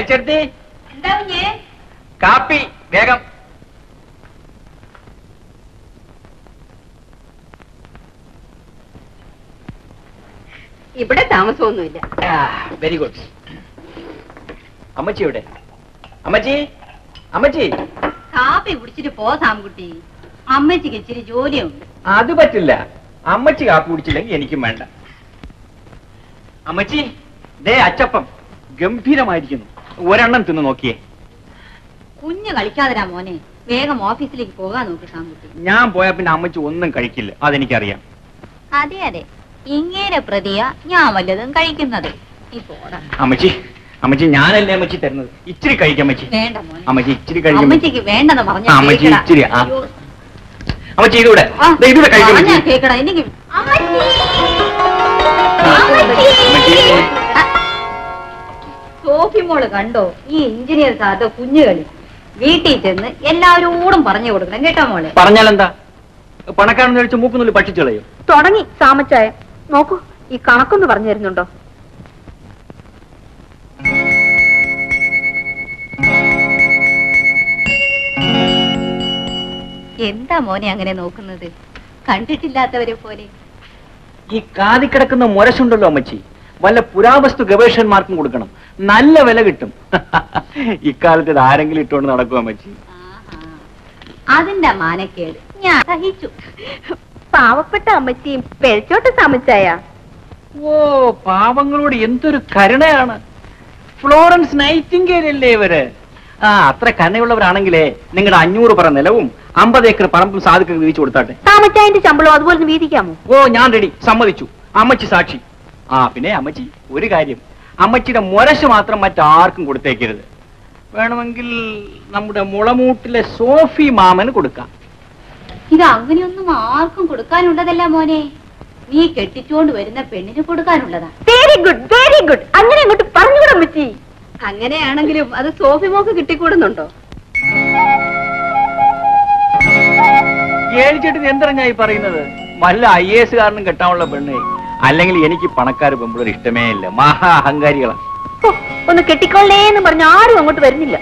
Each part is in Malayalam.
മേച്ചെടുത്തി എന്താ കുഞ്ഞേ കാപ്പി വേഗം ഇവിടെ താമസമൊന്നുമില്ല വെരി ഗുഡ് അമ്മച്ചി എവിടെ അമ്മച്ചി അമ്മച്ചി കാപ്പി കുടിച്ചിട്ട് പോ സാംകുട്ടി അമ്മച്ചിക്ക് ഇച്ചിരി ജോലിയുണ്ട് അത് പറ്റില്ല അമ്മച്ചി കാപ്പി കുടിച്ചില്ലെങ്കിൽ എനിക്കും വേണ്ട അമ്മച്ചി ദേ അച്ചപ്പം ഗംഭീരമായിരിക്കുന്നു ഒരെണ്ണം തിന്ന് നോക്കിയേ കുഞ്ഞ് കളിക്കാതിരാ മോനെ വേഗം ഓഫീസിലേക്ക് പോകാൻ നോക്ക് സാംകുട്ടി ഞാൻ പോയാ പിന്നെ അമ്മച്ചി ഒന്നും കഴിക്കില്ല അതെനിക്കറിയാം അതെ അതെ ഇങ്ങനെ പ്രതിയ ഞാൻ വല്ലതും കഴിക്കുന്നത് നീ പോടാ അമ്മച്ചി അമ്മച്ചി ഞാനല്ലേ അമ്മച്ചി തരുന്നത് ഇച്ചിരി കഴിക്കാം അമ്മച്ചി വേണ്ട മോനെ അമ്മച്ചി ഇച്ചിരി കഴിക്കാം അമ്മച്ചിക്ക് വേണ്ടെന്ന് പറഞ്ഞ ആ, അമ്മച്ചി ഇച്ചിരി, ആ. അമ്മച്ചി ഇതൂടെ ദേ ഇതൂടെ കഴിക്കാം അമ്മച്ചി. കേക്കടാ എനിക്ക് അമ്മച്ചി സോഫി മോള് കണ്ടോ ഈ എഞ്ചിനീയർ സാറിന്റെ കുഞ്ഞുകളി വീട്ടിൽ ചെന്ന് എല്ലാവരോടും പറഞ്ഞു കൊടുക്കണം കേട്ടോ മോളെ പറഞ്ഞാലെന്താ പണക്കാരെന്ന് കഴിച്ച് മൂക്കുന്നുള്ളിൽ പക്ഷിച്ചു കളയും തുടങ്ങി സാമച്ചായ നോക്കൂ ഈ കണക്കൊന്ന് പറഞ്ഞു തരുന്നുണ്ടോ എന്താ മോനെ അങ്ങനെ നോക്കുന്നത് കണ്ടിട്ടില്ലാത്തവരെ പോലെ ഈ കാതി കിടക്കുന്ന മുരശുണ്ടല്ലോ അമ്മച്ചി വല്ല പുരാവസ്തു ഗവേഷകന്മാർക്കും കൊടുക്കണം നല്ല വില കിട്ടും ഇക്കാലത്ത് ഇത് ആരെങ്കിലും ഇട്ടുകൊണ്ട് നടക്കും അമ്മച്ചി ആഹാ. അതിന്റെ മാനക്കേട് ഞാൻ സഹിച്ചു പാവപ്പെട്ട അമ്മച്ചിയും പെരച്ചോട്ട് സാമച്ചായ ഓ പാവങ്ങളോട് എന്തൊരു കരുണയാണ് ഫ്ലോറൻസ് നൈറ്റിംഗേൽ അല്ലേ ഇവര് ആ അത്ര കരുണയുള്ളവരാണെങ്കിലേ നിങ്ങളുടെ അഞ്ഞൂറ് പറ നിലവും അമ്പത് ഏക്കർ പറമ്പും സാധുക്കൾ വീതിച്ചു കൊടുത്താട്ടെ സാമച്ചായന്റെ ശമ്പളം അതുപോലെ ഒന്ന് വീതിക്കാമോ ഓ ഞാൻ റെഡി സമ്മതിച്ചു അമ്മച്ചി സാക്ഷി ആ പിന്നെ അമ്മച്ചി ഒരു കാര്യം അമ്മച്ചിയുടെ മുരശ് മാത്രം മറ്റാർക്കും കൊടുത്തേക്കരുത് വേണമെങ്കിൽ നമ്മുടെ മുളമൂട്ടിലെ സോഫി മാമന് കൊടുക്കാം ഇത് അങ്ങനെയൊന്നും ആർക്കും കൊടുക്കാനുള്ളതല്ല മോനെ നീ കെട്ടിച്ചോണ്ട് വരുന്ന പെണ്ണിന് കൊടുക്കാനുള്ളതാ വെരി ഗുഡ് വെരി ഗുഡ് അങ്ങനെ അങ്ങോട്ട് പറഞ്ഞുകൂടെ അമ്മച്ചി അങ്ങനെയാണെങ്കിലും അത് സോഫി മോക്ക് കിട്ടിക്കൂടുന്നുണ്ടോ ഏഴിച്ചേട്ടൻ എന്താണ് ഞാൻ ഈ പറയുന്നത് വല്ല ഐ എസ് കാരനും കെട്ടാനുള്ള പെണ്ണ് അല്ലെങ്കിൽ എനിക്ക് പണക്കാർ പെമ്പിളർ ഇഷ്ടമേ ഇല്ല മഹാ അഹങ്കാരികളാ ഓ, ഒന്ന് കെട്ടിക്കൊള്ളേ എന്ന് പറഞ്ഞ ആരും അങ്ങോട്ട് വരുന്നില്ല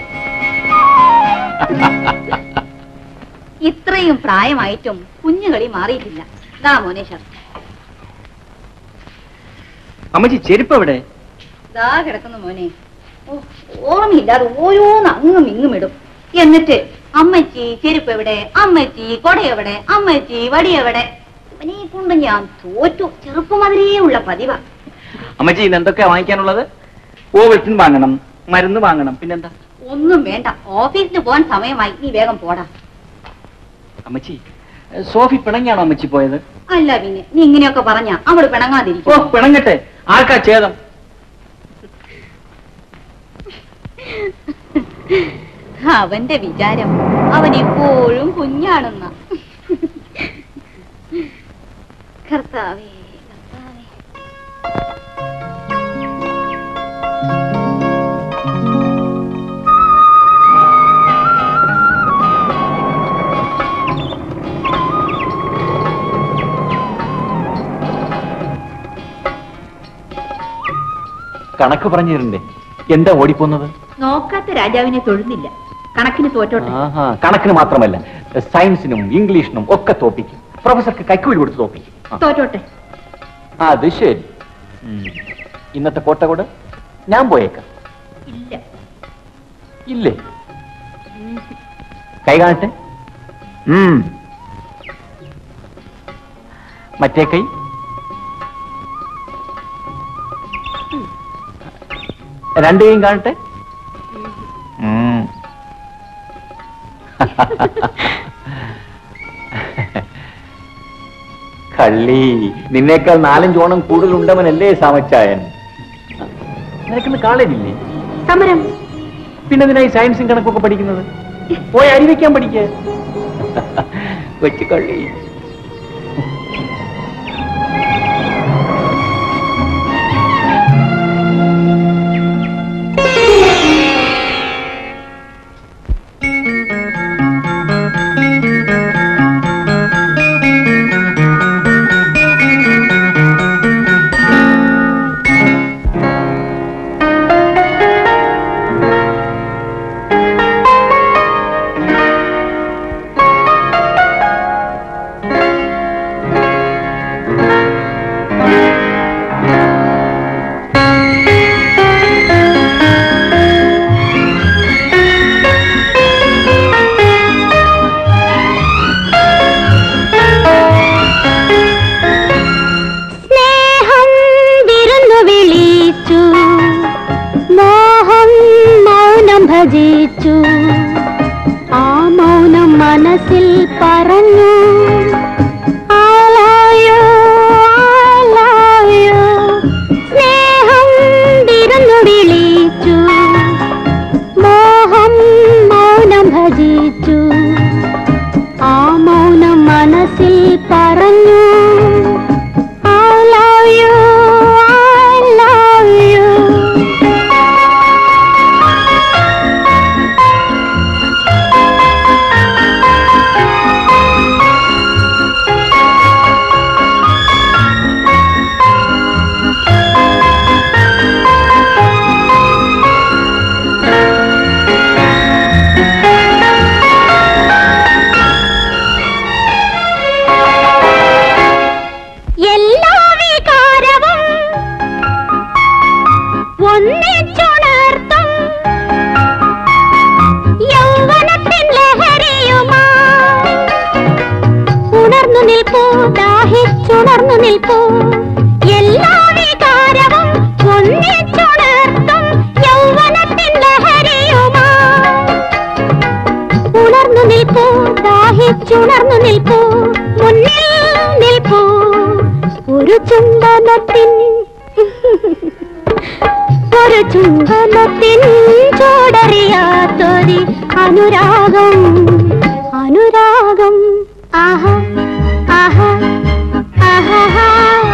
ഇത്രയും പ്രായമായിട്ടും കുഞ്ഞുകളി മാറിയിട്ടില്ല ദാ മോനെ ഷർട്ട് അമ്മച്ചി ചെരുപ്പ് എവിടെ ദാ കിടക്കുന്നു മോനെ ഓ, ഓർമ്മയില്ലാതെ ഓരോന്ന് അങ്ങും ഇങ്ങും ഇടും എന്നിട്ട് അമ്മച്ചി ചെരുപ്പ് എവിടെ അമ്മച്ചി കൊട എവിടെ അമ്മച്ചി വടി എവിടെ ഇവനെ കൊണ്ട് ഞാൻ തോറ്റു ചെറുപ്പമാതിരിയേ ഉള്ള പതിവാ അമ്മച്ചി ഇന്ന് എന്തൊക്കെയാ വാങ്ങിക്കാനുള്ളത് ഓവൽസിൻ വാങ്ങണം മരുന്ന് വാങ്ങണം പിന്നെന്താ ഒന്നും വേണ്ട ഓഫീസിൽ പോകാൻ സമയമായി നീ വേഗം പോടാ അമ്മച്ചി സോഫി പിണങ്ങിയാണോ അമ്മച്ചി പോയത് അല്ല പിന്നെ നീ ഇങ്ങനെയൊക്കെ പറഞ്ഞാ അവള് ഓ പിണങ്ങാതിരിക്കും പിണങ്ങട്ടെ ആർക്കാ ഛേദം അവന്റെ വിചാരം അവൻ എപ്പോഴും കുഞ്ഞാണെന്ന കർത്താവേ കർത്താവേ കണക്ക് പറഞ്ഞു തരണ്ടേ എന്താ ഓടിപ്പോന്നത് നോക്കാത്ത രാജാവിനെ തൊഴുന്നില്ല കണക്കിന് തോറ്റോട്ടെ ആഹാ, കണക്കിന് മാത്രമല്ല സയൻസിനും ഇംഗ്ലീഷിനും ഒക്കെ തോപ്പിക്കും പ്രൊഫസർക്ക് കൈക്കൂലി കൊടുത്ത് തോപ്പിക്കും ആ. തോറ്റോട്ടെ അത് ശരി ഉം. ഇന്നത്തെ കോട്ടകോട് ഞാൻ പോയേക്കാം ഇല്ല ഇല്ലേ കൈ കാണട്ടെ ഉം. മറ്റേ കൈ രണ്ട് കൈയും കാണട്ടെ ഉം. കള്ളി നിന്നേക്കാൾ നാലഞ്ചോണം കൂടുതൽ ഉണ്ടവനല്ലേ സാമച്ചായൻ നിനക്കിന്ന് കാളേജില്ലേ സമരം പിന്നെ എന്തിനാ ഈ സയൻസും കണക്കൊക്കെ പഠിക്കുന്നത് പോയി അരി വെക്കാൻ പഠിക്ക കൊച്ചു കള്ളി നിൽപ്പൂ എല്ലാ വികാരവും ഒന്നിച്ചുണർത്തും യൗവനത്തിൻ ലഹരിയുമാ ഉണർന്നു നിൽപ്പൂ ദാഹിച്ചുണർന്നു നിൽപ്പൂ മുന്നിൽ നിൽപ്പൂ ഒരു ചുംബനത്തിൻ ഒരു ചുംബനത്തിൻ ചോടറിയാത്തൊരി അനുരാഗം അനുരാഗം ആഹാ ആഹാ ആഹാ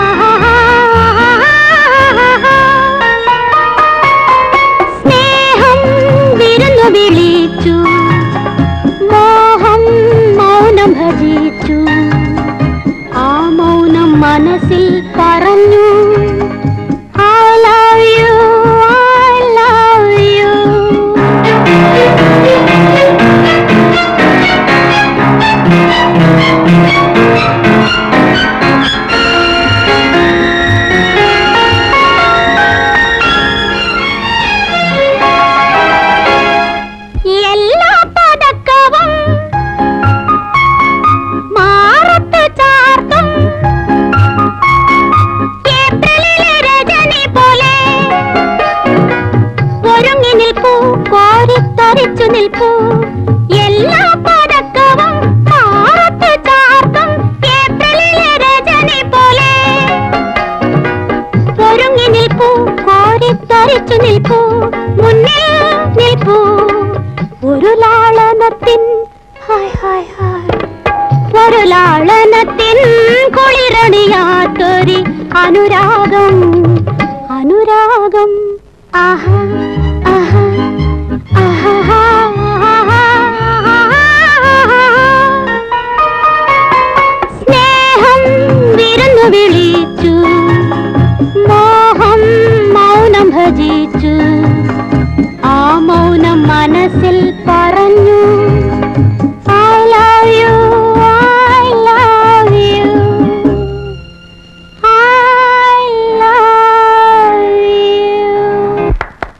സ്നേഹം വിരുന്നു വിളിച്ചു മോഹം മൗനം ഭജിച്ചു ആ മൗനം മനസ്സിൽ പറഞ്ഞു I love you, I love you. എല്ലാ പതക്കവും മാറത്ത് ചാർത്തും ഏപ്രിലിലെ രജനി പോലെ ഒരുങ്ങി നിൽപ്പൂ കോരിത്തരിച്ചു നിൽപ്പൂ എല്ലാ പതക്കവും മാറത്ത് ചാർത്തും ഏപ്രിലിലെ രജനി പോലെ ഒരുങ്ങി നിൽപ്പൂ കോരിത്തരിച്ചു നിൽപ്പൂ മുന്നിൽ നിൽപ്പൂ ഒരു ലാളനത്തിൻ ഹായ് ഹായ് ഹായ് ഒരു ലാളനത്തിൻ കുളിരണിയാത്തൊരി അനുരാഗം അനുരാഗം ആഹാ ആഹാ ആഹാ സ്നേഹം വിരുന്നു വിളിച്ചു മോഹം മൗനം ഭജിച്ചു ആ മൗനം മനസ്സിൽ പറഞ്ഞു I love you, I love you, I love you.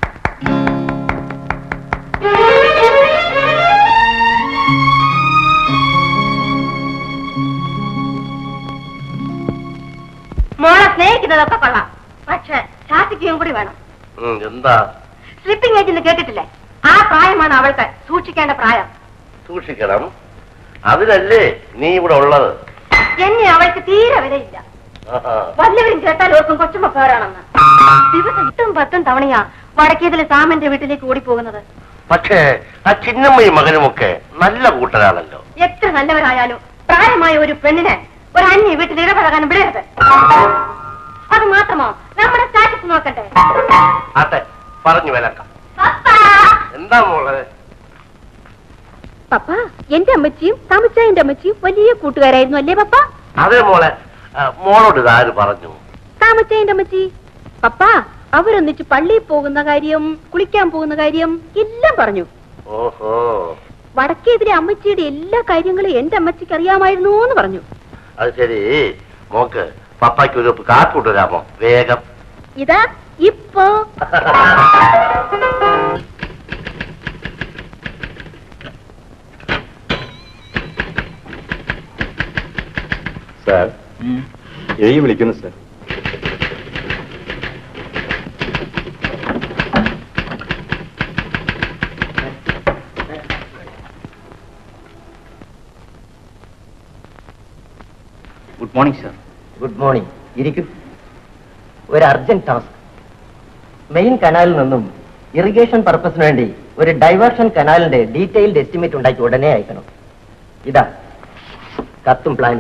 മോളെ സ്നേഹിക്കുന്നതൊക്കെ കൊള്ളാം പക്ഷെ ശാസിക്കുകയും കൂടി വേണം ഉം, എന്താ സ്ലിപ്പിംഗ് ഏജ് എന്ന് കേട്ടിട്ടില്ലേ ആ പ്രായമാണ് അവൾക്ക് സൂക്ഷിക്കേണ്ട പ്രായം സൂക്ഷിക്കണം അതിനല്ലേ നീ ഇവിടെ ഉള്ളത് എന്നെ അവൾക്ക് തീരെ വിലയില്ല ആഹാ. വല്ലവരും കേട്ടാൽ ഓർക്കും കൊച്ചുമ്മ പേരാണെന്ന് ദിവസം എട്ടും പത്തും തവണയാ വടക്കേതിലെ സാമന്റെ വീട്ടിലേക്ക് ഓടിപ്പോകുന്നത് പക്ഷേ ആ ചിന്നമ്മയും മകനുമൊക്കെ നല്ല കൂട്ടരാണല്ലോ എത്ര നല്ലവരായാലും പ്രായമായ ഒരു പെണ്ണിനെ ഒരു അന്യ വീട്ടിൽ ഇടപഴകാൻ വിടരുത് അത് മാത്രമോ നമ്മുടെ സ്റ്റാറ്റസ് നോക്കട്ടെ അതെ പറഞ്ഞു വിലക്കാം പപ്പാ! എന്താ മോളെ പപ്പ എന്റെ അമ്മച്ചിയും താമച്ചായന്റെ അമ്മച്ചിയും വലിയ കൂട്ടുകാരായിരുന്നു അല്ലേ പപ്പ അതെ മോളെ ആ, മോളോട് ഇതാര് പറഞ്ഞു താമച്ചായന്റെ അമ്മച്ചി പപ്പ അവരൊന്നിച്ച് പള്ളിയിൽ പോകുന്ന കാര്യം കുളിക്കാൻ പോകുന്ന കാര്യം എല്ലാം പറഞ്ഞു ഓഹോ വടക്കേതിരെ അമ്മച്ചിയുടെ എല്ലാ കാര്യങ്ങളും എന്റെ അമ്മച്ചിക്ക് അറിയാമായിരുന്നു എന്ന് പറഞ്ഞു അത് ശരി മോക്ക് പപ്പായ്ക്ക് ഒരു കാപ്പ് കൊണ്ടുവരാമോ വേഗം ഇതാ ഇപ്പോ സാർ എഴുതി വിളിക്കുന്നു sir good morning sir good morning ഇരിക്കും ഒരു അർജന്റ് ടാസ്ക് മെയിൻ കനാലിൽ നിന്നും ഇറിഗേഷൻ പർപ്പസിന് വേണ്ടി ഒരു ഡൈവേർഷൻ കനാലിന്റെ ഡീറ്റെയിൽഡ് എസ്റ്റിമേറ്റ് ഉണ്ടാക്കി ഉടനെ അയക്കണം ഇതാ കത്തും പ്ലാൻ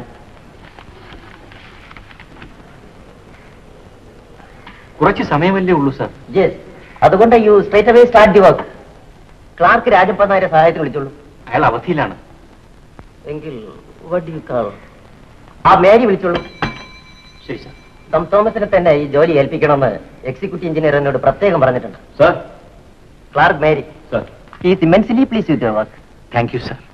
കുറച്ച് സമയമല്ലേ ഉള്ളൂ സർ യെസ് അതുകൊണ്ട് you straight away start the work clerk Rajappan നായരെ സഹായത്തിന് വിളിച്ചോളൂ അയാൾ അവധിയിലാണ് എങ്കിൽ what you call ആ മേരി വിളിച്ചോളൂ ശരി സർ ടം തോമസിനെ തന്നെ ഈ ജോലി ഏൽപ്പിക്കണമെന്ന് എക്സിക്യൂട്ടീവ് എഞ്ചിനീയർ എന്നോട് പ്രത്യേകം പറഞ്ഞിട്ടുണ്ട് sir clerk Mary sir is immensely pleased with work thank you sir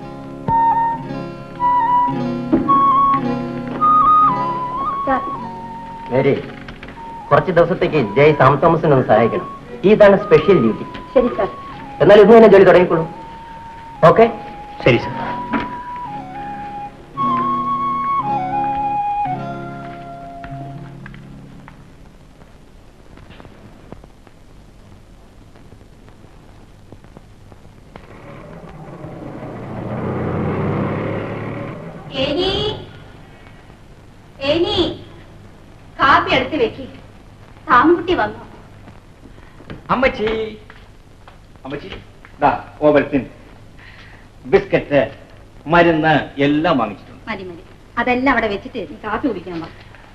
Mary കുറച്ച് ദിവസത്തേക്ക് ജയ് സാം തോമസിനെ ഒന്ന് സഹായിക്കണം ഇതാണ് സ്പെഷ്യൽ ഡ്യൂട്ടി ശരി സാർ എന്നാൽ ഇന്ന് തന്നെ ജോലി തുടങ്ങിക്കോളൂ ഓക്കെ ശരി സർ ഏനി ഏനി കാപ്പി എടുത്ത് വെക്ക് താമുകുട്ടി വന്നു അമ്മച്ചി അമ്മച്ചി ദാ ഓവൽത്തിൻ ബിസ്ക്കറ്റ് മരുന്ന് എല്ലാം വാങ്ങിച്ചിട്ടുണ്ട് മതി മതി അതെല്ലാം അവിടെ വെച്ചിട്ട് നീ കാപ്പി കുടിക്കാൻ വാ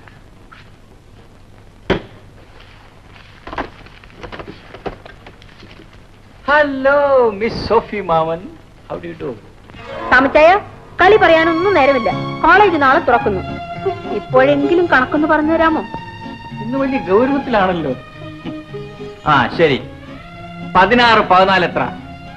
ഹലോ മിസ് സോഫി മാമൻ ഹൗ ഡു ഡു താമച്ചായ കളി പറയാനൊന്നും നേരമില്ല കോളേജ് നാളെ തുറക്കുന്നു ഇപ്പോഴെങ്കിലും കണക്കൊന്ന് പറഞ്ഞു തരാമോ ഇന്ന് വലിയ ഗൗരവത്തിലാണല്ലോ ആ ശരി പതിനാറ് പതിനാല് എത്ര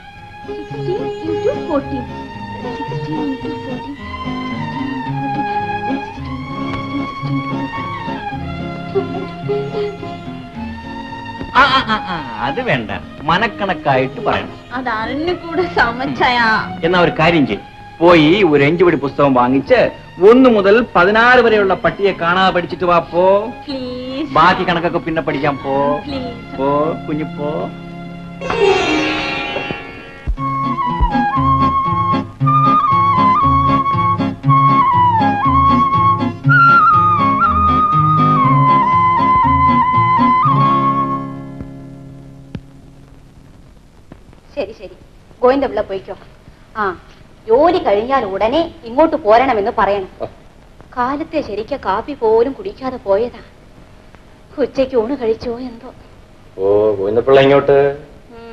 ആ, ആ, ആ, ആ, അത് വേണ്ട മനക്കണക്കായിട്ട് പറയണം അതറിഞ്ഞു കൂടെ സമച്ചായ എന്നാ ഒരു കാര്യം ചെയ്യും പോയി ഒരു അഞ്ചുപടി പുസ്തകം വാങ്ങിച്ച് ഒന്ന് മുതൽ പതിനാറ് വരെയുള്ള പട്ടിയെ കാണാതെ പഠിച്ചിട്ട് വാ പോ പ്ലീസ് ബാക്കി കണക്കൊക്കെ പിന്നെ പഠിക്കാൻ പോ പ്ലീസ് പോ കുഞ്ഞു പോ ശരി ശരി ഗോവിന്ദപിള്ള പോയിക്കോ ആ ജോലി കഴിഞ്ഞാൽ ഉടനെ ഇങ്ങോട്ട് പോരണമെന്ന് പറയണം കാലത്തെ ശരിക്ക കാപ്പി പോലും കുടിക്കാതെ പോയതാ ഉച്ചയ്ക്ക് ഊണ് കഴിച്ചോ എന്തോ ഓ ഗോവിന്ദപ്പിള്ള ഇങ്ങോട്ട് ഉം.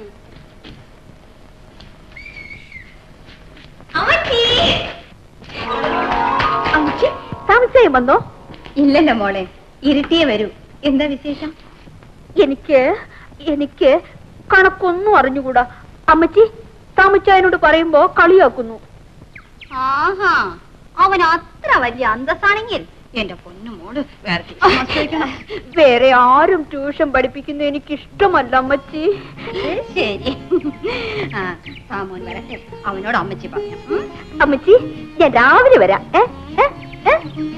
അമ്മച്ചി താമസിച്ചായും വന്നോ ഇല്ലല്ലോ മോളെ ഇരുട്ടിയേ വരൂ എന്താ വിശേഷം എനിക്ക് എനിക്ക് കണക്കൊന്നും അറിഞ്ഞുകൂടാ അമ്മച്ചി താമച്ചായനോട് പറയുമ്പോ കളിയാക്കുന്നു ആഹാ അവൻ അത്ര വലിയ അന്തസ്സാണെങ്കിൽ എന്റെ പൊന്നു മോള് വേറെ teacher ചോദിക്കണം. വേറെ ആരും ട്യൂഷൻ പഠിപ്പിക്കുന്ന എനിക്ക് ഇഷ്ടമല്ല അമ്മച്ചി ശരി ആ സാമോൻ വരട്ടെ അവനോട് അമ്മച്ചി പറഞ്ഞു ഉം? അമ്മച്ചി ഞാൻ രാവിലെ വരാം ഏ ഏ ഏ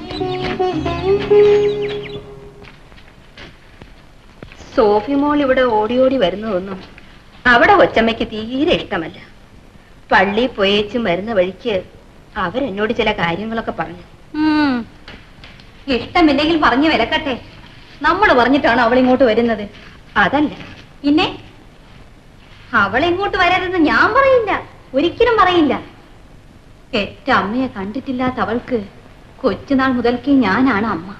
സോഫി മോൾ ഇവിടെ ഓടി ഓടി വരുന്നതൊന്നും അവിടെ കൊച്ചമ്മയ്ക്ക് തീരെ ഇഷ്ടമല്ല പള്ളി പോയേച്ചും വരുന്ന വഴിക്ക് അവരെന്നോട് ചില കാര്യങ്ങളൊക്കെ പറഞ്ഞു ഇഷ്ടമില്ലെങ്കിൽ പറഞ്ഞു വിലക്കട്ടെ നമ്മൾ പറഞ്ഞിട്ടാണ് അവൾ ഇങ്ങോട്ട് വരുന്നത് അതല്ല പിന്നെ അവൾ ഇങ്ങോട്ട് വരരുതെന്ന് ഞാൻ പറയില്ല ഒരിക്കലും പറയില്ല എറ്റ അമ്മയെ കണ്ടിട്ടില്ലാത്ത അവൾക്ക് കൊച്ചുനാൾ മുതൽക്കേ ഞാനാണ് അമ്മ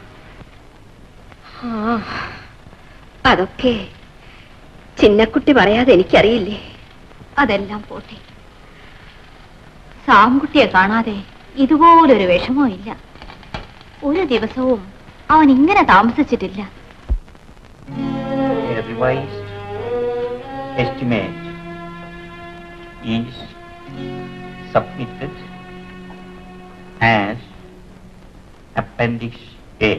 ആ അതൊക്കെ ചിന്നക്കുട്ടി പറയാതെ എനിക്കറിയില്ലേ അതെല്ലാം പോട്ടെ സാംകുട്ടിയെ കാണാതെ ഇതുപോലൊരു വിഷമോ ഇല്ല ഒരു ദിവസവും അവൻ ഇങ്ങനെ താമസിച്ചിട്ടില്ല A revised estimate is submitted as appendix A.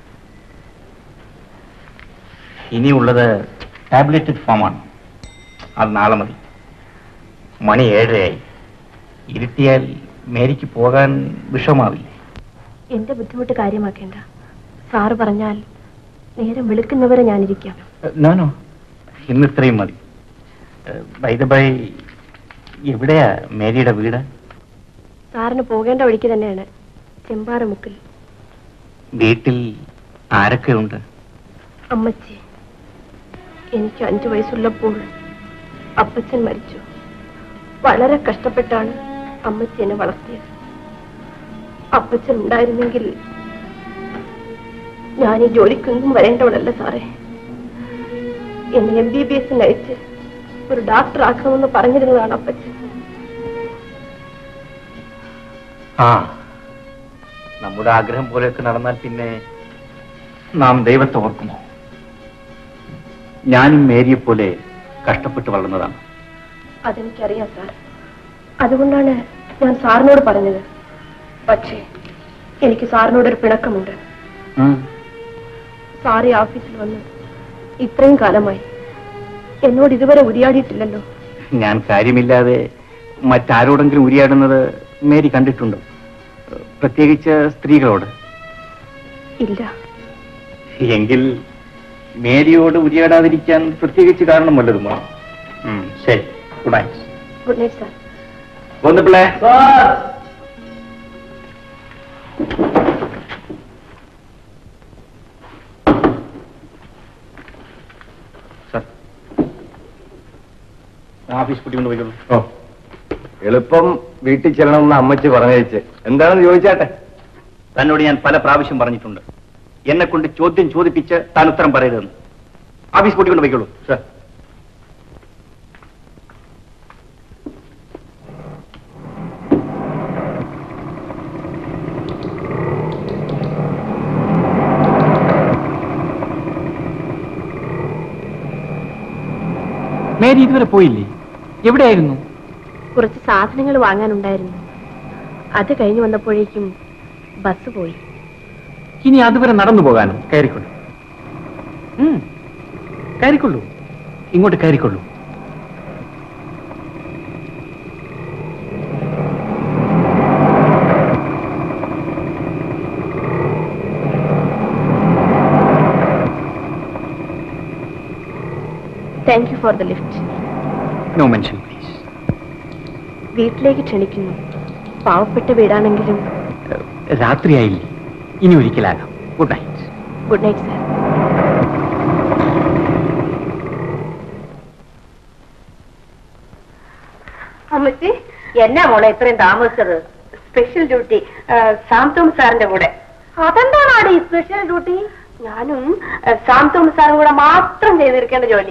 ഇനിയുള്ളത് ടാബ്ലറ്റഡ് ഫോമാണ് അത് നാളെ മതി മണി ഏഴരയായി ഇരുട്ടിയാൽ മേരിക്ക് പോകാൻ വിഷമാവില്ലേ എന്റെ ബുദ്ധിമുട്ട് കാര്യമാക്കേണ്ട സാറ് പറഞ്ഞാൽ നേരം വെളുക്കുന്നവരെ ഞാനിരിക്കാം നോനോ ഇന്ന് ഇത്രയും മതി ബൈ ബൈ എവിടെയാ മേരിയുടെ വീട് സാറിന് പോകേണ്ട വഴിക്ക് തന്നെയാണ് ചെമ്പാറമുക്കിൽ വീട്ടിൽ ആരൊക്കെ ഉണ്ട് അമ്മച്ചി എനിക്ക് അഞ്ചു വയസ്സുള്ളപ്പോൾ അപ്പച്ചൻ മരിച്ചു വളരെ കഷ്ടപ്പെട്ടാണ് അമ്മച്ചി എന്നെ വളർത്തിയത് അപ്പച്ചൻ ഉണ്ടായിരുന്നെങ്കിൽ ഞാൻ ഈ ജോലിക്കൊന്നും വരേണ്ടവളല്ല സാറേ എന്നെ എം ബി ബി എസിന് അയച്ച് ഒരു ഡോക്ടർ ആക്കണമെന്ന് പറഞ്ഞിരുന്നതാണ് അപ്പച്ചൻ ആ നമ്മുടെ ആഗ്രഹം പോലെയൊക്കെ നടന്നാൽ പിന്നെ നാം ദൈവത്തെ ഓർക്കുമോ ഞാനും മേരിയെ പോലെ കഷ്ടപ്പെട്ട് വളർന്നതാണ് അതെനിക്കറിയാം സാർ അതുകൊണ്ടാണ് ഞാൻ സാറിനോട് പറഞ്ഞത് പക്ഷേ എനിക്ക് സാറിനോടൊരു പിണക്കമുണ്ട് സാറി ഓഫീസിൽ വന്ന് ഇത്രയും കാലമായി എന്നോട് ഇതുവരെ ഉരിയാടിയിട്ടില്ലല്ലോ ഞാൻ കാര്യമില്ലാതെ മറ്റാരോടെങ്കിലും ഉരിയാടുന്നത് മേരി കണ്ടിട്ടുണ്ടോ പ്രത്യേകിച്ച് സ്ത്രീകളോട് ഇല്ല എങ്കിൽ മേരിയോട് ഉരിയാടാതിരിക്കാൻ പ്രത്യേകിച്ച് കാരണം വല്ലതും വേണം ഉം, ശരി good night good night sir വന്നപ്പിള്ളേ ഓഫീസ് കുട്ടി കൊണ്ട് പോയിക്കോളൂ ഓ എളുപ്പം വീട്ടിൽ ചെല്ലണമെന്ന് അമ്മച്ചി പറഞ്ഞയച്ച് എന്താണെന്ന് ചോദിച്ചാട്ടെ തന്നോട് ഞാൻ പല പ്രാവശ്യം പറഞ്ഞിട്ടുണ്ട് എന്നെ കൊണ്ട് ചോദ്യം ചോദിപ്പിച്ച് താൻ ഉത്തരം പറയരുതെന്ന് ഓഫീസ് കൂട്ടി കൊണ്ട് പോയിക്കോളൂ സാർ മേരി ഇതുവരെ പോയില്ലേ എവിടെയായിരുന്നു കുറച്ച് സാധനങ്ങൾ വാങ്ങാനുണ്ടായിരുന്നു അത് കഴിഞ്ഞു വന്നപ്പോഴേക്കും ബസ് പോയി ഇനി അതുവരെ നടന്നു പോകാനോ കയറിക്കൊള്ളൂ ഉം, കയറിക്കൊള്ളൂ ഇങ്ങോട്ട് കയറിക്കൊള്ളൂ thank you for the lift no mention please വീട്ടിലേക്ക് ക്ഷണിക്കുന്നു പാവപ്പെട്ട വീടാണെങ്കിലും രാത്രിയായില്ലേ ഇനി ഒരിക്കലാകാം good night good night sir അമ്മച്ചി എന്നാ മോളെ ഇത്രയും താമസിച്ചത് സ്പെഷ്യൽ ഡ്യൂട്ടി സാം തോമസ് സാറിന്റെ കൂടെ അതെന്താണ് ഈ സ്പെഷ്യൽ ഡ്യൂട്ടി ഞാനും ആ, സാം തോമസ് സാറും കൂടെ മാത്രം ചെയ്തിരിക്കേണ്ട ജോലി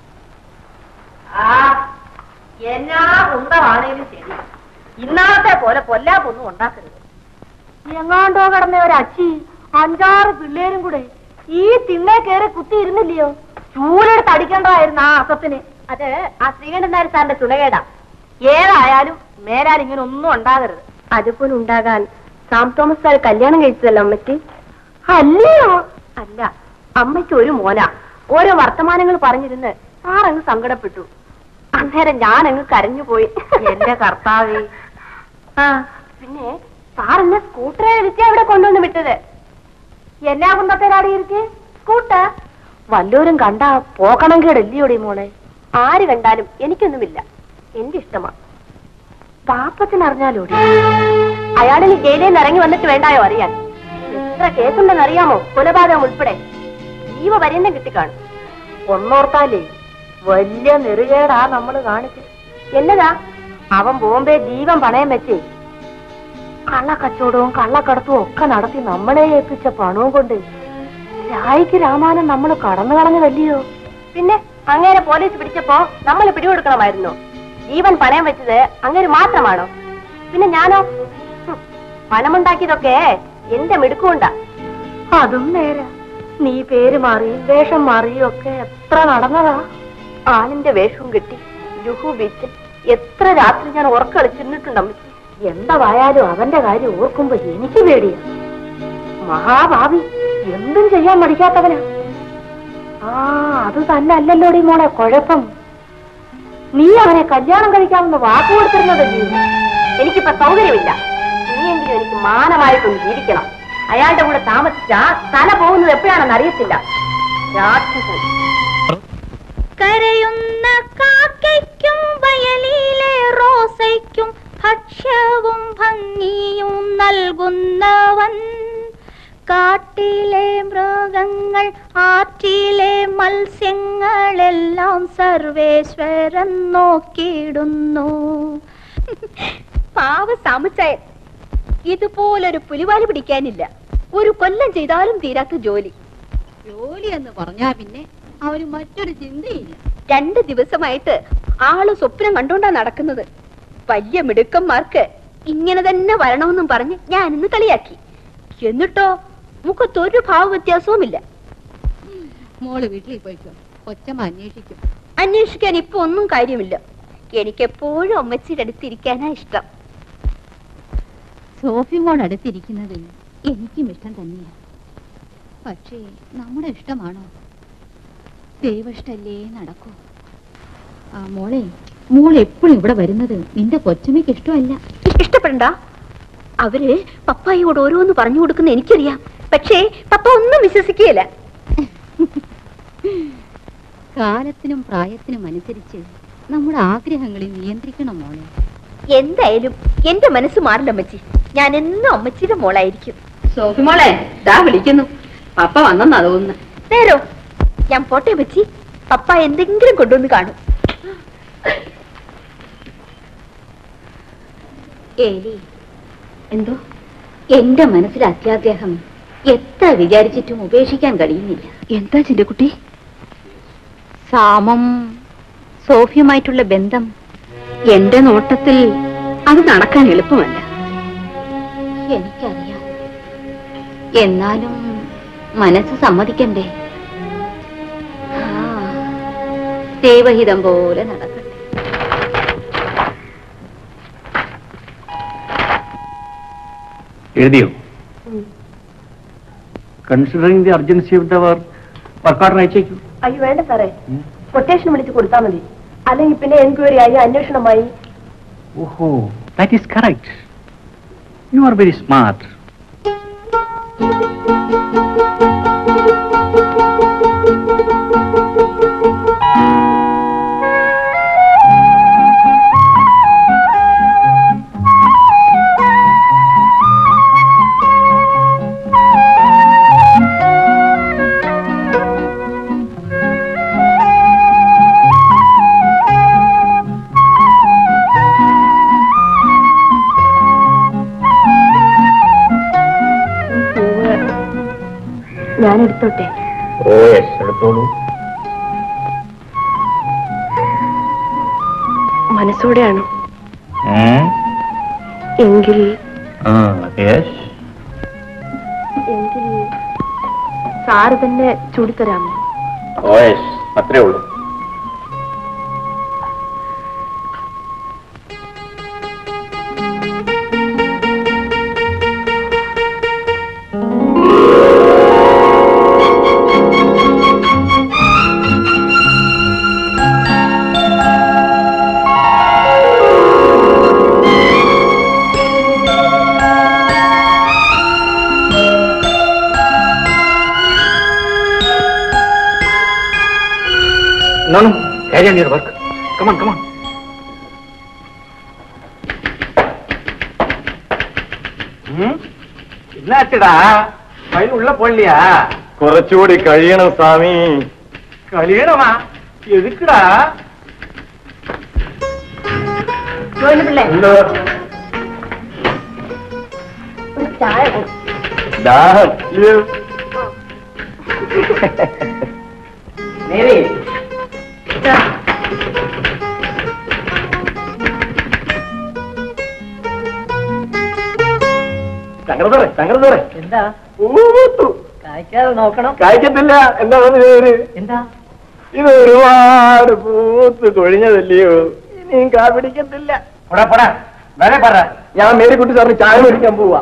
ആ എന്നാ കുന്തമാണേലും ശരി ഇന്നാളത്തെ പോലെ പൊല്ലാപ്പൊന്നും ഉണ്ടാക്കരുത് എങ്ങാണ്ടോ കിടന്ന ഒരു അച്ചി അഞ്ചാറ് പിള്ളേരും കൂടെ ഈ തിണ്ണെ കയറി കുത്തി ഇരുന്നില്ലയോ ചൂലെടുത്ത് അടിക്കേണ്ടതായിരുന്നു ആ അസത്തിന് അത് ആ ശ്രീകണ്ഠൻ നായർ സാറിന്റെ ചുണകേടാ ഏതായാലും മേലാൽ ഇങ്ങനെ ഒന്നും ഉണ്ടാകരുത് അതുപോലെ ഉണ്ടാകാൻ സാം തോമസ് സാർ കല്യാണം കഴിച്ചതല്ല അമ്മയ്ക്ക് അല്ലയോ അല്ല അമ്മയ്ക്ക് ഒരു മോന ഓരോ വർത്തമാനങ്ങൾ പറഞ്ഞിരുന്ന് സാറങ്ങ് സങ്കടപ്പെട്ടു അന്നേരം ഞാൻ അങ്ങ് കരഞ്ഞുപോയി എന്റെ കർത്താവേ ആ പിന്നെ സാർ എന്നെ സ്കൂട്ടറെ വിളിച്ച് അവിടെ കൊണ്ടുവന്ന് വിട്ടത് എന്നാ കുന്നത്തേരാടി ഇരിക്കെ സ്കൂട്ടർ വല്ലോരും കണ്ടാ പോകണം കേടല്ലയോടി മോളെ ആര് കണ്ടാലും എനിക്കൊന്നുമില്ല എന്റെ ഇഷ്ടമാ പാപ്പത്തിന് അറിഞ്ഞാലോടി അയാളിന് ജയിലിൽ നിന്ന് ഇറങ്ങി വന്നിട്ട് വേണ്ടായോ അറിയാൻ എത്ര കേസുണ്ടെന്ന് അറിയാമോ കൊലപാതകം ഉൾപ്പെടെ ജീവപര്യന്തം കിട്ടിക്കാണും ഒന്നോർത്താലേ വലിയ നെറുകേടാ നമ്മള് കാണിച്ചത് എന്നതാ അവൻ ബോംബെ ജീവൻ പണയം വെച്ചേ കള്ളക്കച്ചവടവും കള്ളക്കടത്തും ഒക്കെ നടത്തി നമ്മളെ ഏൽപ്പിച്ച പണവും കൊണ്ട് രായിക്ക് രാമാനം നമ്മൾ കടന്നു കളഞ്ഞതല്ലയോ പിന്നെ അങ്ങനെ പോലീസ് പിടിച്ചപ്പോ നമ്മൾ പിടികൊടുക്കണമായിരുന്നു ജീവൻ പണയം വെച്ചത് അങ്ങനെ മാത്രമാണോ പിന്നെ ഞാനോ ഹും, പണമുണ്ടാക്കിയതൊക്കെ എന്റെ മിടുക്കുകൊണ്ടാ അതും നേരെ നീ പേര് മാറി വേഷം മാറിയും ഒക്കെ എത്ര നടന്നതാ ആളിന്റെ വേഷവും കെട്ടി ജുഹു ബീച്ചിൽ എത്ര രാത്രി ഞാൻ ഉറക്കളിച്ചിരുന്നിട്ടുണ്ട് എന്തായാലും അവന്റെ കാര്യം ഓർക്കുമ്പോ എനിക്ക് പേടിയാ മഹാഭാവി എന്തും ചെയ്യാൻ മടിക്കാത്തവനാ ആ അത് തന്നെ അല്ലല്ലോടി മോളെ കുഴപ്പം നീ അവനെ കല്യാണം കഴിക്കാമെന്ന് വാക്ക് കൊടുത്തിരുന്നതല്ലേ എനിക്കിപ്പോ സൗകര്യമില്ല നീയെങ്കിലും എനിക്ക് മാനമായിട്ടൊന്ന് ജീവിക്കണം അയാളുടെ കൂടെ താമസിച്ചാ തല പോകുന്നത് എപ്പോഴാണെന്ന് അറിയത്തില്ല രാക്ഷസൻ കരയുന്ന കാക്കയ്ക്കും വയലിലെ റോസയ്ക്കും ഭക്ഷ്യവും ഭംഗിയും നൽകുന്നവൻ കാട്ടിലെ മൃഗങ്ങൾ ആറ്റിലെ മത്സ്യങ്ങളെല്ലാം സർവേശ്വരൻ നോക്കിയിടുന്നു പാവ സാമുച്ചായൻ ഇതുപോലൊരു പുലിവാല് പിടിക്കാനില്ല ഒരു കൊല്ലം ചെയ്താലും തീരാത്ത ജോലി ജോലി എന്ന് പറഞ്ഞാ പിന്നെ അവന് മറ്റൊരു ചിന്തയില്ല രണ്ട് ദിവസമായിട്ട് ആള് സ്വപ്നം കണ്ടോണ്ടാ നടക്കുന്നത് വലിയ മിടുക്കന്മാർക്ക് ഇങ്ങനെ തന്നെ വരണമെന്നും പറഞ്ഞ് ഞാൻ ഇന്ന് കളിയാക്കി എന്നിട്ടോ മുഖത്തൊരു ഭാവ വ്യത്യാസവുമില്ല മോള് വീട്ടിൽ പോയിക്കോ കൊച്ചമ്മ അന്വേഷിക്കും അന്വേഷിക്കാൻ ഇപ്പൊ ഒന്നും കാര്യമില്ല എനിക്കെപ്പോഴും അമ്മച്ചിയുടെ അടുത്തിരിക്കാനാ ഇഷ്ടം സോഫി മോൾ അടുത്തിരിക്കുന്നതിൽ എനിക്കും ഇഷ്ടം തന്നെയാ പക്ഷേ നമ്മുടെ ഇഷ്ടമാണോ ദൈവഷ്ടല്ലേ നടക്കൂ ആ മോളെ മോൾ എപ്പോഴും ഇവിടെ വരുന്നത് നിന്റെ കൊച്ചമ്മയ്ക്ക് ഇഷ്ടമല്ല ഇഷ്ടപ്പെടണ്ട അവര് പപ്പായോട് ഓരോന്ന് പറഞ്ഞു കൊടുക്കുന്ന എനിക്കറിയാം പക്ഷേ പപ്പ ഒന്നും വിശ്വസിക്കുകയില്ല കാലത്തിനും പ്രായത്തിനും അനുസരിച്ച് നമ്മുടെ ആഗ്രഹങ്ങളെ നിയന്ത്രിക്കണം മോളെ എന്തായാലും എന്റെ മനസ്സ് മാറില്ല അമ്മച്ചി ഞാൻ എന്നും അമ്മച്ചിയുടെ മോളായിരിക്കും സോഫി മോളെ ദാ വിളിക്കുന്നു പപ്പ വന്നെന്നാ തോന്നുന്നു നേരോ ഞാൻ പോട്ടെ അമ്മച്ചി പപ്പ എന്തെങ്കിലും കൊണ്ടുവന്ന് കാണും ഏലി എന്തോ എന്റെ മനസ്സിൽ അത്യാഗ്രഹം എത്ര വിചാരിച്ചിട്ടും ഉപേക്ഷിക്കാൻ കഴിയുന്നില്ല എന്താ ചിന്തക്കുട്ടി സാമം സോഫിയുമായിട്ടുള്ള ബന്ധം എന്റെ നോട്ടത്തിൽ അത് നടക്കാൻ എളുപ്പമല്ല എനിക്കറിയാം എന്നാലും മനസ്സ് സമ്മതിക്കണ്ടേ ആ, ദൈവഹിതം പോലെ നടക്കട്ടെ എഴുതിയോ considering the urgency of the work വർക്കൗട്ടിന് അയച്ചേക്കൂ അയ്യോ വേണ്ട സാറേ കൊട്ടേഷൻ വിളിച്ച് കൊടുത്താൽ മതി അല്ലെങ്കിൽ പിന്നെ എൻക്വയറി ആയി അന്വേഷണമായി ഓഹോ that is correct you are very smart ഞാൻ എടുത്തോട്ടെ ഓ യെസ് എടുത്തോളൂ മനസ്സോടെയാണോ ഉം. എങ്കിൽ ആ യെസ് എങ്കിൽ സാറ് തന്നെ ചൂടിത്തരാമോ ഓ യെസ് അത്രേ ഉള്ളൂ No, no. Carry on your work. Come on, come on. என்னாச்சுடா பையன் உள்ள போடலையா കുറച്ചുകൂടി കഴിയണം സ്വാമി கல்யாணமா எதுக்குடா പിള്ളേ ഒരു ചായ കൊടു. ദാഹം ഇത് மேரி ശങ്കരദോറെ ശങ്കരദോറെ എന്താ ഊത്തു കായ്ക്കാതെ നോക്കണം കായ്ക്കത്തില്ല എന്താണെന്ന് പേര് എന്താ ഇത് ഒരുപാട് പൂത്ത് കൊഴിഞ്ഞതല്ലയോ ഇനിയും കാ പിടിക്കത്തില്ല போடா போடா வேலை பாடுற ഞാൻ മേരിക്കുട്ടി സാറിന് ചായ മേടിക്കാൻ പോവാ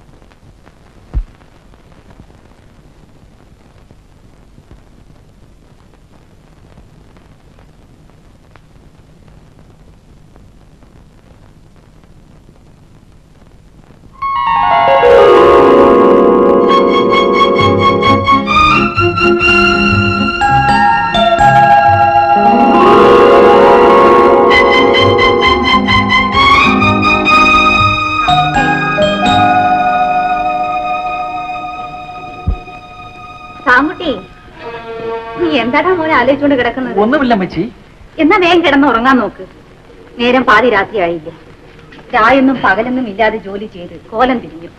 സാമുട്ടി നീ എന്താടാ മോനെ ആലോചിച്ചുകൊണ്ട് കിടക്കുന്നത് ഒന്നുമില്ല മച്ചി എന്നാ വേഗം കിടന്ന് ഉറങ്ങാൻ നോക്ക് നേരം പാതി രാത്രിയായില്ല രായൊന്നും പകലൊന്നും ഇല്ലാതെ ജോലി ചെയ്ത് കോലം തിരിഞ്ഞു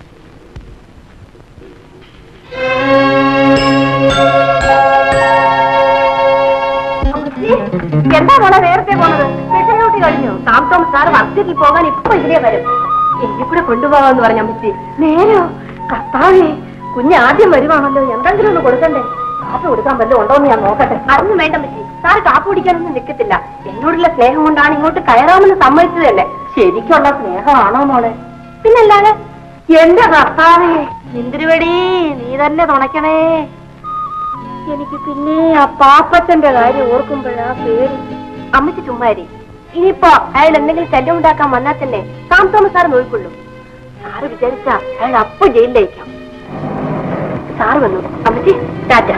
എന്താ മോളെ നേരത്തെ പോണത് സ്പെഷ്യൽ ഡ്യൂട്ടി കഴിഞ്ഞു സാംസോം സാർ വർക്കിൽ പോകാൻ ഇപ്പൊ ഇതിലേ വരും എന്നെ കൂടെ കൊണ്ടുപോകാന്ന് പറഞ്ഞ അമ്മച്ചി നേരോ കർത്താവേ കുഞ്ഞ് ആദ്യം വരുവാണല്ലോ എന്തെങ്കിലും ഒന്ന് കൊടുക്കണ്ടേ കാപ്പി കൊടുക്കാൻ വല്ലതും ഉണ്ടോന്ന് ഞാൻ നോക്കട്ടെ അതൊന്നും വേണ്ട അമ്മച്ചി സാർ കാപ്പി കുടിക്കാനൊന്നും നിൽക്കത്തില്ല എന്നോടുള്ള സ്നേഹം കൊണ്ടാണ് ഇങ്ങോട്ട് കയറാമെന്ന് സമ്മതിച്ചതല്ലേ ശരിക്കുള്ള സ്നേഹമാണോ മോളെ പിന്നല്ലാതെ എന്റെ കർത്താവേ ഇന്ദിരുവടി നീ തന്നെ തുണയ്ക്കണേ എനിക്ക് പിന്നെ ആ പാപ്പച്ചന്റെ കാര്യം ഓർക്കുമ്പോഴാ പേര് അമ്മച്ചി ചുമ്മാരി ഇനിയിപ്പോ അയാൾ എന്തെങ്കിലും ശല്യം ഉണ്ടാക്കാൻ വന്നാൽ തന്നെ സാം തോമസ് സാർ നോക്കിക്കൊള്ളും സാറ് വിചാരിച്ചാ അയാൾ അപ്പൊ ജയിലിലേക്കാം സാറ് വന്നു അമ്മച്ചി ടാറ്റ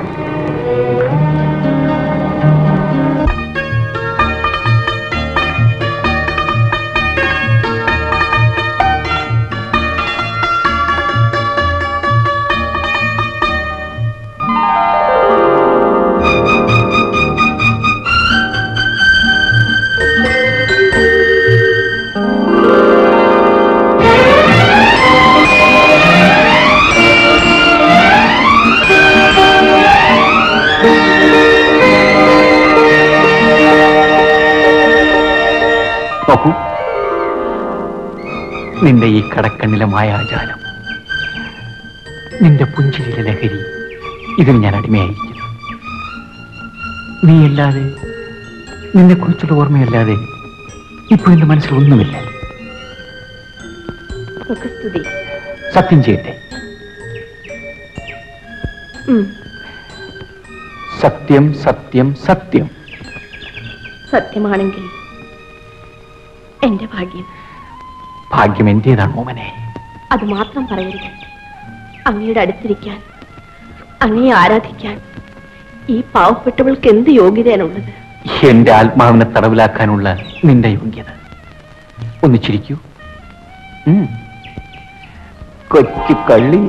നോക്കൂ നിന്റെ ഈ കടക്കണ്ണിലെ മായാജാലം നിന്റെ പുഞ്ചിരിയിലെ ലഹരി ഇതിന് ഞാൻ അടിമയായിരിക്കുന്നു നീയല്ലാതെ നിന്നെ കുറിച്ചുള്ള ഓർമ്മയല്ലാതെ ഇപ്പൊ എന്റെ മനസ്സിൽ ഒന്നുമില്ല സുഖസ്തുതി സത്യം ചെയ്യട്ടെ ഉം. സത്യം സത്യം സത്യം സത്യമാണെങ്കിൽ എന്റെ ഭാഗ്യം ഭാഗ്യം എന്റേതാണ് മോമനെ അത് മാത്രം പറയരുത് അങ്ങയുടെ അടുത്തിരിക്കാൻ അങ്ങയെ ആരാധിക്കാൻ ഈ പാവപ്പെട്ടവൾക്ക് എന്ത് യോഗ്യതയാണുള്ളത് എന്റെ ആത്മാവിനെ തടവിലാക്കാനുള്ള നിന്റെ യോഗ്യത ഒന്ന് ചിരിക്കൂ ഉം. കൊച്ചു കള്ളി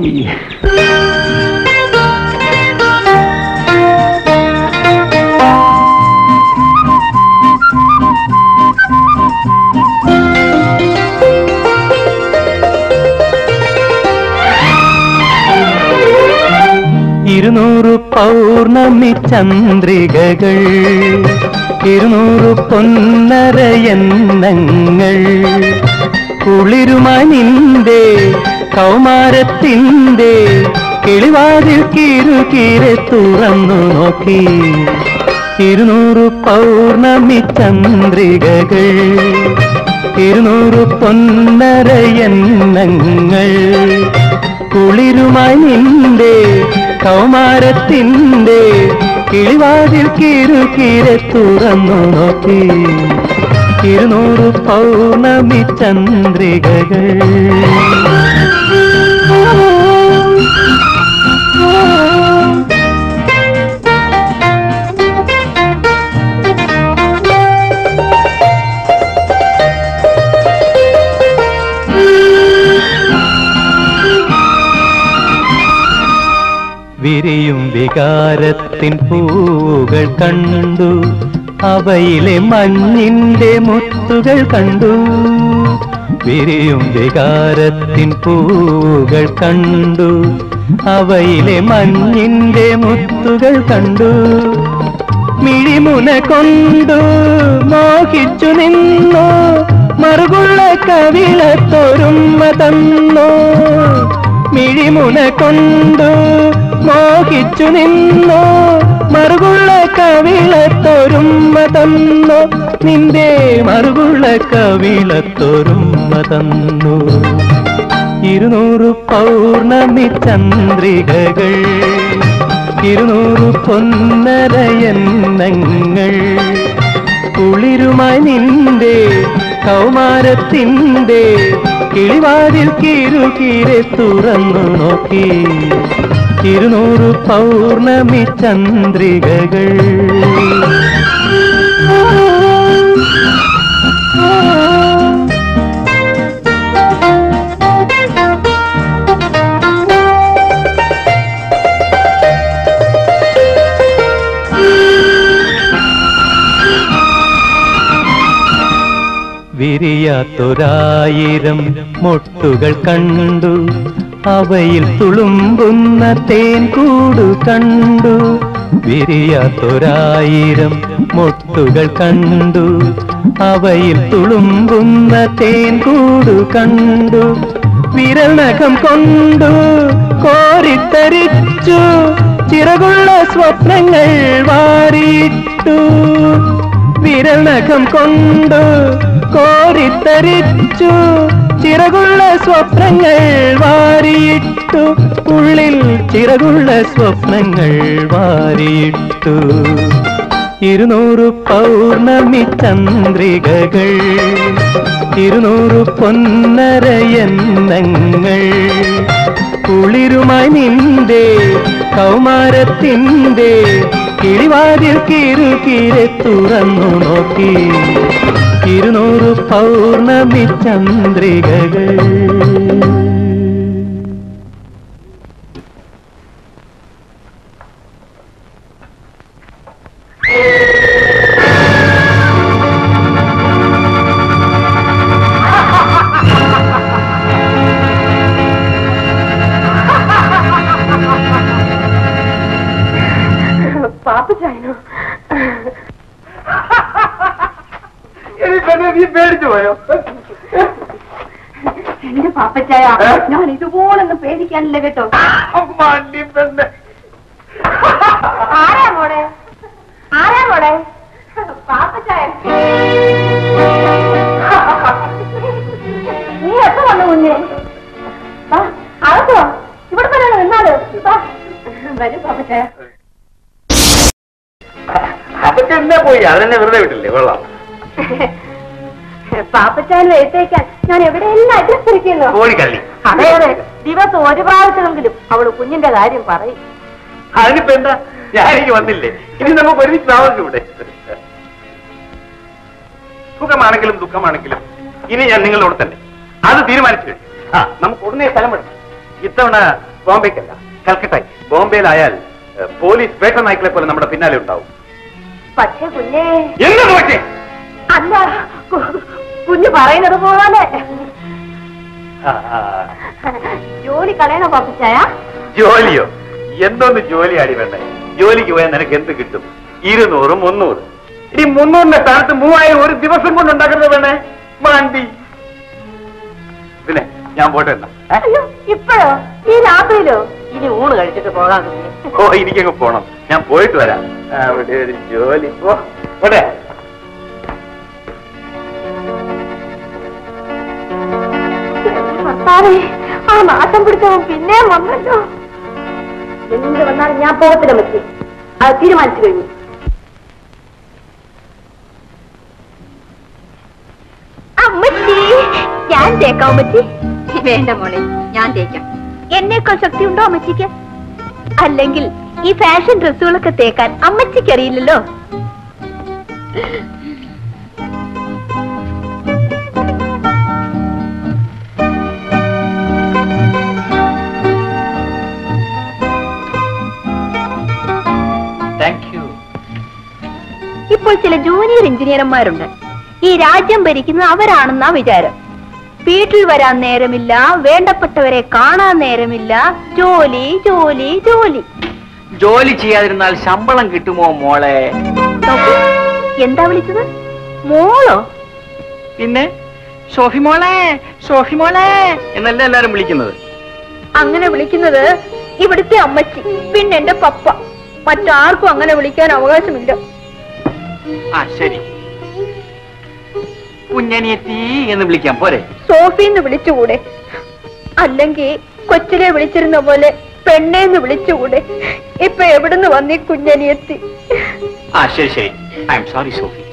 ഇരുന്നൂറ് പൗർണമി ചന്ദ്രികകൾ ഇരുന്നൂറ് പൊന്നര എണ്ണങ്ങൾ കുളിരുമായി നിന്റെ കൗമാരത്തിൻ്റെ കിളിവാതിൽ കിരുകിരെ തുറന്നു നോക്കി ഇരുന്നൂറ് പൗർണമി ചന്ദ്രികകൾ ഇരുന്നൂറ് പൊന്നര എണ്ണങ്ങൾ കുളിരുമായി നിന്റെ കൗമാരത്തിൻ്റെ കിളിവാതിൽ കിരുകിരെ തുറന്നു നോക്കി ഇരുന്നൂറ് പൗർണമി ചന്ദ്രികകൾ വിരിയും വികാരത്തിൻ പൂവുകൾ കണ്ടു അവയിലെ മഞ്ഞിന്റെ മുത്തുകൾ കണ്ടു വിരിയും വികാരത്തിൻ പൂവുകൾ കണ്ടു അവയിലെ മഞ്ഞിന്റെ മുത്തുകൾ കണ്ടു മിഴിമുന കൊണ്ടു മോഹിച്ചു നിന്നു മറുകുള്ള കവിളത്തൊരുമ തന്നു മിഴിമുന കൊണ്ടു മോഹിച്ചു നിന്നു മറുകുള്ള കവിളത്തൊരുമ തന്നു നിന്റെ മറുകുള്ള കവിളത്തൊരുമ തന്നു ഇരുന്നൂറ് പൗർണമി ചന്ദ്രികകൾ ഇരുന്നൂറ് പൊന്നര എണ്ണങ്ങൾ കുളിരുമായി നിന്റെ കൗമാരത്തിൻ്റെ കിളിവാതിൽ കിരുകിരെ തുറന്നു നോക്കി ഇരുന്നൂറ് പൗർണമി ചന്ദ്രികകൾ വിരിയാത്തൊരായിരം മൊട്ടുകൾ കണ്ടു അവയിൽ തുളുമ്പുന്ന തേൻ കൂടു കണ്ടു വിരിയാത്തൊരായിരം മൊട്ടുകൾ കണ്ടു അവയിൽ തുളുമ്പുന്ന തേൻ കൂടു കണ്ടു വിരൽനഖം കൊണ്ടു കോരിത്തരിച്ചു ചിറകുള്ള സ്വപ്നങ്ങൾ വാരിയിട്ടു വിരൽനഖം കൊണ്ടു കോരിത്തരിച്ചു ചിറകുള്ള സ്വപ്നങ്ങൾ വാരിയിട്ടു ഉള്ളിൽ ചിറകുള്ള സ്വപ്നങ്ങൾ വാരിയിട്ടു ഇരുന്നൂറ് പൗർണമി ചന്ദ്രികകൾ ഇരുന്നൂറ് പൊന്നര എണ്ണങ്ങൾ കുളിരുമായി നിന്റെ കൗമാരത്തിൻ്റെ കിളിവാതിൽ കിരുകിരെ തുറന്നു നോക്കി ഇരുന്നൂറ് പൗർണമി ചന്ദ്രികകൾ പാപ്പച്ചായനോ ഇനി പിന്നെ നീ പേടിച്ചു പോയോ എന്റെ പാപ്പച്ചായ ഏ? ഞാൻ ഇതുപോലൊന്നും പേടിക്കാനില്ല കേട്ടോ മണ്ടി പെണ്ണ് ആരാ മോളെ ആരാ മോളെ പാപ്പച്ചായ നീ എപ്പോ വന്നു കുഞ്ഞെ വാ, അകത്ത് വാ. ഇവിടെ തന്നെ നിന്നാലോ വാ. വരൂ പാപ്പച്ചായ അതൊക്കെ എന്നാ പോയി അതെന്നെ വെറുതെ വിട്ടില്ലേ കൊള്ളാം പാപ്പച്ചായൻ എഴുത്തേക്കാൻ ഞാൻ എവിടെയെല്ലാം അഡ്രസ് ഇരിക്കുന്നു പോയി കള്ളി അതെ അതെ ദിവസം ഒരു പ്രാവശ്യമെങ്കിലും അവള് കുഞ്ഞിന്റെ കാര്യം പറയും അതിനിപ്പോ എന്താ ഞാനെനിക്ക് വന്നില്ലേ ഇനി നമുക്ക് ഒരുമിച്ച് താമസം ഇവിടെ സുഖമാണെങ്കിലും ദുഃഖമാണെങ്കിലും ഇനി ഞാൻ നിങ്ങളോട് തന്നെ അത് തീരുമാനിച്ചു കഴിഞ്ഞു ആ നമുക്ക് ഉടനെ സ്ഥലം വിടാം ഇത്തവണ ബോംബെക്കല്ല കൽക്കട്ട ബോംബെയിലായാൽ ഏഹ്, പോലീസ് വേട്ട നായ്ക്കളെ പോലെ നമ്മുടെ പിന്നാലെ ഉണ്ടാവും പക്ഷേ കുഞ്ഞേ എന്ത് നോക്കേ അല്ല കു- കുഞ്ഞ് പറയുന്നത് പോലെ ജോലി കളയണോ പാപ്പച്ചായ ജോലിയോ എന്തോന്ന് ജോലി ആടി വേണ്ടേ ജോലിക്ക് പോയാൽ നിനക്ക് എന്ത് കിട്ടും ഇരുന്നൂറ് മുന്നൂറ് ഇനി മുന്നൂറിന്റെ സ്ഥാനത്ത് മൂവായിരം ഒരു ദിവസം കൊണ്ട് ഉണ്ടാക്കുന്നത് വേണേ മാണ്ടി പിന്നെ ഞാൻ പോട്ടെ എന്നാ ഏ? അയ്യോ ഇപ്പോഴോ ഈ രാത്രിയിലോ ഇനി ഊണ് കഴിച്ചിട്ട് പോകാൻ കുഞ്ഞെ ഓ എനിക്കങ്ങ് പോണം ഞാൻ പോയിട്ട് വരാം അവിടെ ഒരു ജോലി ഓ പോട്ടെ ഭർത്താവേ ആ നാട്ടം പിടിച്ചവൻ പിന്നെയും വന്നല്ലോ എന്ത് വന്നാലും ഞാൻ പോകത്തില്ല മച്ചി അത് തീരുമാനിച്ചു കഴിഞ്ഞു അമ്മച്ചി ഞാൻ തേക്കാം അമ്മച്ചി വേണ്ട മോളെ ഞാൻ തേക്കാം എന്നേക്കാൾ ശക്തി ഉണ്ടോ അമ്മച്ചിക്ക് അല്ലെങ്കിൽ ഈ ഫാഷൻ ഡ്രസ്സുകളൊക്കെ തേക്കാൻ അമ്മച്ചിക്ക് അറിയില്ലല്ലോ താങ്ക് യു ഇപ്പോൾ ചില ജൂനിയർ എഞ്ചിനീയർമാരുണ്ട് ഈ രാജ്യം ഭരിക്കുന്നത് അവരാണെന്നാ വിചാരം വീട്ടിൽ വരാൻ നേരമില്ല വേണ്ടപ്പെട്ടവരെ കാണാൻ നേരമില്ല ജോലി ജോലി ജോലി ജോലി ചെയ്യാതിരുന്നാൽ ശമ്പളം കിട്ടുമോ മോളെ നോക്കൂ, എന്താ വിളിച്ചത് മോളോ പിന്നെ സോഫി മോളെ സോഫി മോളെ എന്നല്ല എല്ലാരും വിളിക്കുന്നത് അങ്ങനെ വിളിക്കുന്നത് ഇവിടുത്തെ അമ്മച്ചി പിന്നെ എന്റെ പപ്പ മറ്റാർക്കും അങ്ങനെ വിളിക്കാൻ അവകാശമില്ല ആ ശരി കുഞ്ഞനിയെത്തി എന്ന് വിളിക്കാം പോരെ സോഫിന്ന് വിളിച്ചുകൂടെ അല്ലെങ്കിൽ കൊച്ചിലെ വിളിച്ചിരുന്ന പോലെ പെണ്ണേന്ന് വിളിച്ചുകൂടെ ഇപ്പൊ എവിടുന്ന് വന്നീ കുഞ്ഞനിയെത്തി ആ ശരി ശരി ഐ എം സോറി സോഫി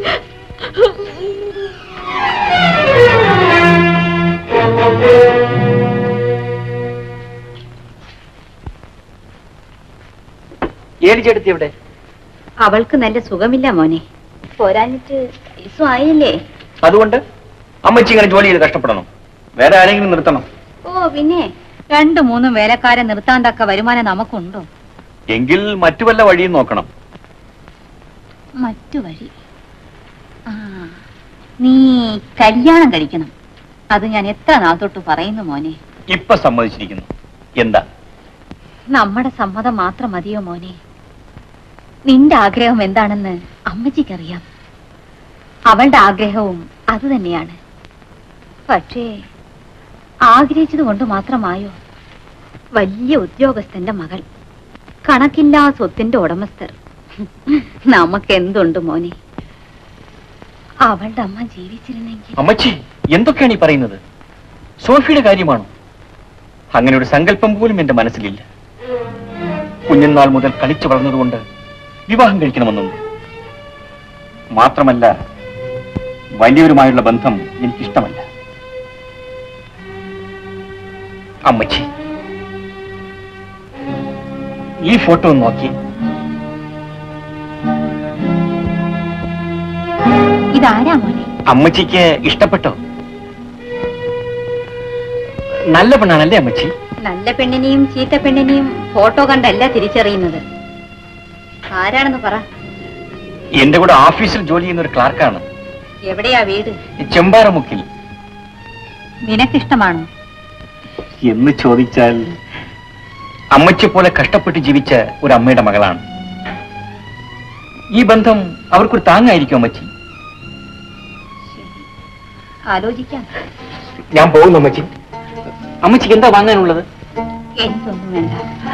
ഏടിച്ചെടുത്തി ഇവിടെ അവൾക്ക് നല്ല സുഖമില്ല മോനെ പോരാഞ്ഞിട്ട് വയസ്സും ആയില്ലേ അതുകൊണ്ട് അമ്മച്ചി ഇങ്ങനെ ജോലി ചെയ്ത് കഷ്ടപ്പെടണം വേറെ ആരെങ്കിലും നിർത്തണം ഓ പിന്നെ രണ്ടു മൂന്നും വേലക്കാരെ നിർത്താൻ തക്ക വരുമാനം നമുക്കുണ്ടോ എങ്കിൽ മറ്റു വല്ല വഴിയും നോക്കണം മറ്റു വഴി ആ നീ കല്യാണം കഴിക്കണം അത് ഞാൻ എത്ര നാൾ തൊട്ട് പറയുന്നു മോനെ ഇപ്പൊ സമ്മതിച്ചിരിക്കുന്നു എന്താ നമ്മുടെ സമ്മതം മാത്രം മതിയോ മോനെ നിന്റെ ആഗ്രഹം എന്താണെന്ന് അമ്മച്ചിക്കറിയാം അവളുടെ ആഗ്രഹവും അത് തന്നെയാണ് പക്ഷേ ആഗ്രഹിച്ചത് കൊണ്ട് മാത്രമായോ വലിയ ഉദ്യോഗസ്ഥന്റെ മകൾ കണക്കില്ലാ സ്വത്തിന്റെ ഉടമസ്ഥർ നമുക്ക് എന്തുണ്ട് മോനെ അവളുടെ അമ്മ ജീവിച്ചിരുന്നെങ്കിൽ അമ്മച്ചി എന്തൊക്കെയാണ് ഈ പറയുന്നത് സോഫിയുടെ കാര്യമാണോ അങ്ങനെ ഒരു സങ്കല്പം പോലും എന്റെ മനസ്സിലില്ല കുഞ്ഞുനാൾ മുതൽ കളിച്ചു വളർന്നതുകൊണ്ട് വിവാഹം കഴിക്കണമെന്നുണ്ട് മാത്രമല്ല വലിയവരുമായുള്ള ബന്ധം എനിക്കിഷ്ടമല്ല അമ്മച്ചി ഈ ഫോട്ടോ ഒന്ന് നോക്കി ഇതാരാ മോനെ അമ്മച്ചിക്ക് ഇഷ്ടപ്പെട്ടോ നല്ല പെണ്ണാണല്ലേ അമ്മച്ചി നല്ല പെണ്ണിനെയും ചീത്ത പെണ്ണിനെയും ഫോട്ടോ കണ്ടല്ല തിരിച്ചറിയുന്നത് ആരാണെന്ന് പറ എന്റെ കൂടെ ഓഫീസിൽ ജോലി ചെയ്യുന്ന ഒരു ക്ലാർക്കാണ് എവിടെയാ വീട് ചെമ്പാറമുക്കിൽ നിനക്കിഷ്ടമാണോ എന്ന് ചോദിച്ചാൽ അമ്മച്ചെ പോലെ കഷ്ടപ്പെട്ട് ജീവിച്ച ഒരു അമ്മയുടെ മകളാണ് ഈ ബന്ധം അവർക്കൊരു താങ്ങായിരിക്കും അമ്മച്ചി ആലോചിക്കാം ഞാൻ പോകുന്നു അമ്മച്ചി അമ്മച്ചിക്ക് എന്താ വാങ്ങാനുള്ളത് എനിക്കൊന്നും വേണ്ട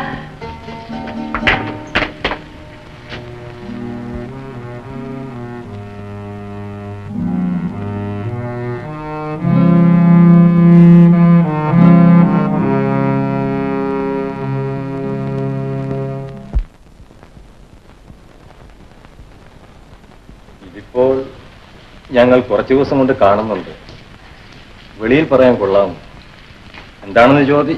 ഇതിപ്പോൾ ഞങ്ങൾ കുറച്ചു ദിവസം കൊണ്ട് കാണുന്നുണ്ട് വെളിയിൽ പറയാൻ കൊള്ളാം എന്താണെന്ന് ചോദി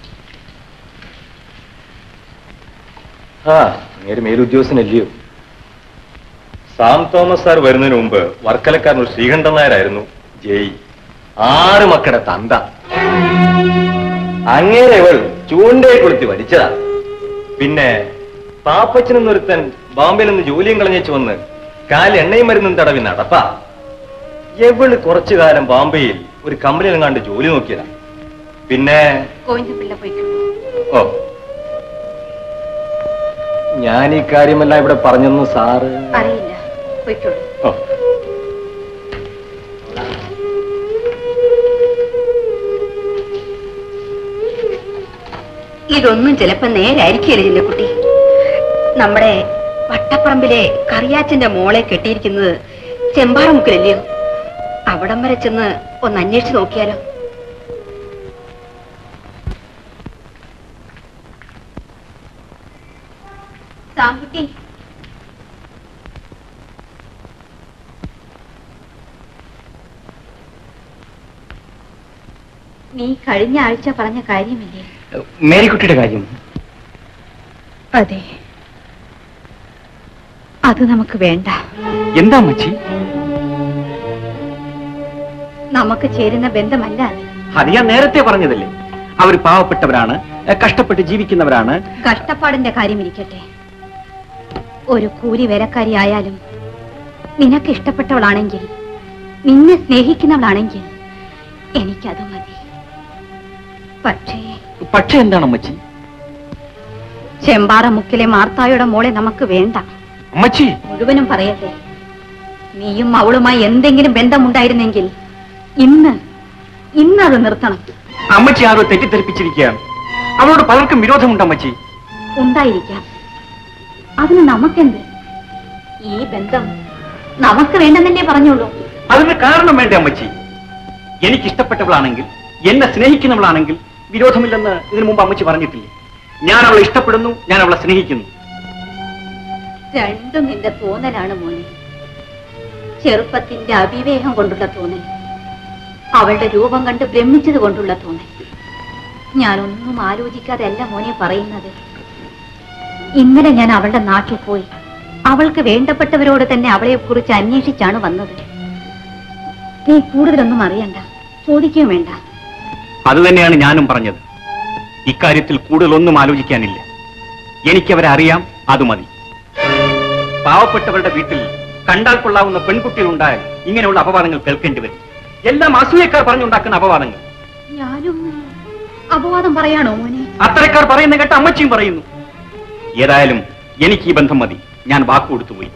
ആ നേരെ മേലുദ്യോഗസ്ഥനല്ലയോ സാം തോമസ് സാർ വരുന്നതിന് മുമ്പ് വർക്കലക്കാരൻ ഒരു ശ്രീകണ്ഠൻ നായരായിരുന്നു ജയ് ആറ് മക്കളുടെ തന്ത അങ്ങേരെ ഇവൾ ചൂണ്ടയെ കൊളുത്തി വലിച്ചതാ പിന്നെ പാപ്പച്ചനെന്നൊരുത്തൻ ബോംബെയിൽ നിന്ന് ജോലിയും കളഞ്ഞേച്ചു വന്ന് കാല് എണ്ണയും മരുന്നും തടവി നടപ്പാ എവള് കുറച്ചു കാലം ബോംബെയിൽ ഒരു കമ്പനിയിൽ കണ്ട് ജോലി നോക്കിയതാ പിന്നെ ഗോവിന്ദപിള്ള പോയിക്കോളൂ ഓ ഞാൻ ഈ കാര്യമെല്ലാം ഇവിടെ പറഞ്ഞെന്ന് സാറ് അറിയില്ല പോയിക്കോളൂ ഓ ഇതൊന്നും ചിലപ്പോ നേരായിരിക്കില്ല ചിന്നക്കുട്ടി നമ്മുടെ വട്ടപ്പറമ്പിലെ കറിയാച്ചന്റെ മോളെ കെട്ടിയിരിക്കുന്നത് ചെമ്പാറമുക്കിലല്ലയോ അവിടം വരെ ചെന്ന് ഒന്ന് അന്വേഷിച്ച് നോക്കിയാലോ സാമ്പുട്ടി നീ കഴിഞ്ഞ ആഴ്ച പറഞ്ഞ കാര്യമില്ലേ മേരിക്കുട്ടിയുടെ കാര്യം അതെ അത് നമുക്ക് വേണ്ട എന്താ അമ്മച്ചി നമുക്ക് ചേരുന്ന ബന്ധമല്ല അത് അത് ഞാൻ നേരത്തെ പറഞ്ഞതല്ലേ അവർ പാവപ്പെട്ടവരാണ് എ, കഷ്ടപ്പെട്ട് ജീവിക്കുന്നവരാണ് കഷ്ടപ്പാടിന്റെ കാര്യം ഇരിക്കട്ടെ ഒരു കൂലി വേലക്കാരി ആയാലും നിനക്ക് ഇഷ്ടപ്പെട്ടവളാണെങ്കിൽ നിന്നെ സ്നേഹിക്കുന്നവളാണെങ്കിൽ എനിക്കത് മതി പക്ഷേ പക്ഷെ എന്താണ് അമ്മച്ചി ചെമ്പാറ മുക്കിലെ മാർത്തായുടെ മോളെ നമുക്ക് വേണ്ട അമ്മച്ചി മുഴുവനും പറയട്ടെ നീയും അവളുമായി എന്തെങ്കിലും ബന്ധമുണ്ടായിരുന്നെങ്കിൽ ഇന്ന് ഇന്ന് അത് നിർത്തണം അമ്മച്ചി ആരോ തെറ്റിദ്ധരിപ്പിച്ചിരിക്കുകയാണ് അവളോട് പലർക്കും വിരോധമുണ്ട് അമ്മച്ചി ഉണ്ടായിരിക്കാം അതിന് നമുക്കെന്ത് ഈ ബന്ധം നമുക്ക് വേണ്ടെന്നല്ലേ പറഞ്ഞുള്ളൂ അതിന് കാരണം വേണ്ടേ അമ്മച്ചി എനിക്ക് ഇഷ്ടപ്പെട്ടവളാണെങ്കിൽ എന്നെ സ്നേഹിക്കുന്നവളാണെങ്കിൽ വിരോധമില്ലെന്ന് ഇതിനു മുമ്പ് അമ്മച്ചി പറഞ്ഞിട്ടില്ലേ ഞാൻ അവളെ ഇഷ്ടപ്പെടുന്നു ഞാൻ അവളെ സ്നേഹിക്കുന്നു രണ്ടും നിന്റെ തോന്നലാണ് മോനെ ചെറുപ്പത്തിന്റെ അവിവേകം കൊണ്ടുള്ള തോന്നൽ അവളുടെ രൂപം കണ്ട് ഭ്രമിച്ചത് കൊണ്ടുള്ള തോന്നൽ ഞാനൊന്നും ആലോചിക്കാതെ അല്ല മോനെ പറയുന്നത് ഇന്നലെ ഞാൻ അവളുടെ നാട്ടിൽ പോയി അവൾക്ക് വേണ്ടപ്പെട്ടവരോട് തന്നെ അവളെ കുറിച്ച് അന്വേഷിച്ചാണ് വന്നത് നീ കൂടുതലൊന്നും അറിയണ്ട ചോദിക്കുകയും വേണ്ട അത് തന്നെയാണ് ഞാനും പറഞ്ഞത് ഇക്കാര്യത്തിൽ കൂടുതലൊന്നും ആലോചിക്കാനില്ല എനിക്കവരെ അറിയാം അത് മതി പാവപ്പെട്ടവരുടെ വീട്ടിൽ കണ്ടാൽ കൊള്ളാവുന്ന പെൺകുട്ടികൾ ഉണ്ടായാൽ ഇങ്ങനെയുള്ള അപവാദങ്ങൾ കേൾക്കേണ്ടി വരും എല്ലാം അസൂയക്കാർ പറഞ്ഞുണ്ടാക്കുന്ന അപവാദങ്ങൾ ഞാനും അപവാദം പറയാണോ മോനെ അത്തരക്കാർ പറയുന്ന കേട്ട് അമ്മച്ചിയും പറയുന്നു ഏതായാലും എനിക്ക് ഈ ബന്ധം മതി ഞാൻ വാക്ക് കൊടുത്തുപോയി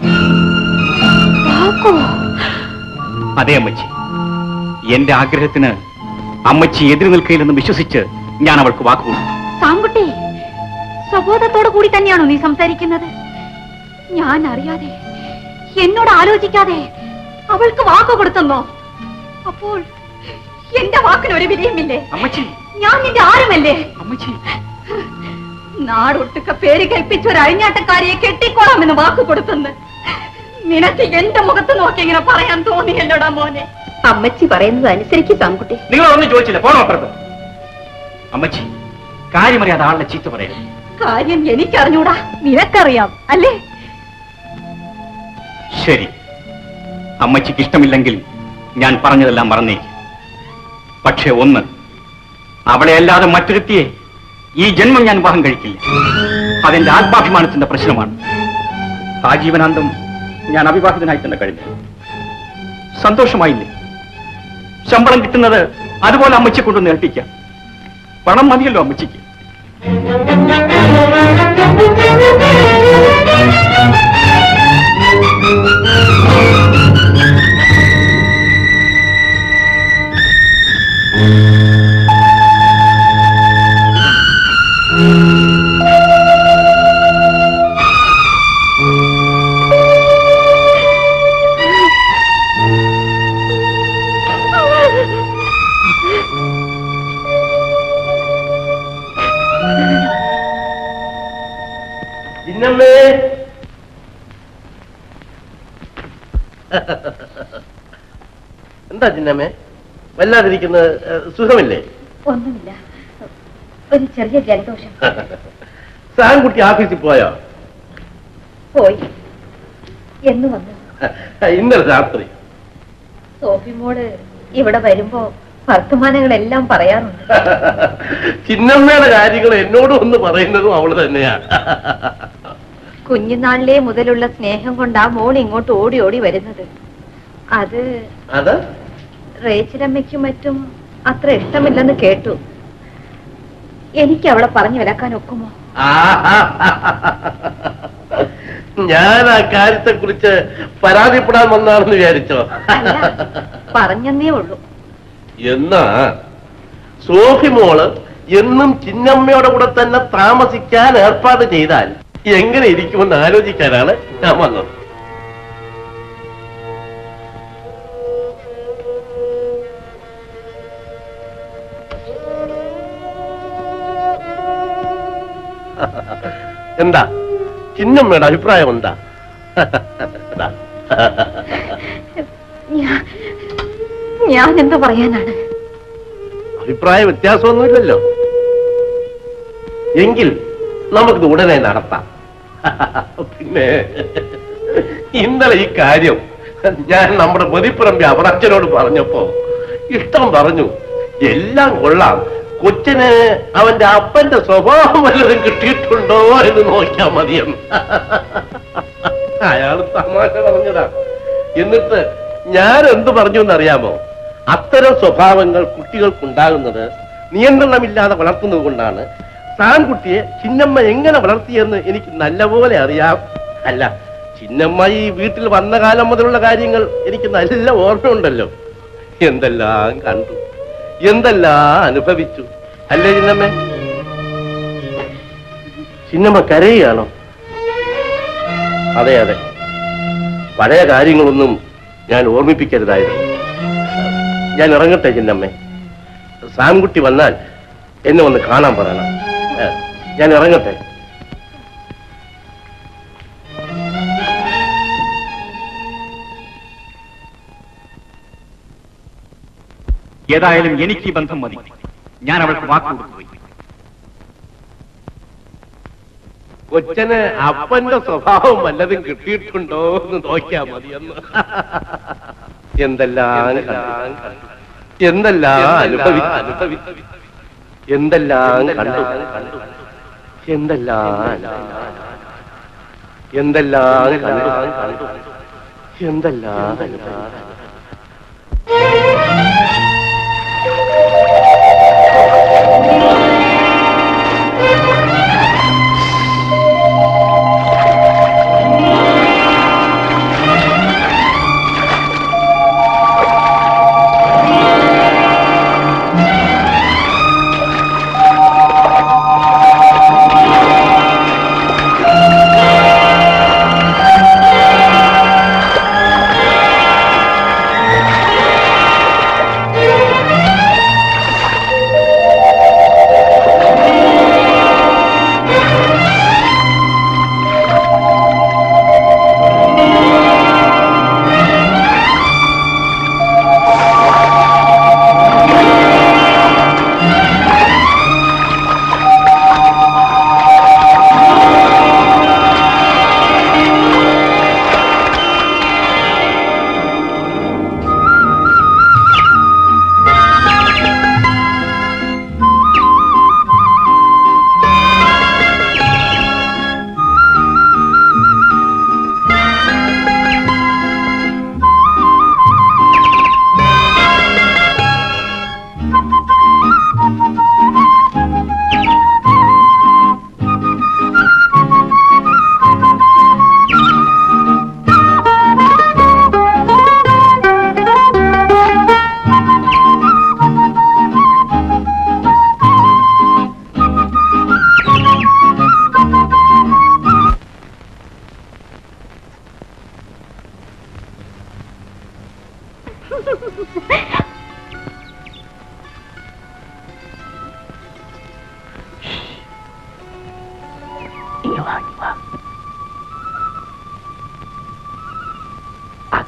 അതെ അമ്മച്ചി എന്റെ ആഗ്രഹത്തിന് അമ്മച്ചി എതിര് നിൽക്കയില്ലെന്ന് വിശ്വസിച്ച് ഞാൻ അവൾക്ക് വാക്ക് കൊടുത്തു സാങ്കുട്ടി സ്വബോധത്തോടു കൂടി തന്നെയാണോ നീ സംസാരിക്കുന്നത് ഞാൻ അറിയാതെ എന്നോട് ആലോചിക്കാതെ അവൾക്ക് വാക്ക് കൊടുത്തെന്നോ അപ്പോൾ എന്റെ വാക്കിന് ഒരു വിലയുമില്ലേ അമ്മച്ചി ഞാൻ നിന്റെ ആരുമല്ലേ അമ്മച്ചി നാടൊട്ടുക്ക പേര് കൽപ്പിച്ച ഒരു അഴിഞ്ഞാട്ടക്കാരിയെ കെട്ടിക്കോളാമെന്ന് വാക്ക് കൊടുത്തെന്ന് നിനക്ക് എന്റെ മുഖത്ത് നോക്കി ഇങ്ങനെ പറയാൻ തോന്നിയല്ലോടാ മോനെ അമ്മച്ചി പറയുന്നത് അനുസരിക്കും സാങ്കുട്ടി നിങ്ങളൊന്നും ചോദിച്ചില്ല പോണോ അപ്പുറത്ത് അമ്മച്ചി കാര്യമറിയാതെ ആളുടെ ചീത്ത പറയരുത് കാര്യം എനിക്കറിഞ്ഞൂടാ നിനക്കറിയാം അല്ലേ ശരി അമ്മച്ചിക്ക് ഇഷ്ടമില്ലെങ്കിൽ ഞാൻ പറഞ്ഞതെല്ലാം മറന്നേക്ക് പക്ഷേ ഒന്ന് അവളെ അല്ലാതെ മറ്റൊരുത്തിയെ ഈ ജന്മം ഞാൻ വിവാഹം കഴിക്കില്ല അതെന്റെ ആത്മാഭിമാനത്തിന്റെ പ്രശ്നമാണ് ആജീവനാന്തം ഞാൻ അവിവാഹിതനായി തന്നെ കഴിഞ്ഞു സന്തോഷമായില്ലേ ശമ്പളം കിട്ടുന്നത് അതുപോലെ അമ്മച്ചിയെ കൊണ്ടൊന്ന് ഏൽപ്പിക്കാം പണം മതിയല്ലോ അമ്മച്ചിക്ക് ചിന്നമ്മേ എന്താ ചിന്നമ്മേ വല്ലാതിരിക്കുന്ന സുഖമില്ലേ ഒന്നുമില്ല ഒരു ചെറിയ ജലദോഷം സാൻകുട്ടി ഓഫീസിൽ പോയോ പോയി എന്ന് വന്നു ഇന്നലെ രാത്രി സോഫി മോള് ഇവിടെ വരുമ്പോ വർത്തമാനങ്ങളെല്ലാം പറയാറുണ്ട് ചിന്നമ്മയുടെ കാര്യങ്ങൾ എന്നോടും ഒന്ന് പറയുന്നതും അവള് തന്നെയാ കുഞ്ഞുനാളിലെ മുതലുള്ള സ്നേഹം കൊണ്ടാ മോൾ ഇങ്ങോട്ട് ഓടി ഓടി വരുന്നത് അത് അത് റേച്ചിലമ്മയ്ക്കും മറ്റും അത്ര ഇഷ്ടമില്ലെന്ന് കേട്ടു എനിക്ക് അവളെ പറഞ്ഞു വിലക്കാൻ ഒക്കുമോ ഞാൻ ആ കാര്യത്തെ കുറിച്ച് പരാതിപ്പെടാൻ വന്നാണെന്ന് വിചാരിച്ചോ അല്ല പറഞ്ഞെന്നേ ഉള്ളൂ എന്നാ സോഫി മോള് എന്നും ചിന്നമ്മയുടെ കൂടെ തന്നെ താമസിക്കാൻ ഏർപ്പാട് ചെയ്താൽ എങ്ങനെ ഇരിക്കുമെന്ന് ആലോചിക്കാനാണ് ഞാൻ വന്നത് എന്താ ചിന്നമ്മയുടെ അഭിപ്രായം എന്താ എന്താ? ഞാൻ ഞാൻ എന്ത് പറയാനാണ് അഭിപ്രായ വ്യത്യാസമൊന്നുമില്ലല്ലോ എങ്കിൽ നമുക്കിത് ഉടനെ നടത്താം പിന്നെ ഇന്നലെ ഈ കാര്യം ഞാൻ നമ്മുടെ മതിപ്പുറമ്പി അവറച്ചനോട് പറഞ്ഞപ്പോ ഇഷ്ടം പറഞ്ഞു എല്ലാം കൊള്ളാം കൊച്ചിന് അവന്റെ അപ്പന്റെ സ്വഭാവം വല്ലതും കിട്ടിയിട്ടുണ്ടോ എന്ന് നോക്കിയാ മതിയെന്ന് അയാൾ തമാശ പറഞ്ഞതാ എന്നിട്ട് ഞാൻ എന്ത് പറഞ്ഞു എന്നറിയാമോ അത്തരം സ്വഭാവങ്ങൾ കുട്ടികൾക്കുണ്ടാകുന്നത് നിയന്ത്രണമില്ലാതെ വളർത്തുന്നത് കൊണ്ടാണ് സാൻകുട്ടിയെ ചിന്നമ്മ എങ്ങനെ വളർത്തിയെന്ന് എനിക്ക് നല്ലപോലെ അറിയാം അല്ല ചിന്നമ്മ ഈ വീട്ടിൽ വന്ന കാലം മുതലുള്ള കാര്യങ്ങൾ എനിക്ക് നല്ല ഓർമ്മയുണ്ടല്ലോ എന്തെല്ലാം കണ്ടു എന്തെല്ലാം അനുഭവിച്ചു അല്ലേ ചിന്നമ്മ ചിന്നമ്മ കരയുകയാണോ അതെ അതെ പഴയ കാര്യങ്ങളൊന്നും ഞാൻ ഓർമ്മിപ്പിക്കരുതായിരുന്നു ഞാൻ ഇറങ്ങട്ടെ ചിന്നമ്മേ സാംകുട്ടി വന്നാൽ എന്നെ ഒന്ന് കാണാൻ പറയണം ഏ, ഞാൻ ഇറങ്ങട്ടെ ഏതായാലും എനിക്ക് ഈ ബന്ധം മതി ഞാൻ അവൾക്ക് വാക്ക് കൊടുത്തുപോയി കൊച്ചന് അപ്പന്റെ സ്വഭാവം വല്ലതും കിട്ടിയിട്ടുണ്ടോ എന്ന് നോക്കിയാ മതിയെന്ന് എന്തെല്ലാം കണ്ടു. എന്തെല്ലാം അനുഭവിച്ചു അനുഭവിച്ചു എന്തെല്ലാം കണ്ടു എന്തെല്ലാം എന്തെല്ലാം കണ്ടു എന്തെല്ലാം അനുഭവിച്ചു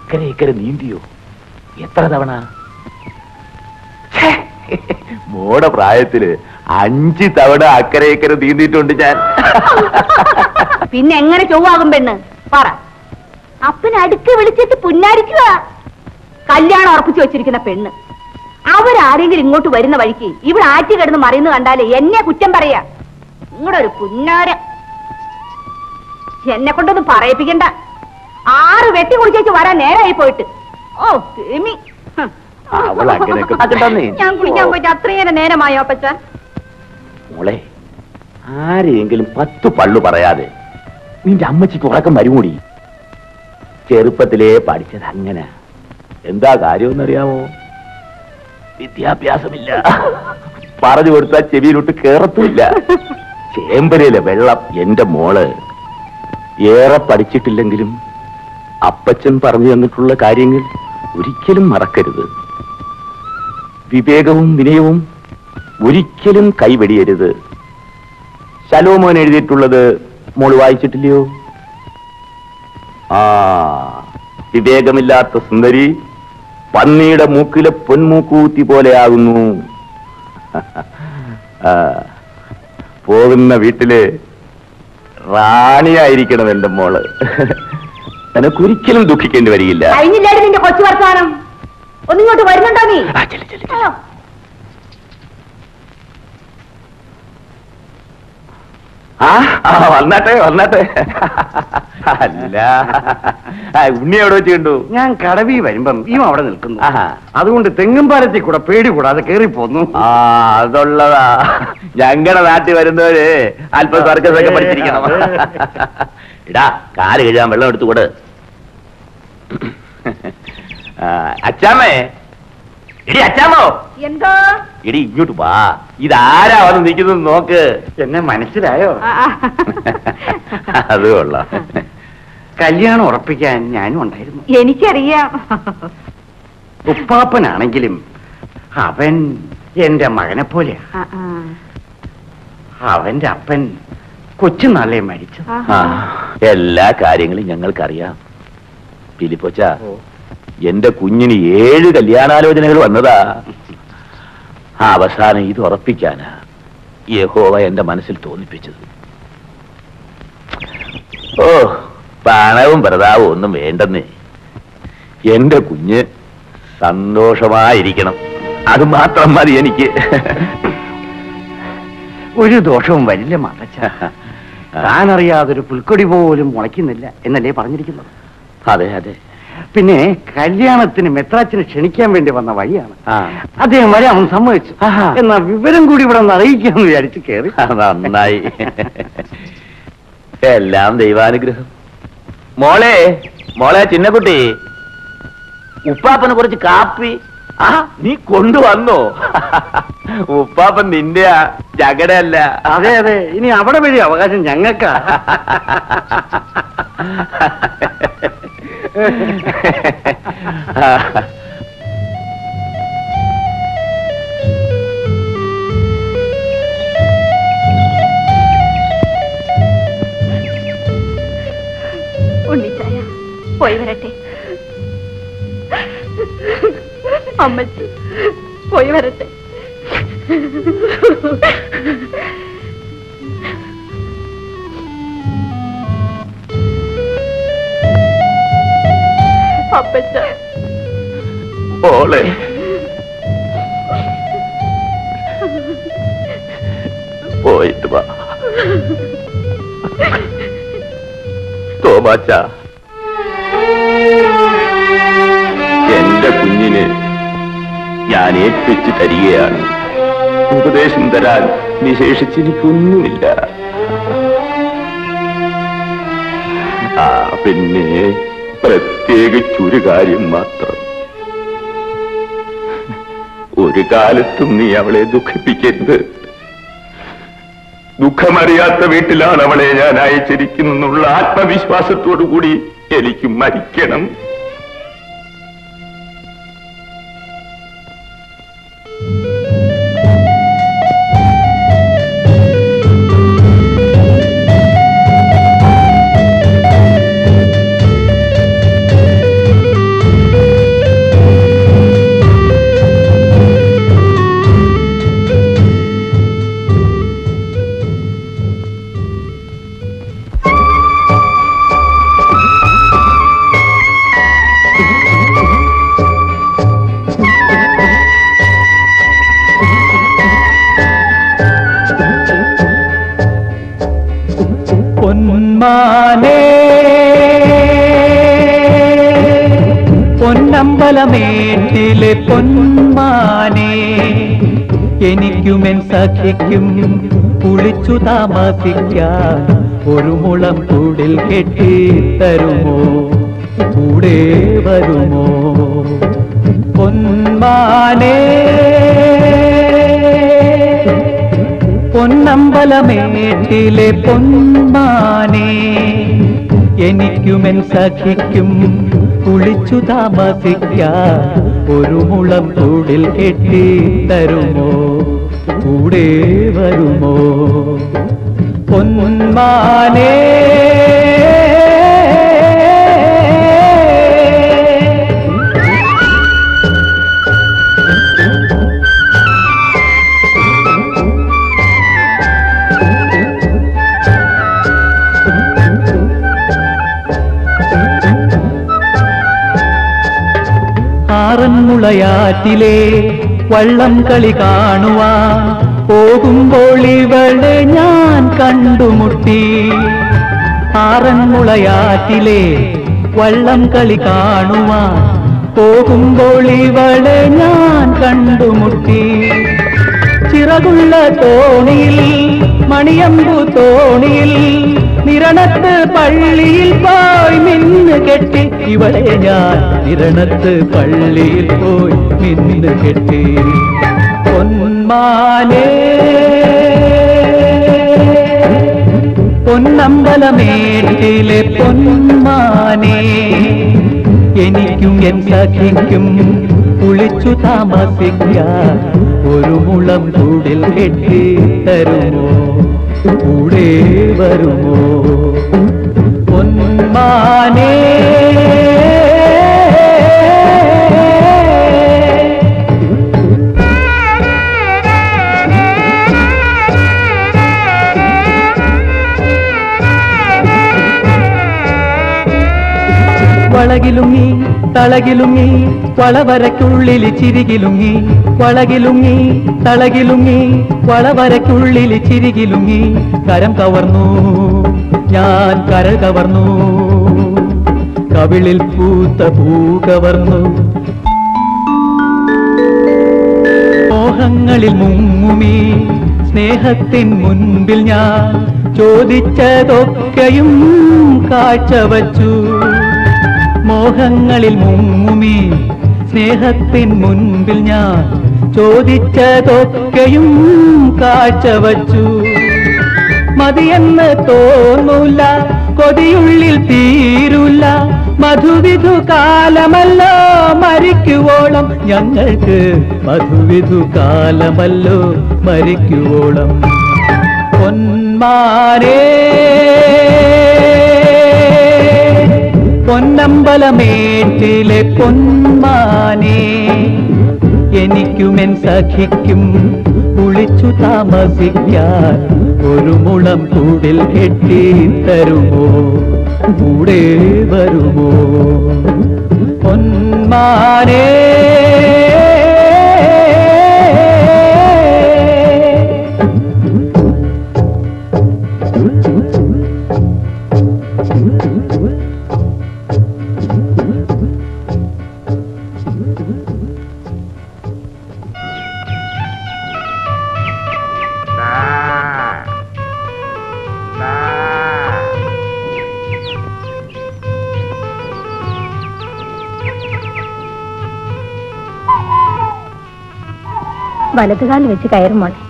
അക്കരെ ഇക്കരെ നീന്തിയോ എത്ര തവണ ഛേ, മോടെ പ്രായത്തില് അഞ്ച് തവണ അക്കരെ ഇക്കരെ നീന്തിയിട്ടുണ്ട് ഞാൻ പിന്നെ എങ്ങനെ ചൊവ്വാകും പെണ്ണ് പറ അപ്പൻ അടുക്ക് വിളിച്ചിട്ട് പുന്നാരിക്കുക കല്യാണം ഉറപ്പിച്ചു വെച്ചിരിക്കുന്ന പെണ്ണ് അവരാരെങ്കിലും ഇങ്ങോട്ട് വരുന്ന വഴിക്ക് ഇവിടെ ആറ്റി കിടന്ന് മറിയുന്ന കണ്ടാലേ എന്നെ കുറ്റം പറയാ നിങ്ങളുടെ ഒരു പുന്നാര എന്നെ കൊണ്ടൊന്നും പറയിപ്പിക്കണ്ട ആറ് വെട്ടി കുടിച്ചേച്ച് വരാൻ നേരമായി പോയിട്ട് ഓ തേമി ഹും. അവൾ അങ്ങനെയൊക്കെ പറഞ്ഞിട്ടാന്നേ. ഞാൻ കുളിക്കാൻ പോയിട്ട് അത്രയേറെ നേരമായോ അപ്പച്ച മോളെ ആരെയെങ്കിലും പത്ത് പള്ളു പറയാതെ നിന്റെ അമ്മച്ചിക്ക് ഉറക്കം വരുമൂടി ചെറുപ്പത്തിലേ പഠിച്ചത് അങ്ങനെ എന്താ കാര്യമെന്നറിയാമോ വിദ്യാഭ്യാസമില്ല പറഞ്ഞു കൊടുത്താൽ ചെവിയിലോട്ട് കേറത്തുമില്ല ചേമ്പരയിലെ വെള്ളം എന്റെ മോള് ഏറെ പഠിച്ചിട്ടില്ലെങ്കിലും അപ്പച്ചൻ പറഞ്ഞു തന്നിട്ടുള്ള കാര്യങ്ങൾ ഒരിക്കലും മറക്കരുത് വിവേകവും വിനയവും ഒരിക്കലും കൈവെടിയരുത് ശലോമോൻ എഴുതിയിട്ടുള്ളത് മോള് വായിച്ചിട്ടില്ലയോ ആ വിവേകമില്ലാത്ത സുന്ദരി പന്നിയുടെ മൂക്കിലെ പൊന്മൂക്കൂത്തി പോലെയാകുന്നു ആ, പോകുന്ന വീട്ടില് റാണിയായിരിക്കണം എന്റെ മോള് നിനക്കൊരിക്കലും ദുഃഖിക്കേണ്ടി വരികയില്ല കഴിഞ്ഞില്ലായിരുന്നു നിന്റെ കൊച്ചു വർത്താനം ഒന്നിങ്ങോട്ട് വരുന്നുണ്ടോ നീ ആ, ചെല്ല്, ചെല്ല്, ചെല്ല്. ഹലോ ആ ആ, വന്നാട്ടെ വന്നാട്ടെ അല്ല ആ, ഉണ്ണി എവിടെ വെച്ച് കണ്ടു ഞാൻ കടവി വരുമ്പം ഇവൻ അവിടെ നിൽക്കുന്നു ആഹാ. അതുകൊണ്ട് തെങ്ങുംപാലത്തിൽ കൂടെ പേടി കൂടാതെ കേറി പോന്നു ആ അതുള്ളതാ ഞങ്ങളുടെ നാട്ടിൽ വരുന്നവര് അല്പം സർക്കസ് ഒക്കെ പഠിച്ചിരിക്കണം ഇടാ കാല് കഴുകാൻ വെള്ളം എടുത്തു കൂടെ അച്ചാമ്മേ ഇടി അച്ചാമ്മോ എന്തോ ഇടി ഇങ്ങോട്ട് വാ ഇതാരാ വന്ന് നിൽക്കുന്നത് നോക്ക് എന്നെ മനസ്സിലായോ ആ, ആ. അത് കൊള്ളാം കല്യാണം ഉറപ്പിക്കാൻ ഞാനും ഉണ്ടായിരുന്നു എനിക്കറിയാം ഉപ്പാപ്പനാണെങ്കിലും അവൻ എന്റെ മകനെ പോലെയാ ആ, ആ. അവന്റെ അപ്പൻ കൊച്ചുനാളെ മരിച്ചു ആ, എല്ലാ കാര്യങ്ങളും ഞങ്ങൾക്കറിയാം ഫിലിപ്പോച്ച എന്റെ കുഞ്ഞിന് ഏഴ് കല്യാണാലോചനകൾ വന്നതാ ആ അവസാനം ഇത് ഉറപ്പിക്കാനാ യഹോവ എന്റെ മനസ്സിൽ തോന്നിപ്പിച്ചത് ഓ പണവും പ്രതാവും ഒന്നും വേണ്ടെന്നേ എന്റെ കുഞ്ഞ് സന്തോഷമായിരിക്കണം അത് മാത്രം മതി എനിക്ക് ഒരു ദോഷവും വരില്ല മാതച്ച താനറിയാതൊരു പുൽക്കൊടി പോലും മുളയ്ക്കുന്നില്ല എന്നല്ലേ പറഞ്ഞിരിക്കുന്നത് അതെ അതെ പിന്നെ കല്യാണത്തിന് മെത്രാച്ചിനെ ക്ഷണിക്കാൻ വേണ്ടി വന്ന വഴിയാണ് ആ അദ്ദേഹം വരാൻ സമ്മതിച്ചു ആഹാ. എന്നാ വിവരം കൂടി ഇവിടെ ഒന്ന് അറിയിക്കാന്ന് വിചാരിച്ച് കയറി നന്നായി എല്ലാം ദൈവാനുഗ്രഹം മോളെ മോളെ ചിന്നക്കുട്ടി ഉപ്പാപ്പനെ കുറച്ച് കാപ്പി ആ നീ കൊണ്ടുവന്നോ ഉപ്പാപ്പൻ നിന്റെ ജഗടല്ല അതെ അതെ ഇനി അവിടെ വഴി അവകാശം ഞങ്ങൾക്കാ ഉണ്ണിച്ചായ പോയി വരട്ടെ അമ്മച്ചി പോയി വരട്ടെ അപ്പച്ച മോളെ പോയിട്ട് വാ തോമാച്ച എന്റെ കുഞ്ഞിന് ഞാൻ ഏൽപ്പിച്ചു തരികയാണ് ഉപദേശം തരാൻ വിശേഷിച്ചെനിക്കൊന്നുമില്ല ആ പിന്നെ പ്രത്യേകിച്ചൊരു കാര്യം മാത്രം ഒരു കാലത്തും നീ അവളെ ദുഃഖിപ്പിക്കരുത് ദുഃഖമറിയാത്ത വീട്ടിലാണ് അവളെ ഞാൻ അയച്ചിരിക്കുന്നുള്ള ആത്മവിശ്വാസത്തോടു കൂടി എനിക്ക് മരിക്കണം പൊന്മാനേ പൊന്നമ്പലമേട്ടിലെ പൊന്മാനേ എനിക്കുമെൻ സഖിക്കും കുളിച്ചു താമസിക്കാൻ ഒരു മുളം കൂടിൽ കെട്ടി തരുമോ കൂടെ വരുമോ പൊന്മാനേ പൊന്നമ്പലമേട്ടിലെ പൊന്മാനേ എനിക്കുമെൻ സഖിക്കും കുളിച്ചു താമസിക്കാൻ ഒരു മുളം കൂടിൽ കെട്ടി തരുമോ കൂടെ വരുമോ പൊന്മാനേ ആറന്മുളയാറ്റിലെ വള്ളം കളി കാണുവാൻ പോകുമ്പോൾ ഇവളെ ഞാൻ കണ്ടുമുട്ടി ആറന്മുളയാറ്റിലെ വള്ളം കളി കാണുവാൻ പോകുമ്പോൾ ഇവളെ ഞാൻ കണ്ടുമുട്ടി ചിറകുള്ള തോണിയിൽ മണിയമ്പു തോണിയിൽ നിരണത്ത് പള്ളിയിൽ പോയി നിന്ന് കെട്ടി ഇവളെ ഞാൻ നിരണത്ത് പള്ളിയിൽ പോയി നിന്ന് കെട്ടി പൊന്മാനേ പൊന്നമ്പലമേട്ടിലെ പൊന്മാനേ എനിക്കും എൻ സഖിക്കും കുളിച്ചു താമസിക്കാൻ ഒരു മുളം കൂടിൽ കെട്ടി തരുമോ കൂടെ വരുമോ പൊന്മാനേ വളകിലുങ്ങി തളകിലുങ്ങി വളവരക്കുള്ളിൽ ചിരികിലുങ്ങി വളകിലുങ്ങി തളകിലുങ്ങി വളവരക്കുള്ളിൽ ചിരികിലുങ്ങി കരം കവർന്നു ഞാൻ കരൾ കവർന്നു കവിളിൽ പൂത്ത പൂ കവർന്നു മോഹങ്ങളിൽ മുങ്ങുമീ സ്നേഹത്തിൻ മുൻപിൽ ഞാൻ ചോദിച്ചതൊക്കെയും കാഴ്ചവച്ചു മോഹങ്ങളിൽ മുങ്ങുമീ സ്നേഹത്തിൻ മുൻപിൽ ഞാൻ ചോദിച്ചതൊക്കെയും കാഴ്ചവച്ചു മതിയെന്ന് തോന്നൂല കൊതിയുള്ളിൽ തീരൂല മധുവിധു കാലമല്ലോ മരിക്കുവോളം ഞങ്ങൾക്ക് മധുവിധു കാലമല്ലോ മരിക്കുവോളം പൊന്മാരേ പൊന്നമ്പലമേട്ടിലെ പൊന്മാനേ എനിക്കുമെൻ സഖിക്കും കുളിച്ചു താമസിക്കാൻ ഒരു മുളം കൂടിൽ കെട്ടി തരുമോ കൂടെ വരുമോ പൊന്മാനേ വലതുകാൽ വെച്ച് കയറും മോളെ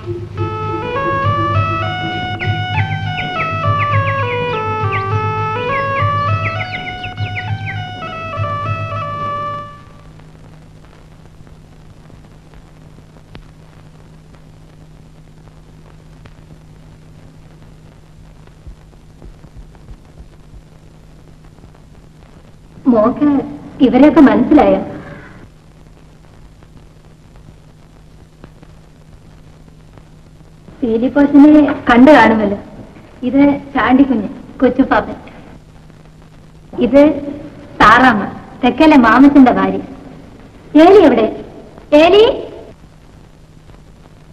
മോക്ക് ഇവരെയൊക്കെ മനസ്സിലായോ പീലിപ്പോസിനെ കണ്ടു കാണുമല്ലോ ഇത് ചാണ്ടിക്കുഞ്ഞ് കൊച്ചുപാപ്പൻ ഇത് താറാമ്മ തെക്കലെ മാമച്ചന്റെ ഭാര്യ ഏലി എവിടെ ഏലി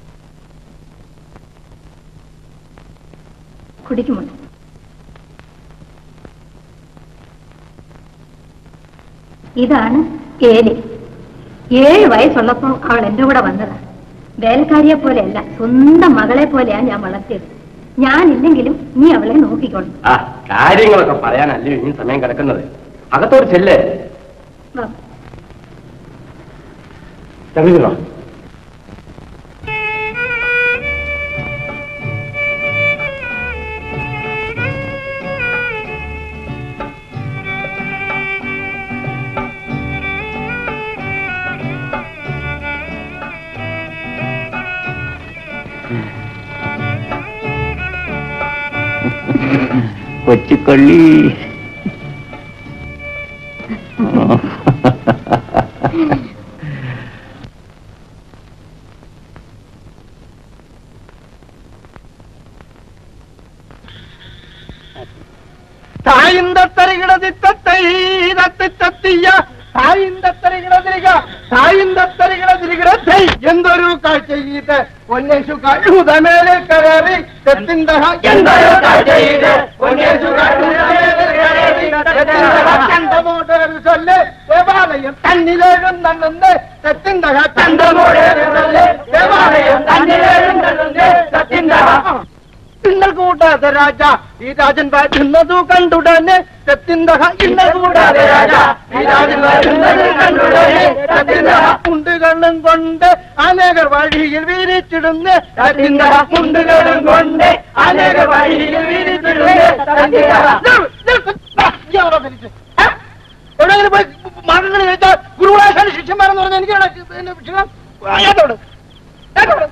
കുടിക്കുമുണ്ട് ഇതാണ് ഏലി ഏഴ് വയസ്സുള്ളപ്പോ അവൾ എന്റെ കൂടെ വന്നതാ വേലക്കാരിയെ പോലെയല്ല സ്വന്തം മകളെ പോലെയാ ഞാൻ വളർത്തിയത് ഞാനില്ലെങ്കിലും നീ അവളെ നോക്കിക്കോളും ആ കാര്യങ്ങളൊക്കെ പറയാനല്ലേ ഇനി സമയം കിടക്കുന്നത് അകത്തോട് ചെല്ലേ വാ. ചന്ദ്രനോ കൊച്ചുക്കള്ളി എന്തൊരു കാഴ്ചയിട്ട് പൊന്നേശു കഴുതമേലെ കയറി തെത്തിന്തഹ എന്തൊരു കാഴ്ചയിട്ട് പൊന്നേശു ചന്തമോടൊരു ചൊല്ല് ദേവാലയം തന്നിലേഴും നന്നുണ്ട് തെത്തിന്തഹ ചന്തമോടൊരു ചൊല്ല് ദേവാലയം തന്നിലേഴും നന്നുണ്ട് തെത്തിന്തഹ ഇന്നൽ കൂടാതെ രാജ ഈ രാജൻ വരുന്നതു കണ്ടുടനെ തെത്തിന്തഹ ഇന്നൽ കൂടാതെ രാജ ഈ രാജൻ വരുന്നത് കണ്ടുടനെ തെത്തിന്തഹ മുണ്ടുകളും കൊണ്ട് അനേകർ വഴിയിൽ വീരിച്ചിടുന്ന തെത്തിന്തഹ മുണ്ടുകളും കൊണ്ട് അനേകർ വഴിയിൽ വീരിച്ചിടുന്ന തെത്തിന്തഹ എവിടെയെങ്കിലും പോയി മതങ്ങൾ കഴിച്ചാൽ ഗുരുവായൂർ ശിഷ്യന്മാരെന്ന് പറഞ്ഞാൽ എനിക്ക് ഏതോട് ഏതോട്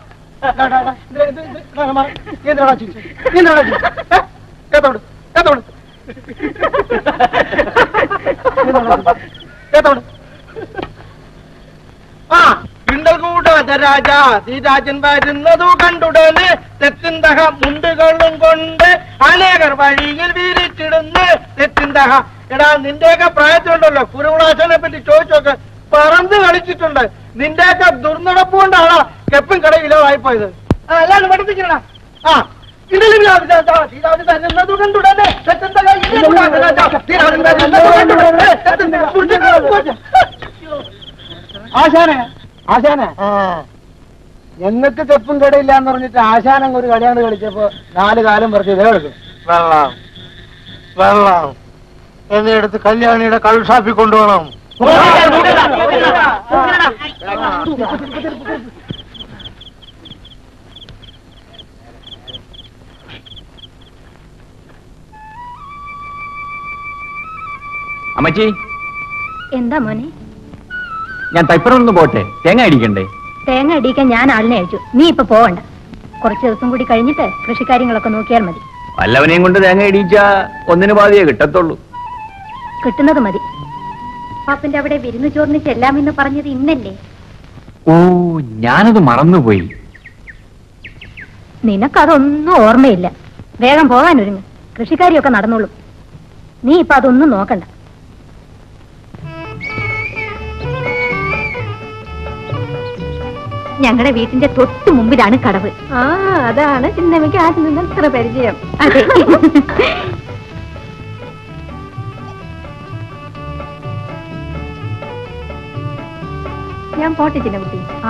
ആ കൂടാതെ രാജ ഈ രാജൻ വരുന്നതു കണ്ടുടനെ തെത്തിന്തഹ മുണ്ടുകളും കൊണ്ട് അനേകർ വഴിയിൽ വീരിച്ചിടുന്ന് തെത്തിന്തഹ എടാ നിന്റെയൊക്കെ പ്രായത്തിലുണ്ടല്ലോ കുരുവിളാശനെ പറ്റി ചോദിച്ചോക്ക് പറന്ന് കളിച്ചിട്ടുണ്ട് നിന്റെയൊക്കെ ദുർനടപ്പ് കൊണ്ടാണ് കെപ്പും കടയിലോ ആയിപ്പോയത് ആ എല്ലാരും പഠിപ്പിക്കണ ആ ഇതിലും തരുന്നതു കണ്ടുടനെ തെത്തിന്തഹ ഇതിലും കൂടാതെ രാജാ, ഈ രാജൻ വരുന്നതു കണ്ടുടനെ തെത്തിന്തഹ മുണ്ടുകളും കൊണ്ട് ആശാനെ ആശാനെ ഞങ്ങൾക്ക് തെപ്പും കടയില്ല എന്ന് പറഞ്ഞിട്ട് ആശാനം ഒരു കടയാണ്ട് കളിച്ചപ്പോ നാല് കാലം പറിച്ച് ഇതേ എടുക്കും വെള്ളം വെള്ളം എന്നെടുത്ത് കല്യാണിയുടെ കൾഷാപ്പി കൊണ്ടുപോകണം അമ്മച്ചി എന്താ മോനെ ഞാൻ തൈപ്പറം ഒന്ന് പോട്ടെ തേങ്ങ അടിക്കണ്ടേ തേങ്ങ അടിക്കാൻ ഞാൻ ആളിനെ അയച്ചു നീ ഇപ്പൊ പോവണ്ട കുറച്ച് ദിവസം കൂടി കഴിഞ്ഞിട്ട് കൃഷിക്കാര്യങ്ങളൊക്കെ നോക്കിയാൽ മതി വല്ലവനെയും കൊണ്ട് തേങ്ങ അടിച്ചാ ഒന്നിനു പാതിയേ കിട്ടത്തുള്ളൂ കിട്ടുന്നത് മതി പാപ്പന്റെ അവിടെ വിരുന്നു ചോറിന് ചെല്ലാമെന്ന് പറഞ്ഞത് ഇന്നല്ലേ ഓ ഞാനത് മറന്നുപോയി നിനക്കതൊന്നും ഓർമ്മയില്ല വേഗം പോകാൻ ഒരുങ്ങ് കൃഷിക്കാരിയൊക്കെ നടന്നോളും നീ ഇപ്പൊ അതൊന്നും നോക്കണ്ട ഞങ്ങളുടെ വീട്ടിന്റെ തൊട്ട് മുമ്പിലാണ് കടവ് ആ അതാണ് ചിന്നമ്മയ്ക്ക് ആദ്യം നിന്ന് ഇത്ര പരിചയം അതെ ഞാൻ പോട്ടെ ചിന്നക്കുട്ടി ആ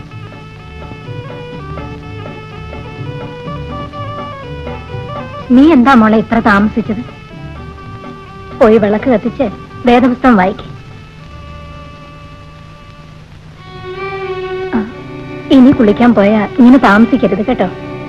നീ എന്താ മോളെ ഇത്ര താമസിച്ചത് പോയി വിളക്ക് കത്തിച്ച് വേദപുസ്തകം വായിക്ക ഇനി കുളിക്കാൻ പോയാ ഇങ്ങനെ താമസിക്കരുത് കേട്ടോ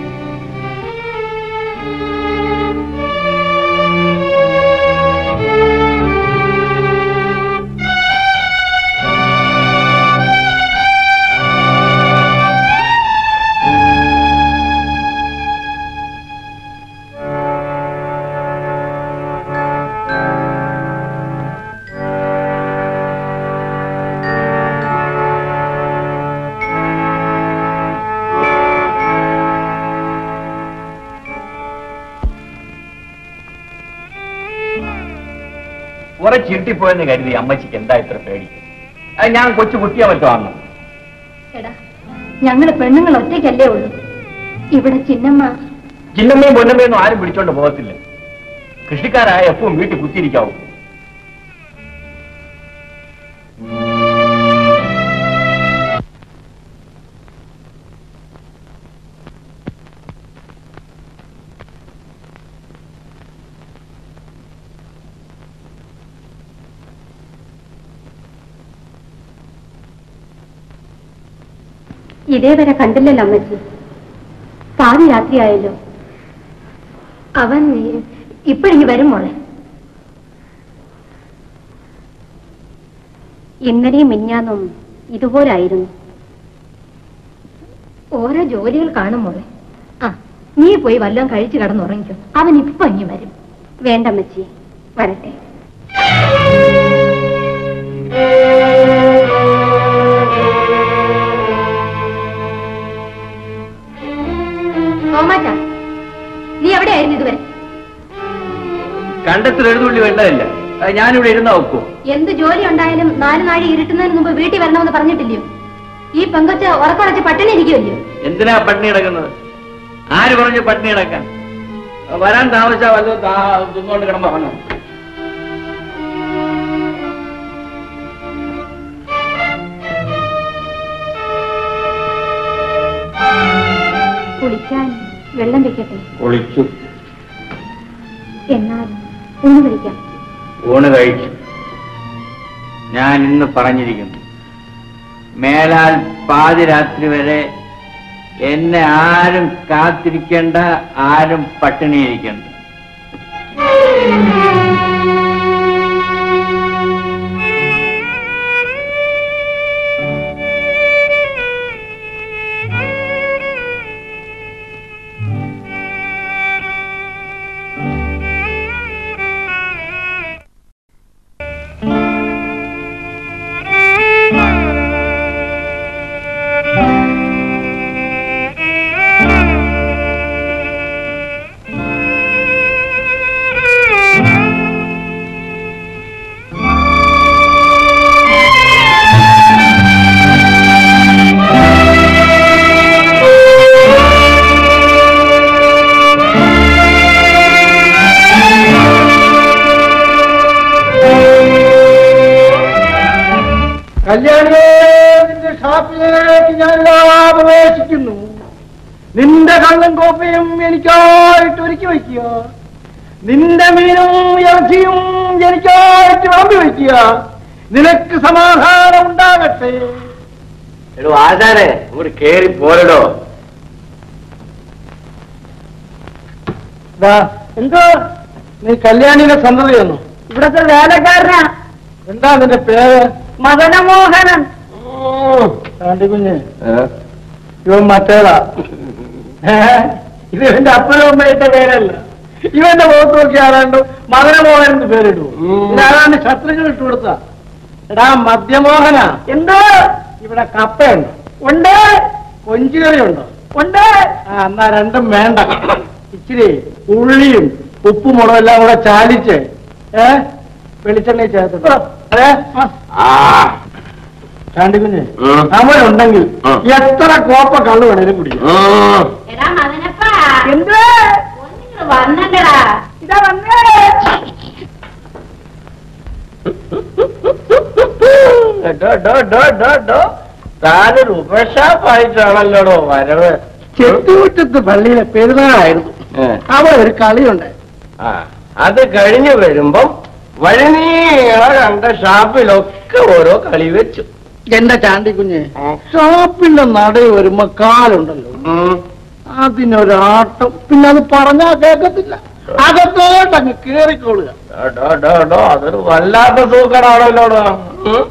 കുറെ ചീട്ടിപ്പോയെന്ന് കരുതി അമ്മച്ചിക്ക് എന്താ ഇത്ര പേടി അത് ഞാൻ കൊച്ചു കുട്ടിയെ പറ്റുവാണ് എടാ ഞങ്ങള് പെണ്ണുങ്ങൾ ഒറ്റയ്ക്കല്ലേ ഉള്ളൂ ഇവിടെ ചിന്നമ്മ ചിന്നമ്മയും പൊന്നമ്മയൊന്നും ആരും പിടിച്ചോണ്ട് പോകത്തില്ല കൃഷിക്കാരായ എപ്പവും വീട്ടിൽ കുത്തിയിരിക്കാവും ഇതേവരെ കണ്ടില്ലല്ലോ അമ്മച്ചി പാതി രാത്രിയായല്ലോ അവൻ ഇപ്പോഴിങ്ങി വരും മോളെ ഇന്നലെയും മിഞ്ഞാന്നും ഇതുപോലായിരുന്നു ഓരോ ജോലികൾ കാണും മോളെ ആ നീ പോയി വല്ലതും കഴിച്ചു കിടന്നുറങ്ങിക്കോ അവൻ ഇപ്പൊ ഇങ്ങി വരും വേണ്ട അമ്മച്ചി വരട്ടെ തോമാച്ച നീ എവിടെയായിരുന്നു ഇതുവരെ കണ്ടത്തിൽ എഴുതുള്ളി വേണ്ടതില്ല അത് ഞാനിവിടെ ഇരുന്ന നോക്കൂ എന്ത് ജോലി ഉണ്ടായാലും നാല് നാഴി ഇരുട്ടുന്നതിന് മുമ്പ് വീട്ടിൽ വരണമെന്ന് പറഞ്ഞിട്ടില്ലയോ ഈ പെങ്കൊച്ച് ഉറക്കടച്ച് പട്ടിണി ഇരിക്കുമല്ലോ എന്തിനാ പട്ടിണി കിടക്കുന്നത് ആര് പറഞ്ഞു പട്ടിണി കിടക്കാൻ വരാൻ താമസിച്ചാ വല്ലതും താ- തിന്നുകൊണ്ട് കിടമ്പോ പറഞ്ഞു കുളിക്കാൻ വെള്ളം വെക്കട്ടെ കുളിച്ചു എന്നാൽ ഊണ് കഴിക്കാം ഊണ് കഴിച്ചു ഞാൻ ഇന്ന് പറഞ്ഞിരിക്കുന്നു മേലാൽ പാതിരാത്രി വരെ എന്നെ ആരും കാത്തിരിക്കേണ്ട ആരും പട്ടിണിയിരിക്കണ്ട കല്യാണിയെ നിന്റെ ഷാപ്പിലേക്ക് ഞാൻ പ്രവേശിക്കുന്നു നിന്റെ കള്ളും കോപ്പയും എനിക്കായിട്ട് ഒരുക്കി വയ്ക്കുക നിന്റെ മീനും ഇറച്ചിയും എനിക്കായിട്ട് വിളമ്പി വയ്ക്കുക നിനക്ക് സമാധാനം ഉണ്ടാകട്ടെ എടോ ആശാനെ ഇങ്ങോട്ട് കേറി പോരടോ ദാ, എന്തോ നീ കല്യാണിയുടെ സന്തതി വന്നു ഇവിടത്തെ വേലക്കാരനാ എന്താ നിന്റെ പേര് മദനമോഹനൻ ആണ്ടി കുഞ്ഞ് ഇവൻ മറ്റേതാ ഏ? ഇത് ഇവന്റെ അപ്പനും അമ്മയുടെ പേരല്ല ഇവന്റെ മുഖത്ത് നോക്കി ആരാണ്ട് മദനമോഹൻ എന്ന് പേരിട്ടു ഇതാരാണ്ട് ശത്രുക്കൾ ഇട്ടു കൊടുത്ത എടാ മദ്യമോഹന എന്തോ ഇവിടെ കപ്പയുണ്ടോ ഉണ്ട് കൊഞ്ചുകറി ഉണ്ടോ ഉണ്ട് ആ എന്നാ രണ്ടും വേണ്ട ഇച്ചിരി ഉള്ളിയും ഉപ്പും മുളകും എല്ലാം കൂടെ ചാലിച്ച് ഏ വെളിച്ചെണ്ണ ചേർത്തിട്ടോ അതെ ആ ചാണ്ടിക്കുഞ്ഞ് അവനുണ്ടെങ്കിൽ എത്ര കോപ്പ കള്ളു വേണേലും കുടിക്കും എടാ മദനപ്പ എന്ത് വന്നണ്ടടാ ഇതാ വന്നേ താനൊരു ഉപഷാപ്പായിട്ടാണല്ലോടോ വരവ് ചെത്തുമുറ്റത്ത് പള്ളിയിലെ പെരുന്നാളായിരുന്നു അവിടെ ഒരു കളിയുണ്ട് ആ അത് കഴിഞ്ഞു വരുമ്പം വഴിനീള കണ്ട ഷാപ്പിലൊക്കെ ഓരോ കളി വെച്ചു എന്റെ ചാണ്ടിക്കുഞ്ഞ് ഷാപ്പിന്റെ നടയിൽ വരുമ്പോ കാലുണ്ടല്ലോ അതിനൊരാട്ടം പിന്നെ അത് പറഞ്ഞാ കേൾക്കത്തില്ല അകത്തോട്ട് അങ്ങ് കേറിക്കൊള്ളുക ഡോ, ഡോ, ഡോ, ഡോ, അതൊരു വല്ലാത്ത സൂക്കടാണല്ലോടോ ഉം.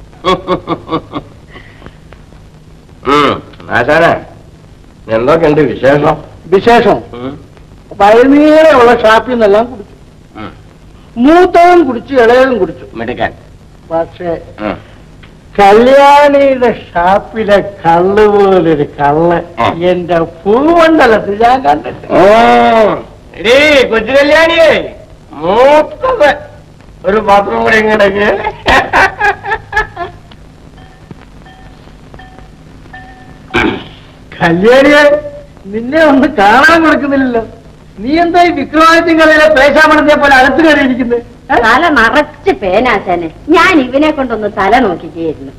ഉം. ആശാനെ എന്തൊക്കെയുണ്ട് വിശേഷം വിശേഷം വൈകുന്നേരമുള്ള ഷാപ്പിൽ നിന്നെല്ലാം കുടിച്ചു ഉം. മൂത്തവൻ കുടിച്ചു ഇളയതും കുടിച്ചു മിടുക്കാൻ പക്ഷേ ഉം. കല്യാണിയുടെ ഷാപ്പിലെ കള്ള് പോലൊരു കള്ള് ആ. എന്റെ പൂമണ്ഡലത്തിൽ ഞാൻ കണ്ടിട്ട് ഉം. എടീ കൊച്ചു കല്യാണിയേ മൂത്തത് ഒരു പാത്രം കൂടെ ഇങ്ങടക്ക് കല്യാണിയെ നിന്നെ ഒന്ന് കാണാൻ കൊടുക്കുന്നില്ലല്ലോ നീ എന്താ ഈ വിക്രമാദിത്യം കളിയിലെ പേശാമണത്തെ പോലെ അകത്ത് കയറിയിരിക്കുന്നത് തല നിറച്ച് പേനാശാനെ ഞാൻ ഇവനെ കൊണ്ടൊന്ന് തല നോക്കിക്കായിരുന്നു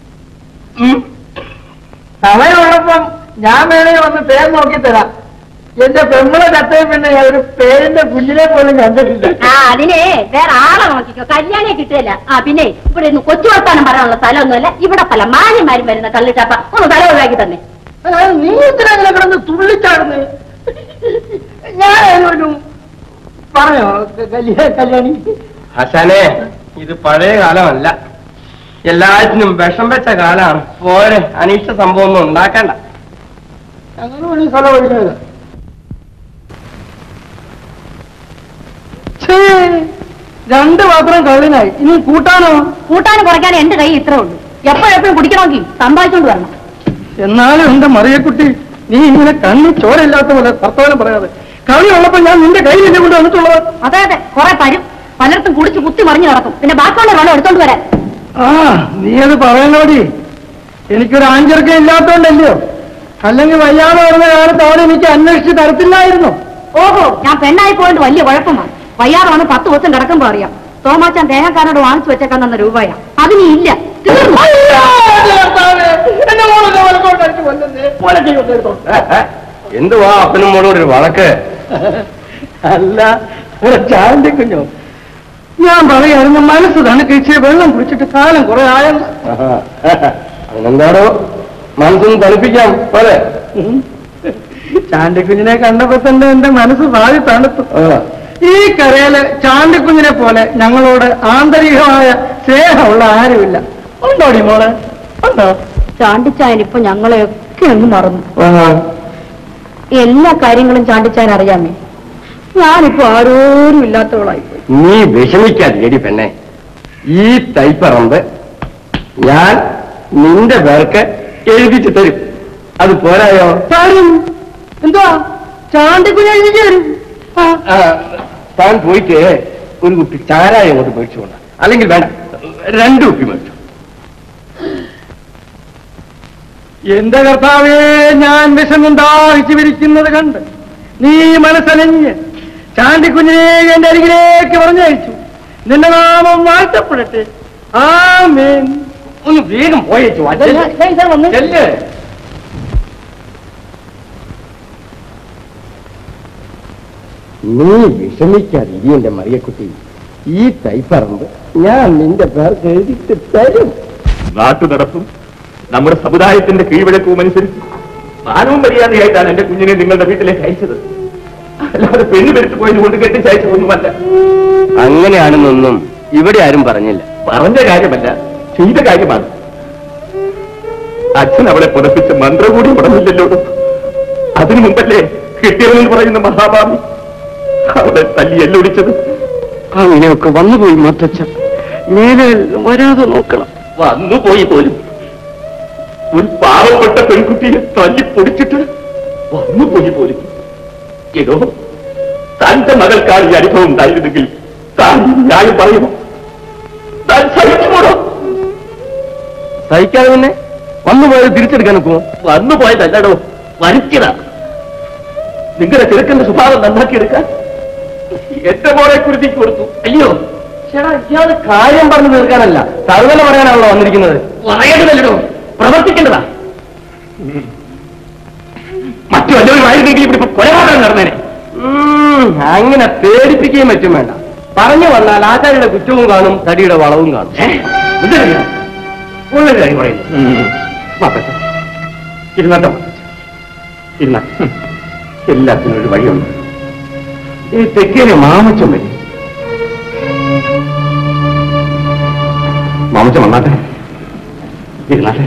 സമയമുള്ളപ്പം ഞാൻ വേണേ വന്ന് പേര് നോക്കി തരാം എന്റെ പെമ്മളെ കത്തയും പിന്നെ ഞാൻ ഒരു പേരിന്റെ കുഞ്ഞിനെ പോലും കണ്ടിട്ടില്ല ആ അതിനെ വേറെ ആളെ നോക്കിക്കോ കല്യാണിയെ കിട്ടുകയില്ല ആ പിന്നെ ഇവിടെ ഇന്ന് കൊച്ചു വർത്താനം പറയാനുള്ള സ്ഥലമൊന്നുമല്ല ഇവിടെ പല മാന്യന്മാരും വരുന്ന കള്ളിട്ടാപ്പ ഒന്ന് തല ഒഴിവാക്കി തന്നെ അതായത് നീ എന്തിനാ കിടന്ന് തുള്ളിച്ചാടുന്നേ ഞാൻ ഒരു പറഞ്ഞോ കല്യാ കല്യാണി ഹസനെ ഇത് പഴയ കാലമല്ല എല്ലാറ്റിനും വിഷം വെച്ച കാലാണ് പോരെ അനീഷ്ട സംഭവം ഒന്നും ഉണ്ടാക്കണ്ട അങ്ങനെ ഒരു സ്ഥലം ഒഴിഞ്ഞത് രണ്ട് പാത്രം കള്ളിനായി ഇനി കൂട്ടാനോ കൂട്ടാനും കുറയ്ക്കാനും എന്റെ കൈ ഇത്രേ ഉള്ളൂ എപ്പോഴെപ്പോഴും കുടിക്കണമെങ്കിൽ സമ്പാദിച്ചോണ്ട് വരണം എന്നാലും എന്റെ മറിയക്കുട്ടി നീ ഇങ്ങനെ കണ്ണി ചോരയില്ലാത്ത പോലെ വർത്തമാനം പറയാതെ കളി ഉള്ളപ്പോ ഞാൻ നിന്റെ കയ്യിൽ എന്നെ കൊണ്ട് വന്നിട്ടുള്ളത് അതെ അതെ കുറെ തരും പലർക്കും കുടിച്ച് കുത്തി മറിഞ്ഞു നടക്കും പിന്നെ ബാക്കിയുള്ള വെള്ളം എടുത്തോണ്ട് വരാൻ ആ നീ അത് പറയണോടി എനിക്കൊരു ആഞ്ചർക്കം ഇല്ലാത്തോണ്ടല്ലയോ അല്ലെങ്കിൽ വയ്യാതെ വരുന്ന കാലത്ത് അവൻ എനിക്ക് അന്വേഷിച്ച് തരത്തില്ലായിരുന്നു ഓഹോ ഞാൻ പെണ്ണായി പോയിട്ട് വലിയ കുഴപ്പമാണ് വയ്യാതെ വന്ന് പത്ത് ദിവസം കിടക്കുമ്പോ അറിയാം തോമാച്ചാൻ തേങ്ങക്കാരനോട് വാങ്ങിച്ചു വെച്ചേക്കാൻ തന്ന രൂപയാ അതിനി ഇല്ല തീർന്നു എന്തുവാ അപ്പനും മോളോട് ഒരു വഴക്ക് അല്ല ഒരു ചാണ്ടി കുഞ്ഞോ ഞാൻ പറയായിരുന്നു മനസ്സ് തണുക്കിച്ച് വെള്ളം കുടിച്ചിട്ട് കാലം കുറെ ആയെന്ന് അതിനെന്താടോ മനസ്സൊന്ന് തണുപ്പിക്കാം പോലെ ചാണ്ടിക്കുഞ്ഞിനെ കണ്ടപ്പോ തന്നെ എന്റെ മനസ്സ് പാതി തണുത്തു ഈ കരയില് ചാണ്ടിക്കുഞ്ഞിനെ പോലെ ഞങ്ങളോട് ആന്തരികമായ സ്നേഹമുള്ള ആരുമില്ല ഉണ്ടോടി മോളെ ഉണ്ടോ ചാണ്ടിച്ചായൻ ഇപ്പൊ ഞങ്ങളെയൊക്കെ ഒന്ന് മറന്നു എല്ലാ കാര്യങ്ങളും ചാണ്ടിച്ചായൻ അറിയാമേ ഞാനിപ്പോ ആരോരും ഇല്ലാത്തവളായി നീ വിഷമിക്കാതിരി പെണ്ണെ ഈ തൈപ്പറമ്പ് ഞാൻ നിന്റെ പേർക്ക് എഴുതിച്ചു തരും അത് പോരായോ തരും എന്തുവാ ചാണ്ടിക്കുഞ്ഞ് എഴുതി തരും ആ ആ, താൻ പോയിട്ട് ഒരു കുപ്പി ചാരായം അങ്ങോട്ട് മേടിച്ചു കൊണ്ട അല്ലെങ്കിൽ വേണ്ട രണ്ട് കുപ്പി മേടിച്ചു എന്റെ കർത്താവേ ഞാൻ വിഷമം ദാഹിച്ചു വിരിക്കുന്നത് കണ്ട് നീ മനസ്സലിഞ്ഞ് ചാണ്ടിക്കുഞ്ഞിനെ എന്റെ അരികിലേക്ക് പറഞ്ഞയച്ചു നിന്റെ നാമം വാഴ്ത്തപ്പെടട്ടെ ആമേൻ ഒന്ന് വേഗം പോയേച്ചു ചെല്ല് നീ വിഷമിക്കാതിരി എന്റെ മറിയക്കുട്ടി ഈ തൈപ്പറമ്പ് ഞാൻ നിന്റെ പേർക്ക് എഴുതിട്ട് തരും നാട്ടു നടപ്പും നമ്മുടെ സമുദായത്തിന്റെ കീഴ്വഴക്കവും അനുസരിച്ച് മാനവും മര്യാദയായിട്ടാണ് എന്റെ കുഞ്ഞിനെ നിങ്ങളുടെ വീട്ടിലേക്ക് അയച്ചത് അല്ലാതെ പെണ്ണ് പെരുത്തു പോയത് കൊണ്ട് കെട്ടിച്ചയച്ചതൊന്നുമല്ല അങ്ങനെയാണെന്നൊന്നും ഇവിടെ ആരും പറഞ്ഞില്ല പറഞ്ഞ കാര്യമല്ല ചെയ്ത കാര്യമാണ് അച്ഛൻ അവളെ പുതപ്പിച്ച മന്ത്രം കൂടി പറഞ്ഞില്ലല്ലോ അതിനു മുമ്പല്ലേ കിട്ടിയവനെന്ന് പറയുന്ന മഹാഭാമി അവളെ തല്ലി എല്ലൊടിച്ചത് അങ്ങനെയൊക്കെ വന്നുപോയി മത്തച്ഛ മേലെ വരാതെ നോക്കണം വന്നുപോയി പോലും ഒരു പാവപ്പെട്ട പെൺകുട്ടിയെ തല്ലി പൊടിച്ചിട്ട് വന്നുപോയി പോലും ഏതോ തന്റെ മകൾക്കാണ് ഈ അനുഭവം ഉണ്ടായിരുന്നെങ്കിൽ താൻ ഈ ന്യായം പറയുമോ താൻ സഹിച്ചുകൂടോ സഹിക്കാതെ തന്നെ വന്നുപോയത് തിരിച്ചെടുക്കാൻ നോക്കുമോ വന്നുപോയതല്ലടോ വരിച്ചതാ നിങ്ങളുടെ ചെറുക്കന്റെ സ്വഭാവം നന്നാക്കിയെടുക്കാൻ എന്റെ മോളെ കുരുതി കൊടുത്തു അയ്യോ ചേട്ടാ ഇയാള് കാര്യം പറഞ്ഞു തീർക്കാനല്ല തറുതല പറയാനാണല്ലോ വന്നിരിക്കുന്നത് പറയേണ്ടതല്ലോ പ്രവർത്തിക്കേണ്ടതാ മറ്റു വല്ലവരുമായിരുന്നെങ്കിൽ ഇവിടെ ഇപ്പൊ കൊലപാതകം നടന്നേനെ ഉം, അങ്ങനെ പേടിപ്പിക്കുകയും പറ്റും വേണ്ട പറഞ്ഞു വന്നാൽ ആചാര്യയുടെ കുറ്റവും കാണും തടിയുടെ വളവും കാണും ഏ? എന്തറിയാം ഉള്ളൊരു കാര്യം പറയുന്നു മാപ്പച്ച ഇരുന്നട്ടോ ഇരുന്ന എല്ലാത്തിനും ഒരു വഴിയുണ്ട് ഈ തെക്കേലെ മാമച്ചൻ വരും മാമച്ചൻ വന്നാട്ടെ ഇരുന്നാട്ടെ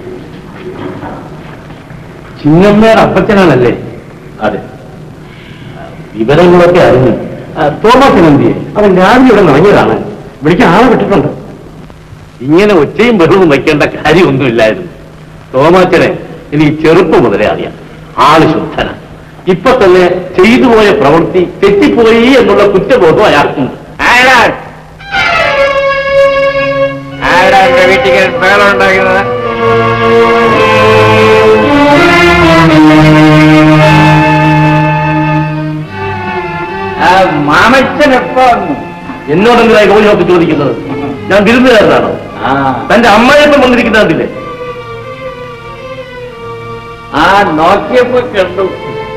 ചിങ്ങമ്മേർ അപ്പച്ചനാണല്ലേ അതെ വിവരങ്ങളൊക്കെ അറിഞ്ഞു തോമസ് നന്ദിയെ അവൻ രാവിലെ ഇവിടെ നിറങ്ങിയതാണ് വിളിക്കാൻ ആളെ വിട്ടിട്ടുണ്ട് ഇങ്ങനെ ഒച്ചയും ബഹളവും വയ്ക്കേണ്ട കാര്യമൊന്നുമില്ലായിരുന്നു തോമാച്ചനെ എനിക്ക് ചെറുപ്പം മുതലേ അറിയാം ആള് ശുദ്ധന ഇപ്പൊ തന്നെ ചെയ്തു പോയ പ്രവൃത്തി തെറ്റിപ്പോയി എന്നുള്ള കുറ്റബോധം അയാൾക്കുണ്ട് ആരാ ആരാ വീട്ടിൽ ബഹളം ഉണ്ടാക്കുന്നത് മാമച്ചൻ എപ്പോ എന്നോടെന്തിനായി ഗൗരിയൊക്കെ ചോദിക്കുന്നത് ഞാൻ വിരുന്നുകാരനാണോ തന്റെ അമ്മയപ്പം വന്നിരിക്കുന്ന കണ്ടില്ലേ ആ നോക്കിയപ്പോ കണ്ടു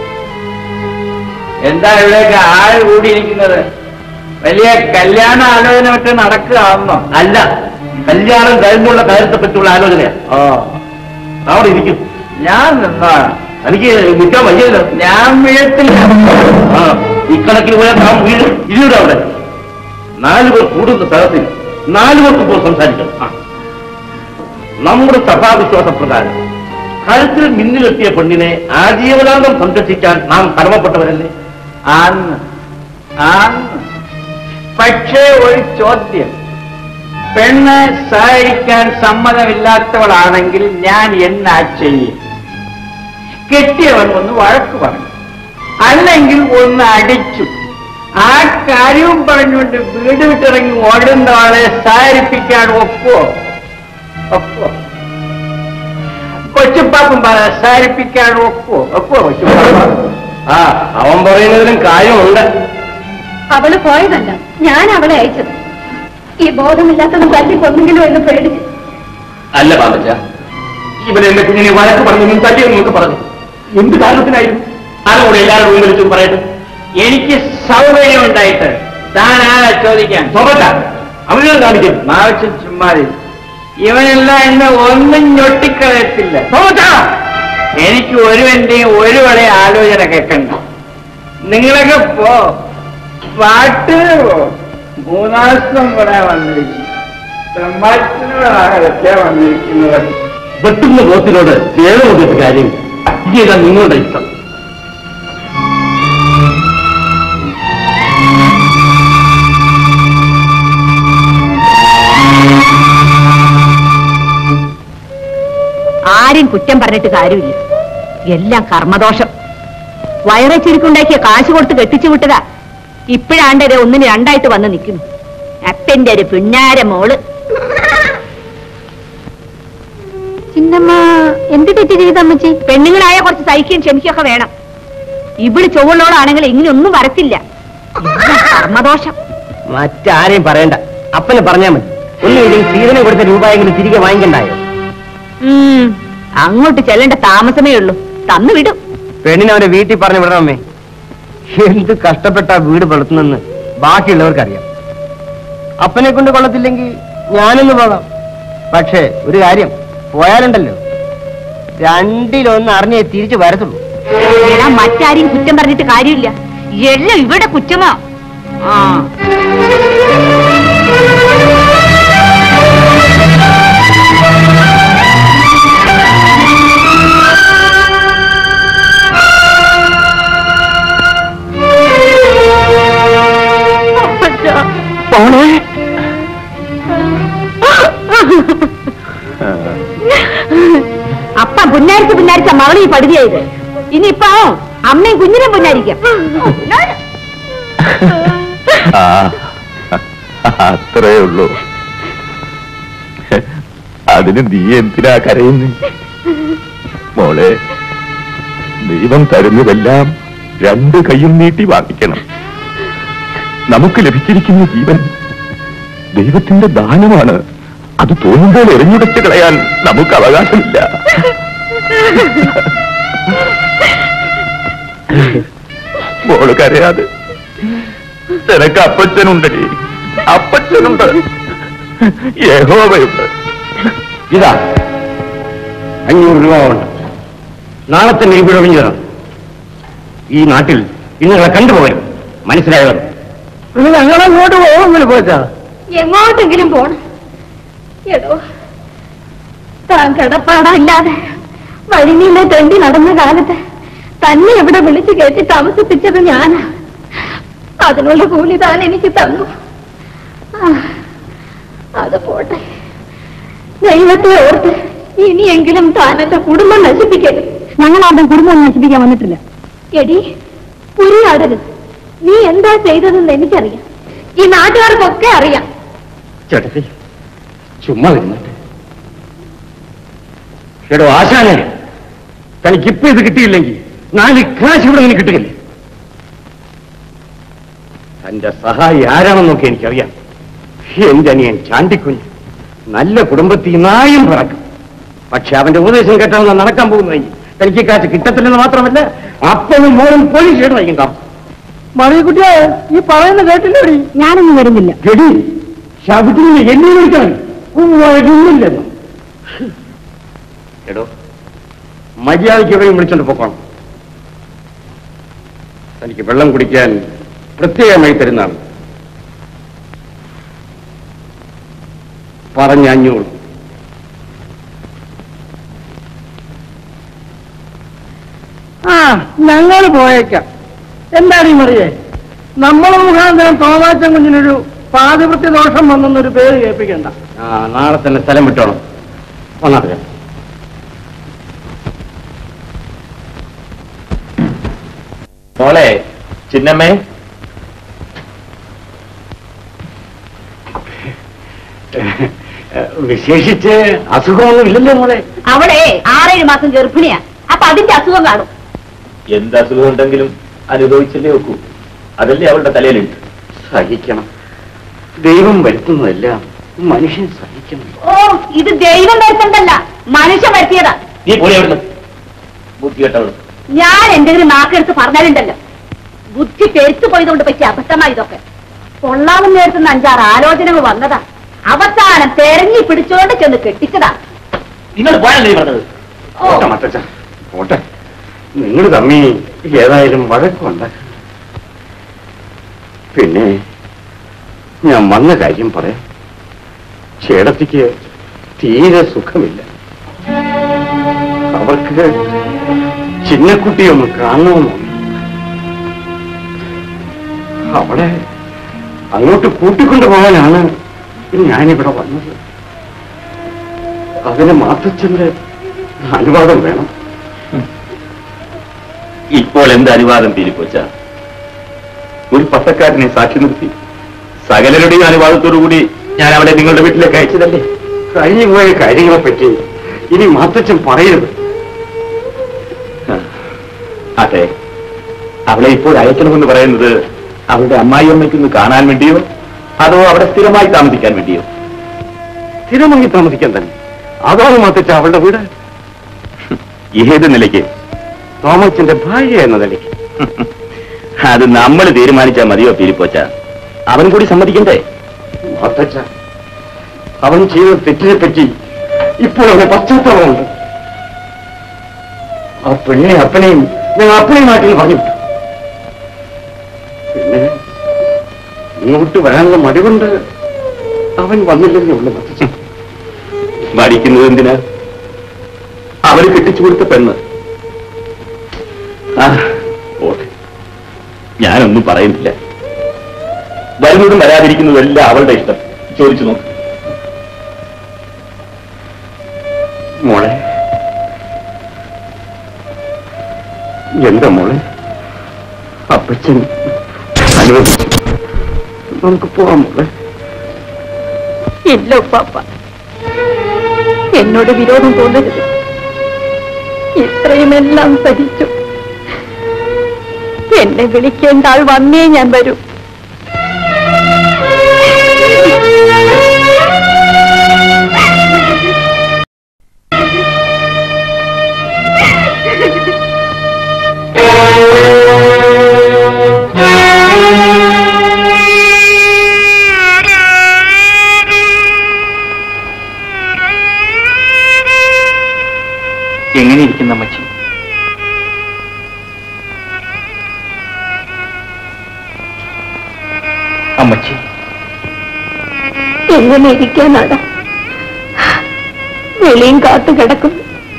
എന്താ ഇവിടെയൊക്കെ ആൾ കൂടിയിരിക്കുന്നത് വലിയ കല്യാണ ആലോചന മറ്റേ നടക്കുകയാണെന്നോ അല്ല കല്യാണം കഴിഞ്ഞുള്ള കാര്യത്തെ പറ്റിയുള്ള ആലോചനയാ ആ അവിടെ ഇരിക്കും ഞാൻ നിന്നോളാം എനിക്ക് നിൽക്കാൻ വയ്യല്ലോ ഞാൻ വീഴത്തില്ല ആ ഇക്കണക്കിന് പോയാൽ താൻ വീട് ഇരുവിടെ അവിടെ നാല് പേർ കൂടുന്ന സ്ഥലത്തിൽ നാല് പേർക്ക് ഇപ്പോൾ സംസാരിക്കണം ആ. നമ്മുടെ സഭാവിശ്വാസ പ്രകാരം കഴുത്തിൽ മിന്നിലെത്തിയ പെണ്ണിനെ ആജീവനാന്തം സംരക്ഷിക്കാൻ നാം കടമപ്പെട്ടവരല്ലേ ആന്ന് ആന്ന് പക്ഷേ ഒരു ചോദ്യം പെണ്ണ് സഹകരിക്കാൻ സമ്മതമില്ലാത്തവളാണെങ്കിൽ ഞാൻ എന്നാ ചെയ്യും കെട്ടിയവൻ ഒന്ന് വഴക്ക് പറഞ്ഞു അല്ലെങ്കിൽ ഒന്ന് അടിച്ചു ആ കാര്യവും പറഞ്ഞുകൊണ്ട് വീട് വിട്ടിറങ്ങി ഓടുന്ന ആളെ സഹകരിപ്പിക്കാൻ ഒപ്പോ ഒപ്പോ കൊച്ചുപ്പാപ്പൻ പറ സഹകരിപ്പിക്കാൻ ഒപ്പോ ഒപ്പോ കൊച്ചുപ്പാപ്പ ആ അവൻ പറയുന്നതിലും കാര്യമുണ്ട് അവള് പോയതല്ല ഞാൻ അവളെ അയച്ചത് ഈ ബോധമില്ലാത്തത് തല്ലി കൊന്നെങ്കിലും എന്ന് പേടിച്ച് അല്ല പാമ്പച്ച ഇവൻ എന്റെ കുഞ്ഞിനെ വഴക്ക് പറഞ്ഞു തല്ലിയെന്ന് നമുക്ക് പറഞ്ഞു എന്ത് കാരണത്തിനായിരുന്നു ആരോട് എല്ലാവരും മുമ്പിൽ വിളിച്ചു പറയട്ടെ എനിക്ക് സൗകര്യം ഉണ്ടായിട്ട് താൻ ആരാ ചോദിക്കാൻ സ്വതല്ല അവനെ കാണിക്കും ആവശ്യം ചുമ്മാതി ഇവനെല്ലാം എന്നെ ഒന്നും ഞൊട്ടിക്കളയത്തില്ല എനിക്ക് ഒരുവന്റെയും ഒരു വളെ ആലോചന കേൾക്കണ്ട നിങ്ങളൊക്കെ പോ പാട്ട് പോ. മൂന്നാം ദിവസം കൂടെ വന്നിരിക്കും ബ്രഹ്മാറ്റിനോടാകട്ടെ വന്നിരിക്കുന്നത് വെട്ടുന്ന ബോസിനോട് ചേർന്ന് നോക്കിയിട്ട് കാര്യം ഇതാ നിങ്ങളുടെ ഇഷ്ടം ആരും കുറ്റം പറഞ്ഞിട്ട് കാര്യമില്ല എല്ലാം കർമ്മദോഷം വയറെ ചുരുക്കുണ്ടാക്കിയ കാശ് കൊടുത്ത് കെട്ടിച്ചു വിട്ടതാ ഇപ്പോഴാണ്ടത് ഒന്നിന് രണ്ടായിട്ട് വന്ന് നിൽക്കുന്നു അപ്പന്റെ ഒരു പിന്നാര മോള് ചിന്നമ്മ എന്ത് തെറ്റ് ചെയ്തമ്മച്ചി പെണ്ണുങ്ങളായ കുറച്ച് സഹിക്കുകയും ക്ഷമിക്കുകയൊക്കെ വേണം ഇവിടെ ചൊവ്വുള്ളോളാണെങ്കിൽ ഇങ്ങനെ ഒന്നും വരത്തില്ല എല്ലാം കർമ്മദോഷം മറ്റാരെയും പറയണ്ട അപ്പനെ പറഞ്ഞാ മതി ഒന്നുമില്ലെങ്കിൽ സീതനെ കൊടുത്ത രൂപയെങ്കിലും തിരികെ വാങ്ങിക്കണ്ടായോ ഉം, അങ്ങോട്ട് ചെല്ലേണ്ട താമസമേ ഉള്ളൂ തന്നു വിടും പെണ്ണിനെ അവന്റെ വീട്ടിൽ പറഞ്ഞു വിടണമേ എന്ത് കഷ്ടപ്പെട്ട വീട് വളർത്തുന്നെന്ന് ബാക്കിയുള്ളവർക്കറിയാം അപ്പനെ കൊണ്ട് കൊള്ളത്തില്ലെങ്കിൽ ഞാനൊന്ന് പോകാം പക്ഷേ ഒരു കാര്യം പോയാലുണ്ടല്ലോ രണ്ടിലൊന്ന് അറിഞ്ഞേ തിരിച്ചു വരത്തുള്ളൂ എടാ മറ്റാരെയും കുറ്റം പറഞ്ഞിട്ട് കാര്യമില്ല എല്ലാം ഇവിടെ കുറ്റമാ ആ അപ്പ പുന്നാരിച്ച് പുന്നാരിച്ച മകളി പടുതിയായത് ഇനിയിപ്പോ അമ്മയും കുഞ്ഞിനും പുന്നാരിക്കാം ആ അത്രേ ഉള്ളൂ അതിന് നീ എന്തിനാ കരയുന്നു മോളെ ദൈവം തരുന്നതെല്ലാം രണ്ട് കൈയും നീട്ടി വാങ്ങിക്കണം നമുക്ക് ലഭിച്ചിരിക്കുന്ന ജീവൻ ദൈവത്തിന്റെ ദാനമാണ് അത് തോന്നുമ്പോൾ എറിഞ്ഞുടച്ച് കളയാൻ നമുക്ക് അവകാശമില്ല മോള് കരയാതെ നിനക്ക് അപ്പച്ചനുണ്ടടി അപ്പച്ചനുണ്ട് യഹോവയുണ്ട് ഇതാ അഞ്ഞൂറ് രൂപ ഉണ്ട് നാളെ തന്നെ ഇവിടെ ഒഴിഞ്ഞു തരണം ഈ നാട്ടിൽ ഇന്നുകളെ കണ്ടുപോകരുത് മനസ്സിലായവർ ഞങ്ങളങ്ങോട്ട് പോകുന്നില്ല പോച്ചാ എങ്ങോട്ടെങ്കിലും പോണം എടോ താൻ കിടപ്പാടല്ലാതെ വഴിനീളെ തെണ്ടി നടന്ന കാലത്ത് തന്നെ ഇവിടെ വിളിച്ചു കയറ്റി താമസിപ്പിച്ചത് ഞാനാ അതിനുള്ള കൂലി താൻ എനിക്ക് തന്നു ആ, അത് പോട്ടെ ദൈവത്തെ ഓർത്ത് ഇനിയെങ്കിലും താൻ എന്റെ കുടുംബം നശിപ്പിക്കരുത് ഞങ്ങൾ ആരുടെ കുടുംബം നശിപ്പിക്കാൻ വന്നിട്ടില്ല എടി ഉരിയാടരുത് നീ എന്താ ചെയ്തതെന്ന് എനിക്കറിയാം ഈ നാട്ടുകാർക്കൊക്കെ അറിയാം ചേട്ടത്തി ചുമ്മാ വരുന്നുണ്ട് എടോ ആശാനെ തനിക്കിപ്പോ ഇത് കിട്ടിയില്ലെങ്കിൽ നാല് കാശ് ഇവിടെ നിന്ന് കിട്ടുകയില്ലേ തന്റെ സഹായി ആരാണെന്നൊക്കെ എനിക്കറിയാം എന്റെ അനിയൻ ചാണ്ടിക്കുഞ്ഞ് നല്ല കുടുംബത്തിൽ നായും പിറക്കും പക്ഷെ അവന്റെ ഉപദേശം കേട്ടാവുന്ന നടക്കാൻ പോകുന്നെങ്കിൽ തനിക്ക് ഈ കാശ് കിട്ടത്തില്ലെന്ന് മാത്രമല്ല അപ്പനും മോനും പോലീസ് സ്റ്റേഷനായിരിക്കും താമസം മറിയക്കുട്ടിയെ ഈ പറയുന്ന കേട്ടില്ലേടി ഞാനൊന്നും വരുന്നില്ല ഗഡി ശബരിനെ എന്നെ വിളിക്കണം വരുന്നില്ലെന്ന് എടോ മര്യാദയ്ക്ക് എവിടെയും വിളിച്ചോണ്ട് പോക്കണം തനിക്ക് വെള്ളം കുടിക്കാൻ പ്രത്യേകമായി തരുന്നതാണ് പറഞ്ഞ അഞ്ഞൂറ് ആ ഞങ്ങൾ പോയേക്കാം എന്താണ് ഈ മറിയേ നമ്മൾ മുഖാന്തരം തോമാച്ചൻ കുഞ്ഞിനൊരു പാതിവൃത്തി ദോഷം വന്നെന്നൊരു പേര് കേൾപ്പിക്കണ്ട ആ നാളെ തന്നെ സ്ഥലം വിട്ടോണം വന്നാട്ടെ മോളെ ചിന്നമ്മേ വിശേഷിച്ച് അസുഖമൊന്നും ഇല്ലല്ലോ മോളെ അവിടെ ആറേഴ് മാസം ഗർഭിണിയാ അപ്പൊ അതിന്റെ അസുഖം കാണും എന്ത് അസുഖം ഉണ്ടെങ്കിലും അനുഭവിച്ചല്ലേ ഒക്കൂ അതല്ലേ അവളുടെ തലയിലുണ്ട് സഹിക്കണം ദൈവം വരുത്തുന്നതെല്ലാം മനുഷ്യൻ സഹിക്കണം ഓ ഇത് ദൈവം വരുത്തണ്ടല്ല മനുഷ്യൻ വരുത്തിയതാ നീ പോയി അവിടുന്ന് ബുദ്ധി കേട്ടവള് ഞാൻ എന്തെങ്കിലും നാക്കെടുത്ത് പറഞ്ഞാലുണ്ടല്ലോ ബുദ്ധി പെരുത്തു പോയതുകൊണ്ട് പറ്റിയ അബദ്ധമായി ഇതൊക്കെ കൊള്ളാമെന്ന് നേരത്തുന്ന അഞ്ചാറ് ആലോചനകൾ വന്നതാ അവസാനം തെരഞ്ഞു പിടിച്ചോണ്ട് ചെന്ന് കെട്ടിച്ചതാ നിങ്ങൾ പോയാലേ പറഞ്ഞത് പോട്ടെ മത്തച്ഛ പോട്ടെ നിങ്ങൾ തമ്മി ഏതായാലും വഴക്കുണ്ടാക്കണം പിന്നെ ഞാൻ വന്ന കാര്യം പറയാം ചേടത്തിക്ക് തീരെ സുഖമില്ല അവർക്ക് ചിന്നക്കുട്ടിയൊന്ന് കാണണമെന്നുണ്ട് അവളെ അങ്ങോട്ട് കൂട്ടിക്കൊണ്ടു പോകാനാണ് ഞാനിവിടെ വന്നത് അതിന് മാത്തച്ഛന്റെ അനുവാദം വേണം ഇപ്പോൾ എന്ത് അനുവാദം തീരുപ്പോച്ച ഒരു പത്തക്കാരനെ സാക്ഷി നിർത്തി സകലരുടെയും അനുവാദത്തോടുകൂടി ഞാൻ അവളെ നിങ്ങളുടെ വീട്ടിലേക്ക് അയച്ചതല്ലേ കഴിഞ്ഞുപോയ കാര്യങ്ങളെ പറ്റി ഇനി മാത്തച്ഛൻ പറയരുത് അതെ അവളെ ഇപ്പോൾ അയക്കണമെന്ന് പറയുന്നത് അവളുടെ അമ്മായിയമ്മയ്ക്കൊന്ന് കാണാൻ വേണ്ടിയോ അതോ അവിടെ സ്ഥിരമായി താമസിക്കാൻ വേണ്ടിയോ സ്ഥിരമായി താമസിക്കാൻ തന്നെ അതാണ് മാത്തച്ഛ അവളുടെ വീട് ഏത് നിലയ്ക്ക് തോമച്ചന്റെ ഭാര്യ എന്ന നിലയ്ക്ക് അത് നമ്മൾ തീരുമാനിച്ചാൽ മതിയോ പീരിപ്പോച്ച അവൻ കൂടി സമ്മതിക്കണ്ടേ മാത്തച്ഛ അവൻ ചെയ്ത തെറ്റിനെ പറ്റി ഇപ്പോൾ അവന് പശ്ചാത്തലമുണ്ട് ആ പെണ്ണെ അപ്പനെയും ഞാൻ അപ്പനെയും നാട്ടിൽ പറഞ്ഞു വിട്ടു. പിന്നെ ഇങ്ങോട്ട് വരാനുള്ള മടികൊണ്ട് അവൻ വന്നില്ലെന്നേ ഉള്ളു മാത്തച്ഛ മടിക്കുന്നത് എന്തിനാ അവര് കെട്ടിച്ചു കൊടുത്ത പെണ്ണ് ആ പോട്ടെ ഞാനൊന്നും പറയുന്നില്ല വരുന്നതും വരാതിരിക്കുന്നതും എല്ലാം അവളുടെ ഇഷ്ടം ചോദിച്ചു നോക്ക് മോളെ എന്താ മോളെ അപ്പച്ചൻ അനുവദിച്ചു നമുക്ക് പോവാം മോളെ ഇല്ല ഉപ്പാപ്പ എന്നോട് വിരോധം തോന്നരുത് ഇത്രയുമെല്ലാം സഹിച്ചു എന്നെ വിളിക്കേണ്ട ആൾ വന്നേ ഞാൻ വരൂ എങ്ങനെ ഇരിക്കുന്ന അമ്മച്ചി അമ്മച്ചി എങ്ങനെ ഇരിക്കാനാണ് വെളിയും കാത്തു കിടക്കും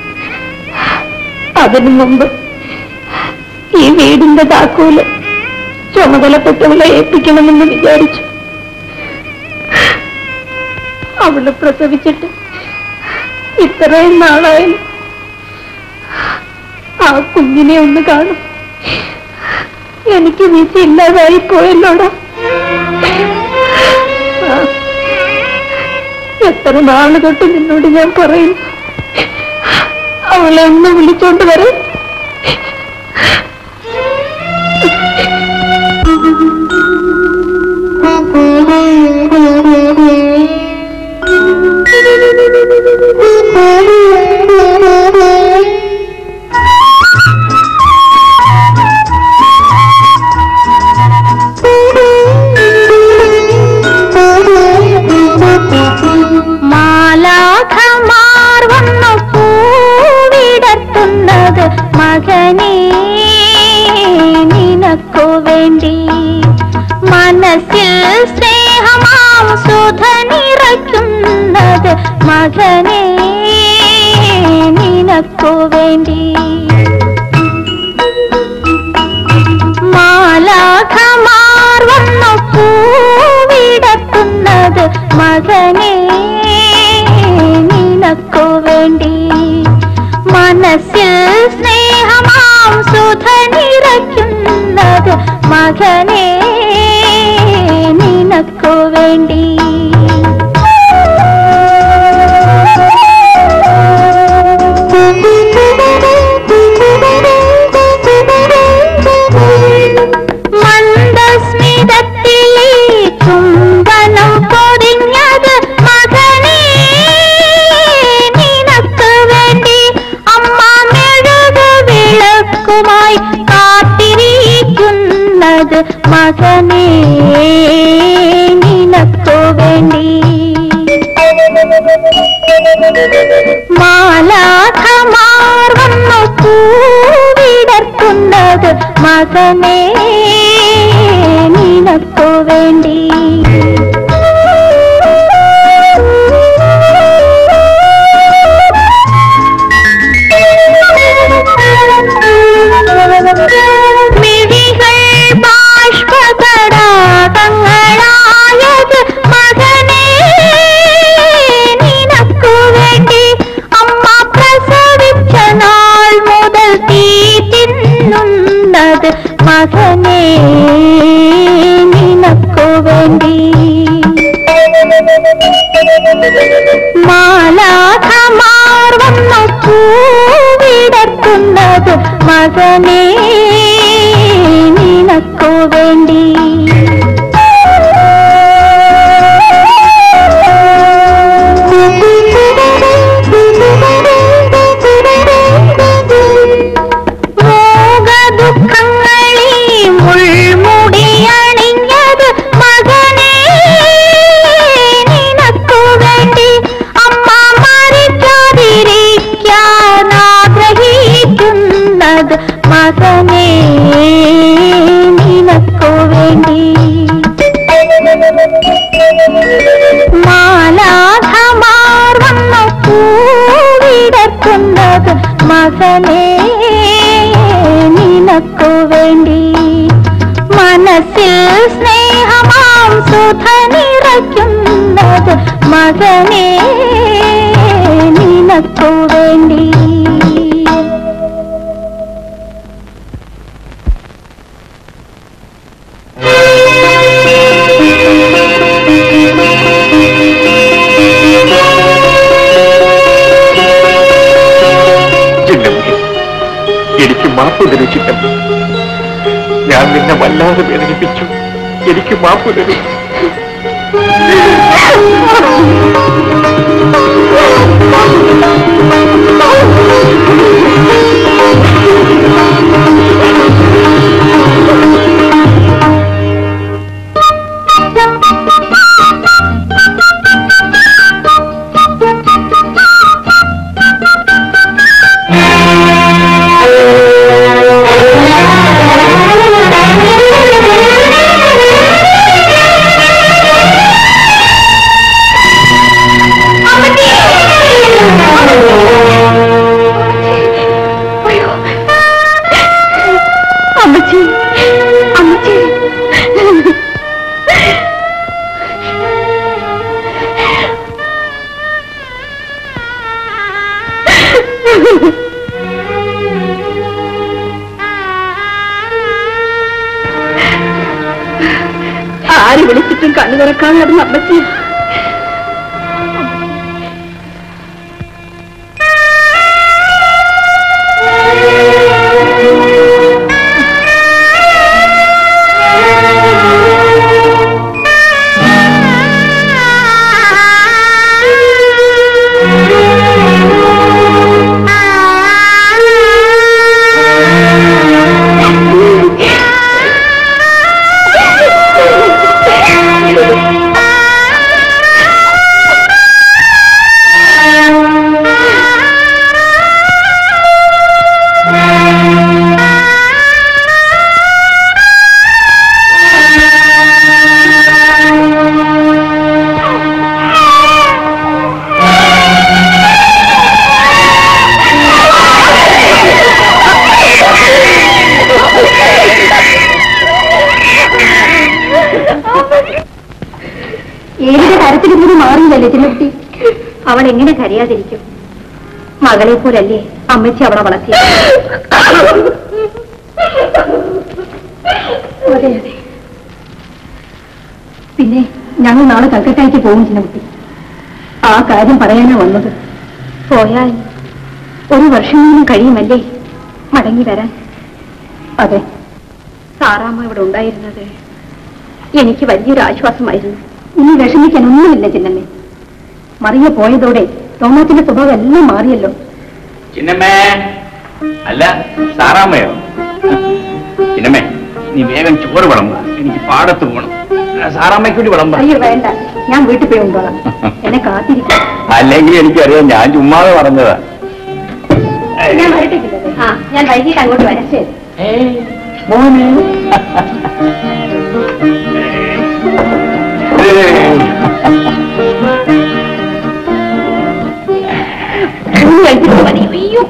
അതിനു മുമ്പ് ഈ വീടിന്റെ താക്കോല് ചുമതലപ്പെട്ടവളെ ഏൽപ്പിക്കണമെന്ന് വിചാരിച്ചു അവള് പ്രസവിച്ചിട്ട് ഇത്രയും നാളായാലും ആ കുഞ്ഞിനെ ഒന്ന് കാണും എനിക്ക് വിസ ഇല്ലാതായി പോയല്ലോടാ ആ, എത്ര നാള് തൊട്ട് നിന്നോട് ഞാൻ പറയും അവളെ ഒന്ന് വിളിച്ചോണ്ട് വരാൻ മാലാഖമാർ വന്നു പൂവിടർത്തുന്ന മകനേ നിനക്കു വേണ്ടി മനസ്സിൽ സ്നേഹമാം സുധ നിറയ്ക്കുന്നത് മകനേ നിനക്കു വേണ്ടി മാലാഖമാർ വന്നു പൂവിടത്തുന്നത് മകനേ നിനക്കു വേണ്ടി മനസ്സിൽ സ്നേഹമാം സുധ നിറയ്ക്കുന്നത് മകനേ നിനക്കു വേണ്ടി മന്ദസ്മിതത്തിലെ ചുംബനം പൊതിഞ്ഞത് മകനേ നിനക്ക് വേണ്ടി അമ്മ മെഴുകു വിളക്കുമായി കാത്തിരിക്കുന്നത് മകനേ നിനക്കു വേണ്ടി മാലാഖമാർ വന്നു പൂവിടർക്കുന്നത് മകനേ നിനക്കു വേണ്ടി മിഴികൾ ബാഷ്പതടാകങ്ങളായത് മകനേ നിനക്കു വേണ്ടി അമ്മ പ്രസവിച്ച നാൾ മുതൽ തീ തിന്നുന്നത് മകനേ നിനക്കു വേണ്ടി മാലാഖമാർ വന്നു പൂവിടത്തുന്നത് മകനേ നിനക്കു വേണ്ടി മോഹദുഃഖങ്ങളീ മുൾമുടിയണിഞ്ഞത് മകനേ നിനക്കു വേണ്ടി അമ്മ മരിക്കാതിരിക്കാൻ ആഗ്രഹിക്കുന്നത് മകനേ നിനക്കു വേണ്ടി മാലാഖമാർ വന്നു പൂവിടക്കുന്നത് മകനേ നിനക്കു വേണ്ടി മനസ്സിൽ സ്നേഹമാം സുധ നിറയ്ക്കുന്നത് മകനേ നിനക്കു വേണ്ടി ചിന്നമ്മേ എനിക്ക് മാപ്പ് തരൂ ചിന്നമ്മ ഞാൻ നിന്നെ വല്ലാതെ വേദനിപ്പിച്ചു എനിക്ക് മാപ്പ് തരൂ അമ്മച്ചി അമ്മച്ചി ആര് വിളിച്ചിട്ടും കണ്ണു തുറക്കാതെ നടന്ന അമ്മച്ചി ആ ഏതിന്റെ കരത്തിൽ കൂടി മാറിയില്ലല്ലേ ചിന്നക്കുട്ടി അവൾ എങ്ങനെ കരയാതിരിക്കും മകളെ പോലല്ലേ അമ്മച്ചി അവളെ വളർത്തി അതെ അതെ പിന്നെ ഞങ്ങൾ നാളെ കൽക്കട്ടയ്ക്ക് പോകും ചിന്നക്കുട്ടി ആ കാര്യം പറയാനാ വന്നത് പോയാൽ ഒരു വർഷമെങ്കിലും കഴിയുമല്ലേ മടങ്ങി വരാൻ അതെ സാറാമ്മ ഇവിടെ ഉണ്ടായിരുന്നത് എനിക്ക് വലിയൊരു ആശ്വാസമായിരുന്നു ഇനി വിഷമിക്കാൻ ഒന്നുമില്ല ചിന്നമ്മേ മറിയ പോയതോടെ തോമാത്തിന്റെ സ്വഭാവം എല്ലാം മാറിയല്ലോ ചിന്നമ്മേ അല്ല സാറാമ്മയോ ചിന്നമ്മേ നീ വേഗം ചോറ് വിളമ്പ എനിക്ക് പാടത്ത് പോകണം സാറാമ്മയ്ക്ക് വേണ്ടി വിളമ്പ അയ്യോ വേണ്ട ഞാൻ വീട്ടിൽ പോയി ഉണ്ടോളാം എന്നെ കാത്തിരിക്കാം അല്ലെങ്കിൽ എനിക്കറിയാം ഞാൻ ചുമ്മാതെ പറഞ്ഞതാ ഞാൻ വരട്ടെ ആ ഞാൻ വൈകിട്ട് അങ്ങോട്ട് വരാം ശരി ഊണ് കഴിച്ചിട്ട് മതി അയ്യോ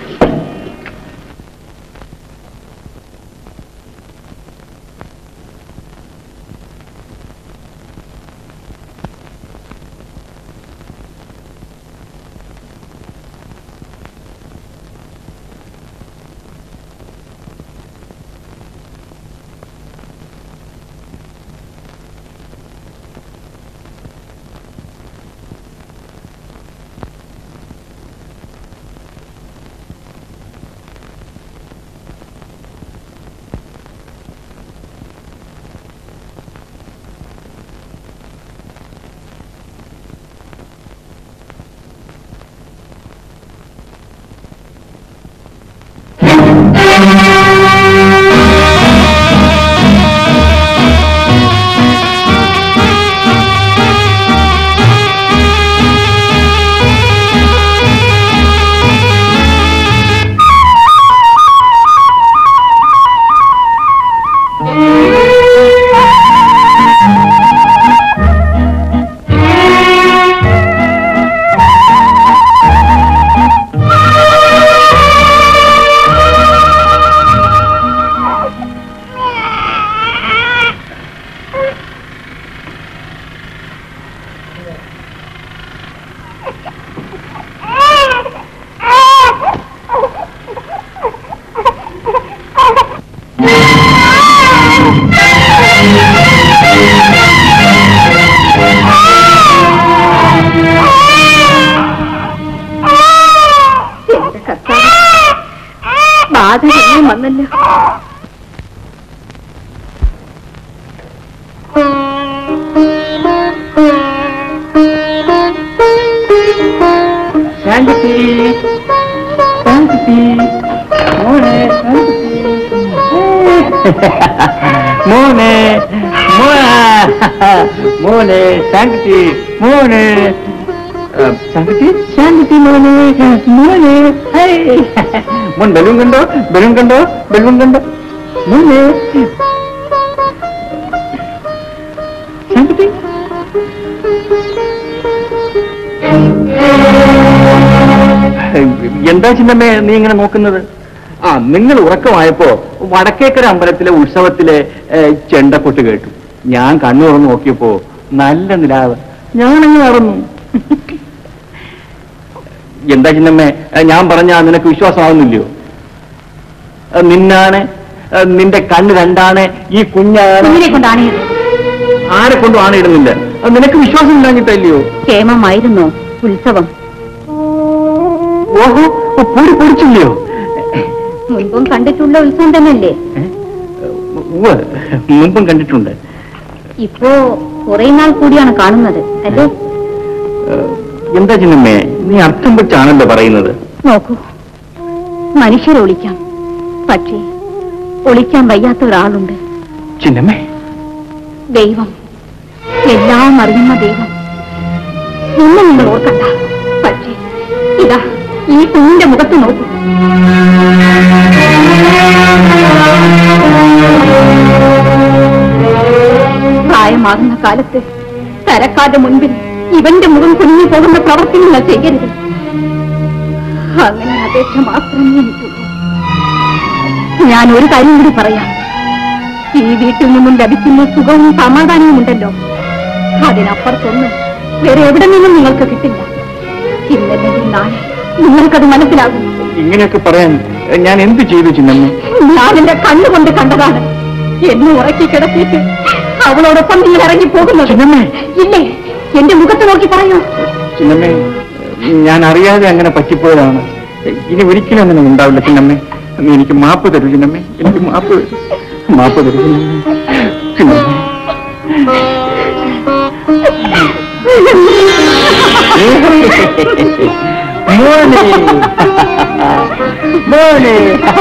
എന്റെ കർത്താവ് ബാധ ഇനിയും വന്നല്ലോ ശാന്തി ശാന്തി മോനെ ശാന്തി മോനെ മോനെ ശാന്തി മോനെ ശാന്തി ശാന്തി മോനെ മോനെ മോൻ ബലൂൺ കണ്ടോ ബലൂൺ കണ്ടോ ബലൂൺ കണ്ടോ മോനെ ശാന്തി എന്താ ചിന്നമ്മേ നീ ഇങ്ങനെ നോക്കുന്നത് ആ നിങ്ങൾ ഉറക്കമായപ്പോ വടക്കേക്കര അമ്പലത്തിലെ ഉത്സവത്തിലെ ഏ, ചെണ്ടക്കൊട്ട് കേട്ടു ഞാൻ കണ്ണു തുറന്ന് നോക്കിയപ്പോ നല്ല നിലാവ് ഞാനങ്ങ് നടന്നു എന്താ ചിന്നമ്മേ ഏ, ഞാൻ പറഞ്ഞാ നിനക്ക് വിശ്വാസമാകുന്നില്ലയോ ഏ, നിന്നാണ് ഏ, നിന്റെ കണ്ണ് രണ്ടാണ് ഈ കുഞ്ഞാണ് കുഞ്ഞിനെ കൊണ്ടാണ് ആരെ കൊണ്ടും ആണിടുന്നില്ല അത് നിനക്ക് വിശ്വാസം ഇല്ലാഞ്ഞിട്ടല്ലയോ ക്ഷേമമായിരുന്നോ ഉത്സവം ഓഹോ പൂടി പൊടിച്ചില്ലയോ മുൻപും കണ്ടിട്ടുള്ള ഉത്സവം തന്നെയല്ലേ ഉവ്വ്, മുമ്പും കണ്ടിട്ടുണ്ട് ഇപ്പോ കുറെ നാൾ കൂടിയാണ് കാണുന്നത് അല്ലേ ഏഹ്, എന്താ ചിന്നമ്മേ നീ അർത്ഥം വെച്ചാണല്ലോ പറയുന്നത് നോക്കൂ മനുഷ്യരെ ഒളിക്കാം പക്ഷേ ഒളിക്കാൻ വയ്യാത്ത ഒരാളുണ്ട് ചിന്നമ്മേ ദൈവം എല്ലാം അറിയുന്ന ദൈവം എന്നെ നിങ്ങൾ ഓർക്കണ്ട പക്ഷേ ഇതാ ഈ കുഞ്ഞിന്റെ മുഖത്ത് നോക്കൂ കാലത്ത് തരക്കാരുടെ മുൻപിൽ ഇവന്റെ മുഖം കുഞ്ഞു പോകുന്ന പ്രവർത്തി നിങ്ങൾ ചെയ്യരുത് അങ്ങനെ അപേക്ഷ മാത്രമേ എനിക്കുള്ളൂ ഞാൻ ഒരു കാര്യം കൂടി പറയാം ഈ വീട്ടിൽ നിന്നും ലഭിക്കുന്ന സുഖവും സമാധാനവും ഉണ്ടല്ലോ അതിനപ്പുറത്തൊന്നും വേറെ എവിടെ നിന്നും നിങ്ങൾക്ക് കിട്ടില്ല ഇന്നല്ലെങ്കിൽ നാളെ നിങ്ങൾക്കത് മനസ്സിലാകും ഇങ്ങനെയൊക്കെ പറയാൻ ഞാൻ എന്ത് ചെയ്തു ചിന്നമ്മ ഞാൻ എന്റെ കണ്ണുകൊണ്ട് കണ്ടതാണ് എന്നെ ഉറക്കി കിടത്തിയിട്ട് അവളോടൊപ്പം നിങ്ങൾ ഇറങ്ങി പോകുന്നത് ഇല്ലേ എന്റെ മുഖത്ത് നോക്കി പറയൂ ചിന്നമ്മേ ഞാൻ അറിയാതെ അങ്ങനെ പറ്റിപ്പോയതാണ് ഇനി ഒരിക്കലും അങ്ങനെ ഉണ്ടാവില്ല ചിന്നമ്മേ നീ എനിക്ക് മാപ്പ് തരൂ ചിന്നമ്മേ എനിക്ക് മാപ്പ് തരൂ മാപ്പ് തരൂ ചിന്നമ്മേ ചിന്നമ്മേ മോനെ മോനെ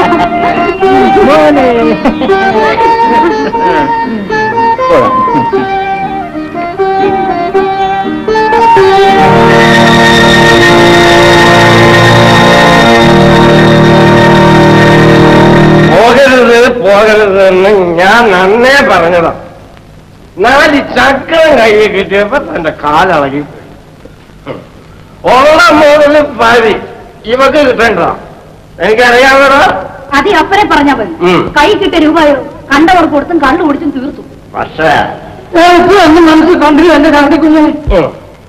മോനെ പോകരുത് പോകരുത് എന്ന് ഞാൻ നന്നേ പറഞ്ഞതാ നാല് ചക്രം കയ്യിൽ കിട്ടിയപ്പോ തന്റെ കാലളകി ഉള്ള മുതല് പാതി ഇവക്ക് കിട്ടേണ്ടതാ എനിക്കറിയാമോ അതി അപ്പനെ പറഞ്ഞാ മതി ഉം. കൈ കിട്ടിയ രൂപയോ കണ്ടവർ കൊടുത്തും കള്ളു കുടിച്ചും തീർത്തു പക്ഷേ എന്റെ മനസ്സിൽ കണ്ടില്ല എന്റെ കാട്ടിക്കുഞ്ഞെ ഉം.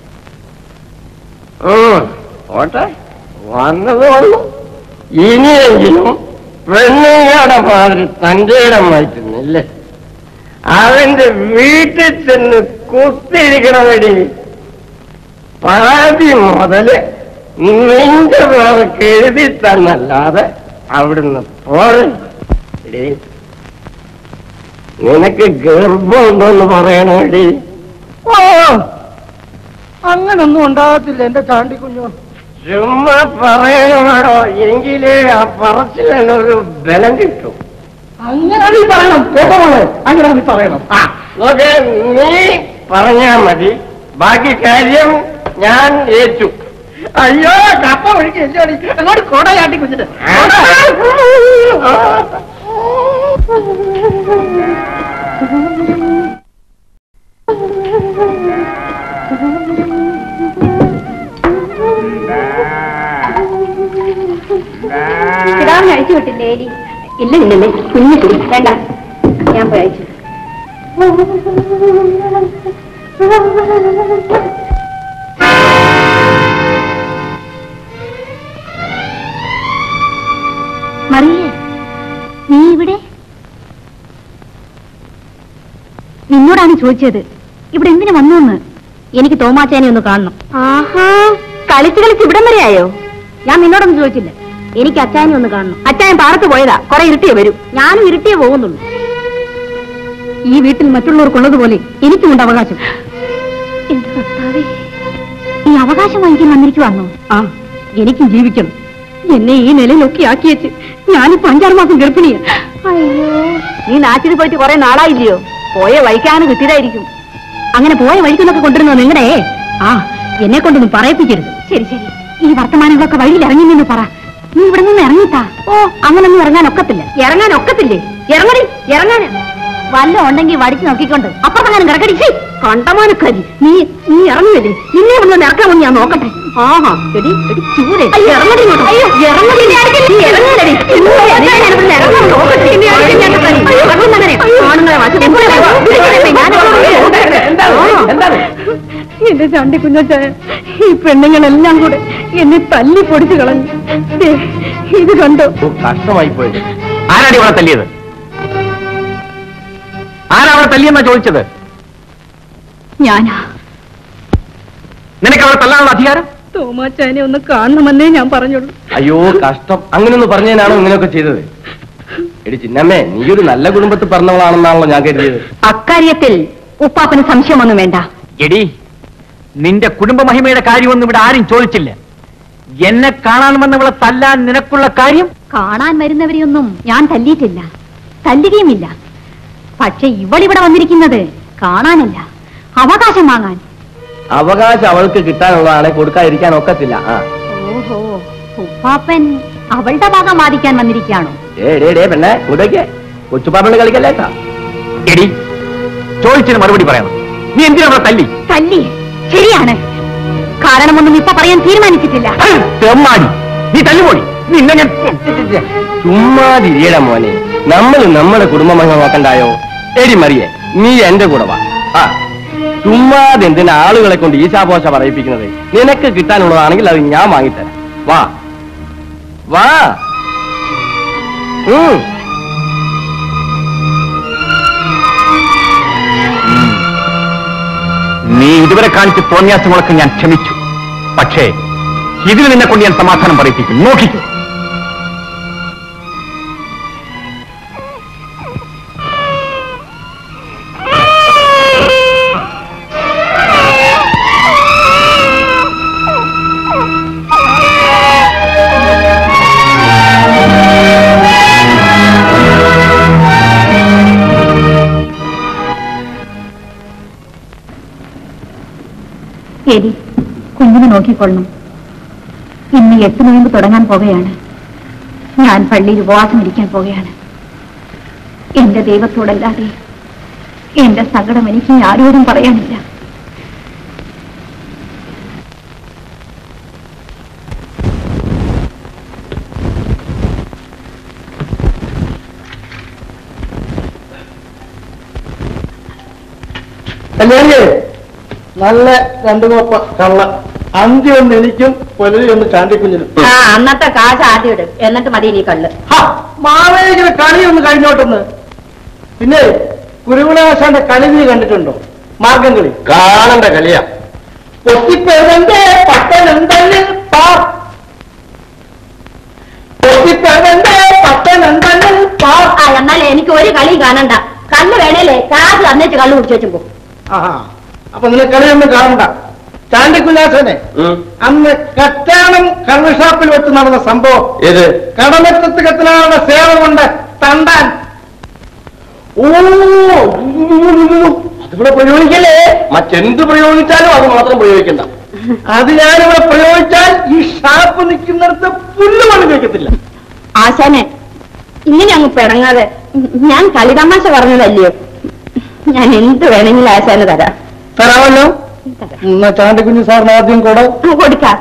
ഉം. പോട്ടെ വന്നത് വന്നു ഇനിയെങ്കിലും പെണ്ണുങ്ങളുടെ മാതിരി തന്റെ ഇടം മാറ്റുന്നില്ലേ അവന്റെ വീട്ടിൽ ചെന്ന് കുത്തിയിരിക്കണമടി പരാതി മുതല് നിന്റെ പേർക്ക് എഴുതി തന്നല്ലാതെ അവിടുന്ന് പോരെ എടീ, നിനക്ക് ഗർഭമുണ്ടോന്ന് പറയണേടി ഓ അങ്ങനൊന്നും ഉണ്ടാകത്തില്ല എന്റെ ചാണ്ടിക്കുഞ്ഞു ചുമ്മാ പറയണോ എങ്കിലേ ആ പറച്ചിലൊരു ബലം കിട്ടും അങ്ങനെ നീ പറയണം കേട്ടോ മോളെ അങ്ങനെ നീ പറയണം ആ നോക്കെ നീ പറഞ്ഞാ മതി ബാക്കി കാര്യം ഞാൻ ഏറ്റു അയ്യോ കപ്പ ഒഴുകി എല്ലോടി അങ്ങോട്ട് കൊട ചാണ്ടി കുഞ്ഞിട്ട് കിടാവിനെ അഴിച്ചു വിട്ടില്ലേ എലി ഇല്ല ഇല്ലല്ലേ കുഞ്ഞു കുടി വേണ്ട ഞാൻ പോയി അയച്ചു മറിയേ നീ ഇവിടെ നിന്നോടാണ് ചോദിച്ചത് ഇവിടെ എന്തിനു വന്നു എനിക്ക് തോമാച്ചാനെ ഒന്ന് കാണണം ആഹാ കളിച്ച് കളിച്ച് ഇവിടം വരെ ആയോ ഞാൻ നിന്നോടൊന്നും ചോദിച്ചില്ല എനിക്ക് അച്ചായനെ ഒന്ന് കാണണം അച്ചായൻ പാടത്ത് പോയതാ കുറെ ഇരുട്ടിയേ വരും ഞാനും ഇരുട്ടിയേ പോകുന്നുള്ളൂ ഈ വീട്ടിൽ മറ്റുള്ളവർക്കുള്ളതുപോലെ എനിക്കുമുണ്ട് അവകാശം എന്റെ കർത്താവേ ഈ അവകാശം വാങ്ങിക്കാൻ വന്നിരിക്കുവാന്നോ ആ എനിക്കും ജീവിക്കണം എന്നെ ഈ നിലയിലൊക്കെ ആക്കിയച്ച് ഞാനിപ്പോ അഞ്ചാറ് മാസം ഗർഭിണിയാ അയ്യോ നീ നാട്ടിൽ പോയിട്ട് കുറെ നാളായില്ലയോ പോയ വഴിക്കാണ് കിട്ടിയതായിരിക്കും അങ്ങനെ പോയ വഴിക്കുന്നൊക്കെ കൊണ്ടിരുന്നത് നിങ്ങളെ ആ എന്നെ കൊണ്ടൊന്നും പറയിപ്പിക്കരുത് ശരി ശരി ഈ വർത്തമാനങ്ങളൊക്കെ വഴിയിൽ ഇറങ്ങി നിന്ന് പറ നീ ഇവിടെ നിന്ന് ഇറങ്ങിത്താ ഓ അങ്ങനൊന്നും ഇറങ്ങാൻ ഒക്കത്തില്ല ഇറങ്ങാൻ ഒക്കത്തില്ലേ ഇറങ്ങടി ഇറങ്ങാൻ വല്ല ഉണ്ടെങ്കിൽ വടിച്ചു നോക്കിക്കൊണ്ട് അപ്പുറത്തെങ്ങാനും കിടക്കടി ഛീ, കണ്ടമാനക്കാരി നീ നീ ഇറങ്ങിയല്ലേ നിന്നെ ഇവിടെ ഇറക്കാമെന്ന് ഞാൻ നോക്കട്ടെ ആഹാ എടി എടി ചൂരെ ഇറങ്ങടി ഇങ്ങോട്ട്. ഇറങ്ങടി നീ ഇറങ്ങടി ചൂരെ, നീ ഞാൻ ഇവിടുന്ന് ഇറങ്ങാൻ നോക്കട്ടെ. ഇറങ്ങുന്നവരെ ആണുങ്ങളെ വശം എന്റെ ചണ്ടി കുഞ്ഞച്ചായ ഈ പെണ്ണുങ്ങളെല്ലാം കൂടെ എന്നെ തല്ലി പൊടിച്ചു കളഞ്ഞു ദേ, ഇത് കണ്ടോ കഷ്ടമായി പോയത് ആരാടി അവളെ തല്ലിയത് ആരാ അവളെ തല്ലിയെന്നാ ചോദിച്ചത് ഞാനാ നിനക്ക് അവളെ തല്ലാനുള്ള അധികാരം തോമാച്ചാനെ ഒന്ന് കാണണമെന്നേ ഞാൻ പറഞ്ഞുള്ളൂ അയ്യോ കഷ്ടം അങ്ങനെയൊന്ന് പറഞ്ഞതിനാണോ ഇങ്ങനെയൊക്കെ ചെയ്തത് എടി ചിന്നമ്മേ നീ ഒരു നല്ല കുടുംബത്തിൽ പറഞ്ഞവളാണെന്നാണല്ലോ ഞാൻ കരുതിയത് അക്കാര്യത്തിൽ ഉപ്പാപ്പന് സംശയമൊന്നും വേണ്ട എടി നിന്റെ കുടുംബ മഹിമയുടെ കാര്യമൊന്നും ഇവിടെ ആരും ചോദിച്ചില്ല എന്നെ കാണാൻ വന്നവളെ തല്ലാൻ നിനക്കുള്ള കാര്യം കാണാൻ വരുന്നവരെയൊന്നും ഞാൻ തല്ലിയിട്ടില്ല തല്ലുകയുമില്ല പക്ഷെ ഇവളിവിടെ വന്നിരിക്കുന്നത് കാണാനല്ല അവകാശം വാങ്ങാൻ അവകാശം അവൾക്ക് കിട്ടാനുള്ളതാണ് കൊടുക്കാതിരിക്കാൻ ഒക്കത്തില്ല ആ ഓഹോ ഉപ്പാപ്പൻ അവളുടെ ഭാഗം വാദിക്കാൻ വന്നിരിക്കുകയാണോ ഏ ഡേ ഡേ പെണ്ണെ ഇങ്ങോട്ടേക്ക് കൊച്ചുപാപ്പണ്ട് കളിക്കല്ലേ കേട്ടാ എടി ചോദിച്ചതിന് മറുപടി പറയണം നീ എന്തിനാ അവളെ തല്ലി തല്ലി ശരിയാണ് കാരണമൊന്നും ഇപ്പൊ പറയാൻ തീരുമാനിച്ചിട്ടില്ല തെമ്മാടി നീ തല്ലുപോടി നിന്നെ ഞാൻ ചുമ്മാതിരിയട മോനെ നമ്മൾ നമ്മുടെ കുടുംബമംഗം നോക്കണ്ടായോ എടി മറിയേ നീ എന്റെ കൂടെ വാ ആ ചുമ്മാതെ എന്തിനാ ആളുകളെ കൊണ്ട് ഈശാപോശ പറയിപ്പിക്കുന്നത് നിനക്ക് കിട്ടാനുള്ളതാണെങ്കിൽ അത് ഞാൻ വാങ്ങിത്തരാം വാ വാ ഉം. നീ ഇതുവരെ കാണിച്ച തോന്നിയാസങ്ങളൊക്കെ ഞാൻ ക്ഷമിച്ചു പക്ഷേ ഇതിൽ നിന്നെ കൊണ്ട് ഞാൻ സമാധാനം പറയിപ്പിക്കും നോക്കിക്കോ എലി കുഞ്ഞിനെ നോക്കിക്കൊള്ളണം ഇന്ന് എട്ട് നോയമ്പ് തുടങ്ങാൻ പോകുകയാണ് ഞാൻ പള്ളിയിൽ ഉപവാസം ഇരിക്കാൻ പോകുകയാണ് എന്റെ ദൈവത്തോടല്ലാതെ എന്റെ സങ്കടം എനിക്ക് ആരോടും പറയാനില്ല കല്യാണിയെ നല്ല രണ്ടു കോപ്പ കള്ള അന്തി ഒന്ന് എനിക്കും പുലരി ഒന്ന് ചാണ്ടിക്കുഞ്ഞിനും ആ അന്നത്തെ കാശ് ആദ്യം ഇടും എന്നിട്ട് മതി ഇനി കള്ള് മാവേലിയുടെ കളി ഒന്ന് കഴിഞ്ഞോട്ടെന്ന് പിന്നെ കുരുവിളാശാന്റെ കളി നീ കണ്ടിട്ടുണ്ടോ മാർഗം കളി കാണണ്ട കളിയാ പൊത്തിപ്പേരന്റെ പത്തനന്തല്ലിൽ പാർ പൊത്തിപ്പേരന്റെ പത്തനന്തല്ലിൽ പാർ ആ എന്നാൽ എനിക്ക് ഒരു കളി കാണണ്ട കള്ള് വേണേലേ കാശ് തന്നിട്ട് കള്ള് കുടിച്ചു വെച്ചും പോകും ആഹാ അപ്പൊ നിന്നെ കളിയൊന്നും കാണണ്ട ചാണ്ടിക്കുഞ്ഞാസനെ അന്ന് കറ്റാണം കള്ള് ഷാപ്പിൽ വെച്ച് നടന്ന സംഭവം ഏത് കടമറ്റത്ത് കത്തനാളുടെ സേവ കൊണ്ട് തണ്ടാൻ ഓ അതിവിടെ പ്രയോഗിക്കല്ലേ മറ്റെന്ത് പ്രയോഗിച്ചാലും അത് മാത്രം പ്രയോഗിക്കണ്ട അത് ഞാനിവിടെ പ്രയോഗിച്ചാൽ ഈ ഷാപ്പ് നിൽക്കുന്നിടത്ത് പുല്ല് പണി വെക്കത്തില്ല ആശാനെ ഇങ്ങനെ അങ്ങ് പിണങ്ങാതെ ഞാൻ കളിതമാശ പറഞ്ഞതല്ലയോ ഞാൻ എന്ത് വേണമെങ്കിലും ആശാന് തരാം തരാമല്ലോ എന്നാ ചാണ്ടിക്കുഞ്ഞു സാറിന് ആദ്യം കൂടെ ആ, കൊടുക്കാം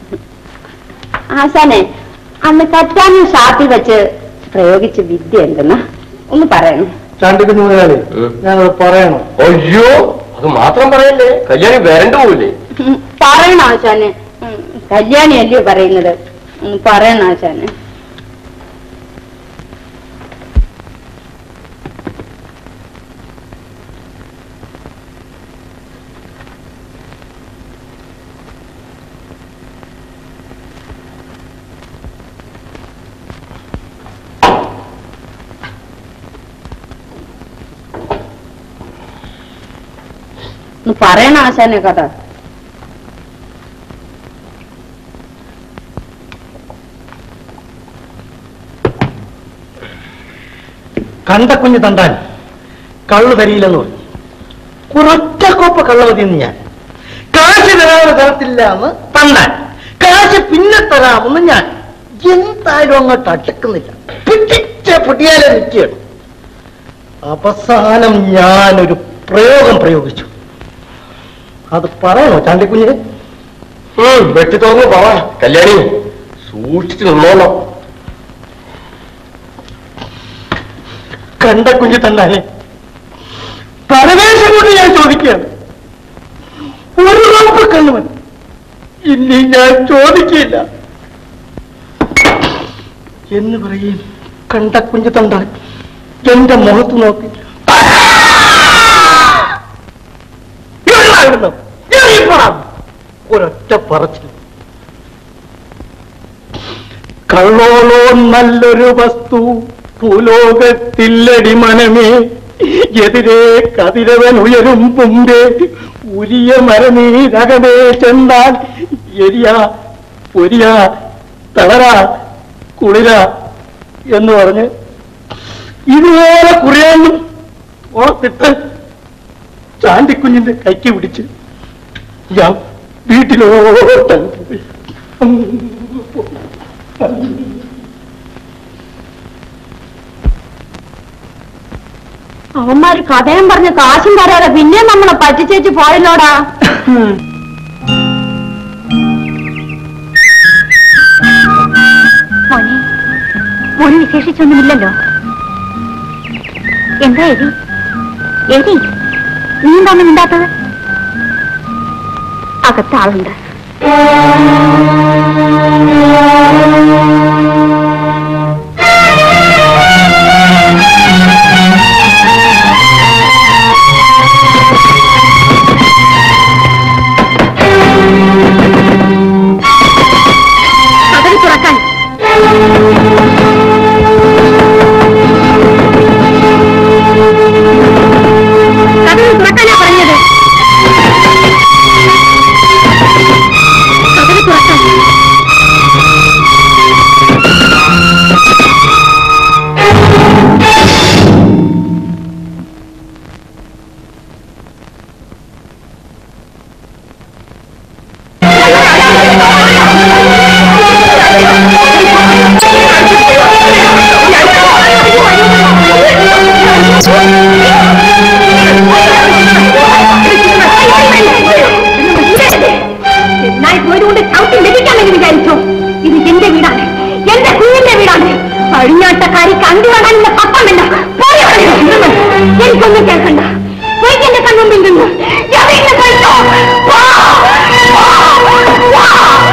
ആശാനെ അന്ന് കറ്റാനും ഷാപ്പിൽ വെച്ച് പ്രയോഗിച്ച വിദ്യ എന്തെന്നാ ഒന്ന് പറയണം ചാണ്ടിക്കുഞ്ഞു മുതലാളി ഞാനത് പറയണം അയ്യോ അത് മാത്രം പറയല്ലേ കല്യാണി വരണ്ട പോവില്ലേ ഉം, പറയണം ആശാനെ ഉം, കല്യാണി അല്ലയോ പറയുന്നത് ഉം, പറയണം ആശാനെ ഒന്ന് പറയണം ആശാനെ കഥ കണ്ട കുഞ്ഞ് തണ്ടാൻ കള്ളു തരിയില്ലെന്ന് പറഞ്ഞു കുറച്ച കോപ്പ കള്ള മതിയെന്ന് ഞാൻ കാശ് തരാതെ തരത്തില്ല എന്ന് തണ്ടാൻ കാശ് പിന്നെ തരാമെന്ന് ഞാൻ എന്തായാലും അങ്ങോട്ട് അടുക്കുന്നില്ല പിടിച്ച പൊട്ടിയാലെ നിൽക്കുകയാണ് അവസാനം ഞാനൊരു പ്രയോഗം പ്രയോഗിച്ചു അത് പറയണോ ചാണ്ടിക്കുഞ്ഞ് വെട്ടി തുറന്നു പോവാ കല്യാണി സൂക്ഷിച്ചു നിന്നോളാം കണ്ട കുഞ്ഞു തന്നാനെ പരവേശം കൊണ്ട് ഞാൻ ചോദിക്കുകയാണ് ഒരു റോപ്പ് കണ്ണുവൻ ഇനി ഞാൻ ചോദിക്കില്ല എന്ന് പറയും കണ്ട കുഞ്ഞു തണ്ടാൻ എന്റെ മുഖത്ത് നോക്കി ഇവിടുന്ന് ഇറങ്ങിപ്പോടാം. ഒരൊറ്റ പറച്ചിൽ കള്ളോളോ നല്ലൊരു വസ്തു ഭൂലോകത്തില്ലടി മനമേ എതിരെ കതിരവൻ ഉയരും മുമ്പേ ഉരിയ മരനീരകമേ ചെന്നാൽ എരിയ പൊരിയ തളര കുളിര എന്ന് പറഞ്ഞ് ഇതുപോലെ കുറയാനും ഓർത്തിട്ട് ചാണ്ടിക്കുഞ്ഞിന്റെ കൈക്ക് പിടിച്ച് ഞാൻ വീട്ടിലോട്ടം പോയി അവന്മാര് കഥയും പറഞ്ഞ് കാശും തരാതെ പിന്നെ നമ്മളെ പറ്റിച്ചേച്ച് പോയല്ലോടാ മോനെ മോന് വിശേഷിച്ചൊന്നുമില്ലല്ലോ എന്താ എരി എരി നീ എന്താണ് മിണ്ടാത്തത് അകത്ത് ആളുണ്ട് കഥക് തുറക്കാൻ കഥക് തുറക്കാനാ പറഞ്ഞത് കഥക് തുറക്കാൻ എന്നായി പോയതുകൊണ്ട് ചവിട്ടി ലഭിക്കാമെന്ന് വിചാരിച്ചോ ഇത് എന്റെ വീടാണ് എന്റെ കുഞ്ഞിന്റെ വീടാണ് അഴിഞ്ഞാട്ടക്കാരി കണ്ടു കാണാനുള്ള പപ്പമില്ല പോയി അവിടുന്ന്. എനിക്കൊന്നും കേൾക്കണ്ട പോയി എന്റെ കൺമുമ്പിൽ നിന്ന് എവിടെയെങ്കിലും പോയിട്ടോ. പോ. പോ. പോ.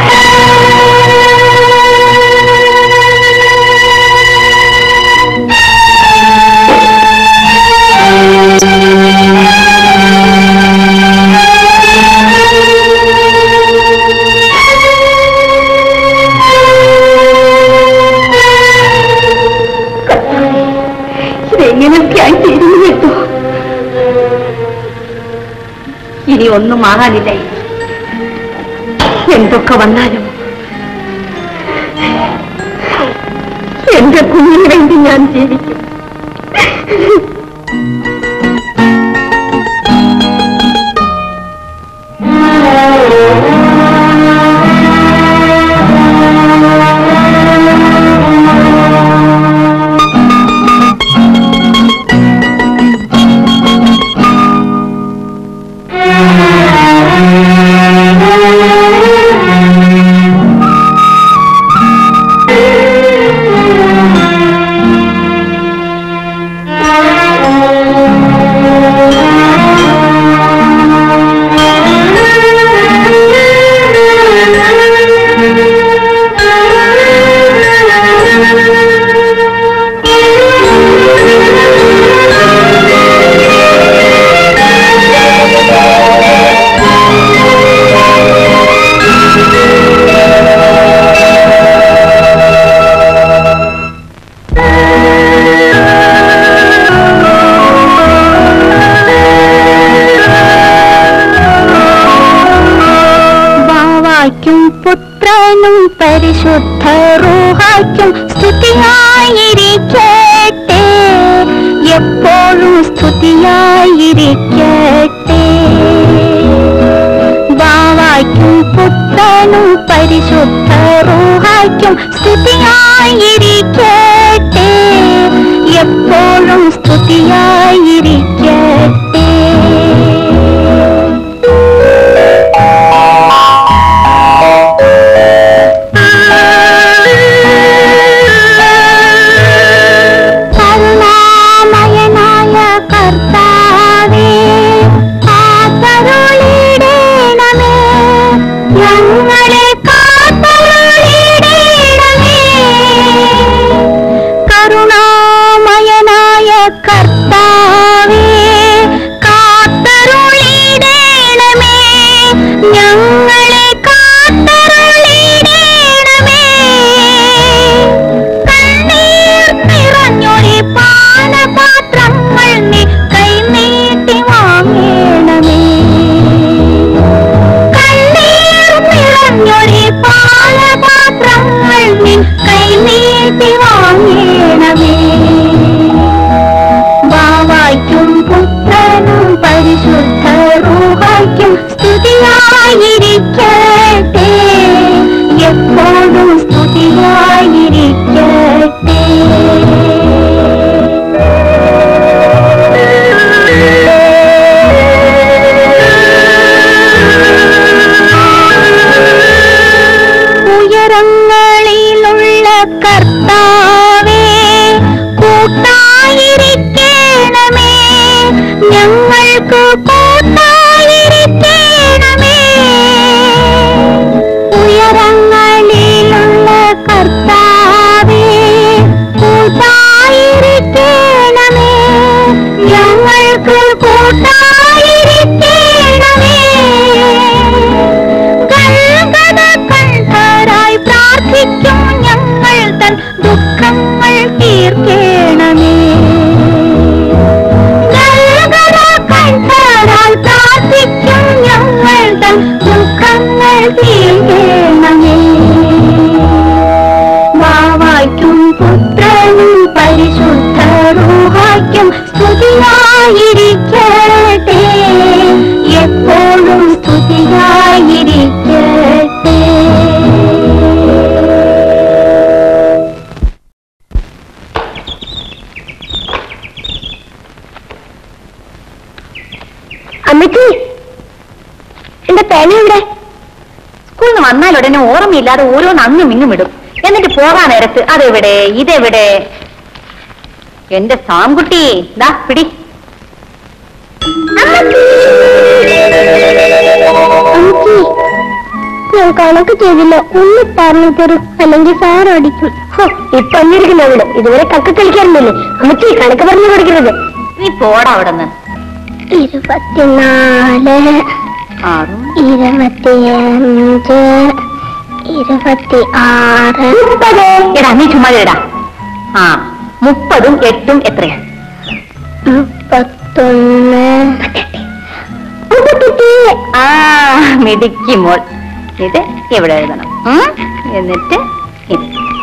ഇതെങ്ങനെയൊക്കെയായി തീരുന്നു കേട്ടോ ഇനി ഒന്നും ആകാനില്ല എന്തൊക്കെ വന്നാലും എന്റെ കുഞ്ഞിന് വേണ്ടി ഞാൻ ജീവിക്കും ബാവായ്ക്കും പുത്രനും പരിശുദ്ധ റൂഹായ്ക്കും സ്തുതിയായിരിക്കട്ടെ എപ്പോഴും സ്തുതിയായിരിക്കട്ടെ ബാവായ്ക്കും പുത്രനും പരിശുദ്ധ റൂഹായ്ക്കും സ്തുതിയായിരിക്കട്ടെ എപ്പോഴും സ്തുതിയായിരിക്കട്ടെ കരുണാമയനായ കർത്താവേ കാത്തരുളിടേണമേ ഞങ്ങളെ കാത്തരുളിടേണമേ കരുണാമയനായ കർത്താവേ കാത്തരുളിടേണമേ ഞങ്ങളെ കാത്തരുളിടേണമേ കണ്ണീർ നിറഞ്ഞൊരു പാനപാത്രങ്ങൾ നീ കൈനീട്ടി വാങ്ങേണമേ കണ്ണീർ നിറഞ്ഞൊരു പാനപാത്രങ്ങൾ നീ കൈനീട്ടി വാങ്ങേണമേ എന്നേക്കും സ്തുതിയായിരിക്കട്ടെ എപ്പോഴും സ്തുതിയായിരിക്കട്ടെ അമ്മച്ചി എന്റെ പേന ഇവിടെ സ്കൂളിൽ നിന്ന് വന്നാൽ ഉടനെ ഓർമ്മയില്ലാതെ ഓരോന്ന് അങ്ങും ഇങ്ങും ഇടും എന്നിട്ട് പോകാൻ നേരത്ത് അതെവിടെ ഇതെവിടെ എന്റെ സാംകുട്ടി ദാ പിടി അമ്മച്ചി ഞാൻ കണക്ക് ചെയ്തില്ല ഒന്ന് പറഞ്ഞു തരൂ അല്ലെങ്കിൽ സാർ അടിക്കും ഇപ്പൊ വന്നിരിക്കുന്ന അവിടെ ഇതുവരെ കക്ക കളിക്കാറുണ്ടല്ലേ അമ്മച്ചി കണക്ക് പറഞ്ഞു കൊടുക്കരുത് നീ പോടാ അവിടെ നിന്ന് ഇരുപത്തിനാല് ആറും ഇരുപത്തിയഞ്ച് ഇരുപത്തി ആറ് മുപ്പത് എടാ നീ ചുമ്മാ ഇടാ ആ മുപ്പതും എട്ടും എത്രയാ മുപ്പത്തൊന്ന് മുപ്പത്തെട്ട് ആ മിടുക്കി മോൾ ഇത് ഇവിടെ എഴുതണം ഉം? എന്നിട്ട് ഇത്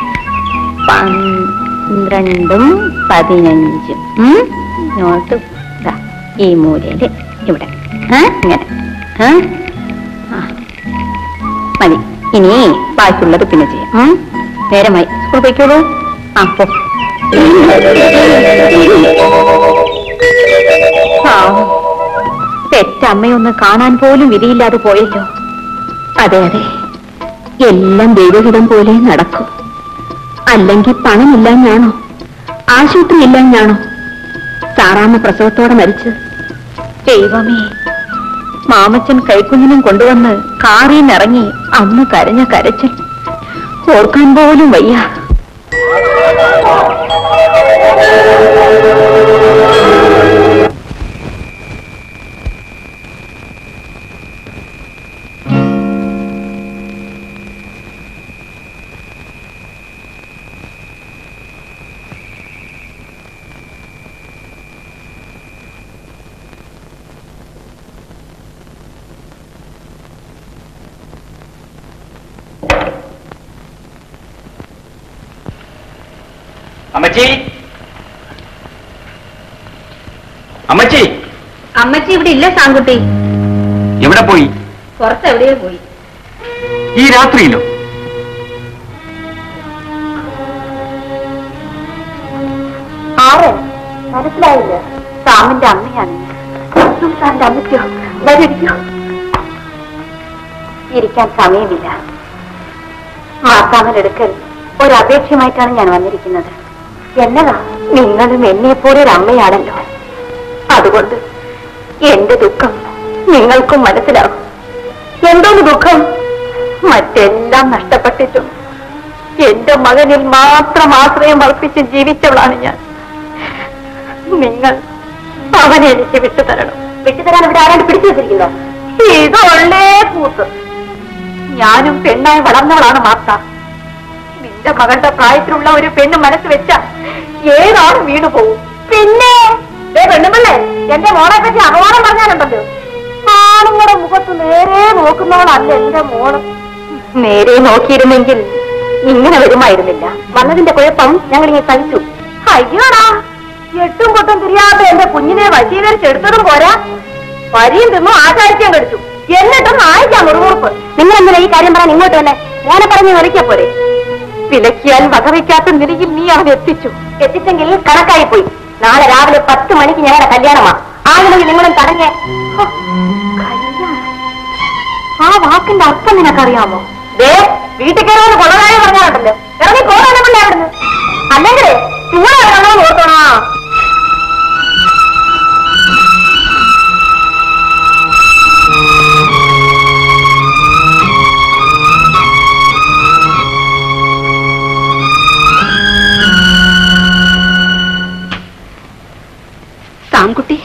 പന്ത്രണ്ടും പതിനഞ്ചും ഉം? നോട്ട് ദാ ഈ മൂലയില് ഇവിടെ ഏ? ഇങ്ങനെ ഏ? ആ. മതി ഇനി ബാക്കിയുള്ളത് പിന്നെ ചെയ്യാം ഉം? നേരമായി സ്കൂൾ പോയിക്കോളൂ ആ പോ പാവം. പെറ്റമ്മയൊന്ന് കാണാൻ പോലും വിധിയില്ലാതെ പോയല്ലോ അതെ അതെ എല്ലാം ദൈവഹിതം പോലെ നടക്കും അല്ലെങ്കിൽ പണമില്ലാഞ്ഞാണോ ആശുപത്രി ഇല്ലാഞ്ഞാണോ സാറാമ്മ പ്രസവത്തോടെ മരിച്ച് ദൈവമേ മാമച്ചൻ കൈക്കുഞ്ഞിനും കൊണ്ടുവന്ന് കാറിൽ നിന്നിറങ്ങി അന്ന് കരഞ്ഞ കരച്ചിൽ ഓർക്കാൻ പോലും വയ്യ അമ്മച്ചി അമ്മച്ചി അമ്മച്ചി ഇവിടെ ഇല്ല സാങ്കുട്ടി എവിടെ പോയി പുറത്ത് എവിടെയോ പോയി ഈ രാത്രിയിലോ ആര് മനസ്സിലായില്ല സാമിന്റെ അമ്മയാണ് സാറിന്റെ അമ്മയ്ക്കോ വരിക്കോ ഇരിക്കാൻ സമയമില്ല മാർത്താമനെടുക്കൽ ഒരു അപേക്ഷയുമായിട്ടാണ് ഞാൻ വന്നിരിക്കുന്നത് എന്നതാ നിങ്ങളും എന്നെ പോലെ ഒരു അമ്മയാണല്ലോ അതുകൊണ്ട് എന്റെ ദുഃഖം നിങ്ങൾക്കും മനസ്സിലാകും എന്തോന്ന് ദുഃഖം മറ്റെല്ലാം നഷ്ടപ്പെട്ടിട്ടും എന്റെ മകനിൽ മാത്രം ആശ്രയം വർപ്പിച്ച് ജീവിച്ചവളാണ് ഞാൻ നിങ്ങൾ അവനെ എനിക്ക് വിട്ടുതരണം വിട്ടുതരാൻ ഇവിടെ ആരാണ്ട് പിടിച്ചു വെച്ചിരിക്കുന്നോ ഇതൊള്ളേ കൂത്ത് ഞാനും പെണ്ണായി വളർന്നവളാണ് മാർത്ത നിന്റെ മകളുടെ പ്രായത്തിലുള്ള ഒരു പെണ്ണ് മനസ്സ് വെച്ച ഏതാണ് വീണു പോകും പിന്നെ പെണ്ണുമ്പള്ളേ എന്റെ മോളെ പറ്റി അപമാനം പറഞ്ഞാലുണ്ടല്ലോ ആണുങ്ങളുടെ മുഖത്ത് നേരെ നോക്കുന്നവളല്ല എന്റെ മോള് നേരെ നോക്കിയിരുന്നെങ്കിൽ ഇങ്ങനെ വരുമായിരുന്നില്ല വന്നതിന്റെ കുഴപ്പം ഞങ്ങൾ ഇങ്ങനെ സഹിച്ചു അയ്യോടാ എട്ടും പൊട്ടും തിരിയാത്ത എന്റെ കുഞ്ഞിനെ വശീകരിച്ചെടുത്തതും പോരാ വരിയും തിന്നു ആചാരിക്കാൻ കടിച്ചു എന്നിട്ടും ആയിക്കാം മുറുമുറുപ്പ് നിങ്ങൾ എന്തിനാ ഈ കാര്യം പറയാൻ ഇങ്ങോട്ട് വന്നെ ഞാനെ പറഞ്ഞ് വിളിക്കാ പോരെ വിലക്കിയാൽ വകവയ്ക്കാത്ത നിലയിൽ നീ അവൻ എത്തിച്ചു എത്തിച്ചെങ്കിൽ കണക്കായി പോയി നാളെ രാവിലെ പത്ത് മണിക്ക് ഞങ്ങളുടെ കല്യാണമാ ആകണമെങ്കിൽ നിങ്ങളും തടഞ്ഞേ ഹോ, കല്യാണം. ആ വാക്കിന്റെ അർത്ഥം നിനക്കറിയാമോ ദേ വീട്ടിൽ കയറുമെന്ന് കൊള്ളതായി പറഞ്ഞാലുണ്ടല്ലോ ഇറങ്ങി പോകാൻ പിള്ളേ അവിടുന്ന് അല്ലെങ്കിൽ ചൂടാ ഇറങ്ങണം ഓർക്കണോ സാംകുട്ടി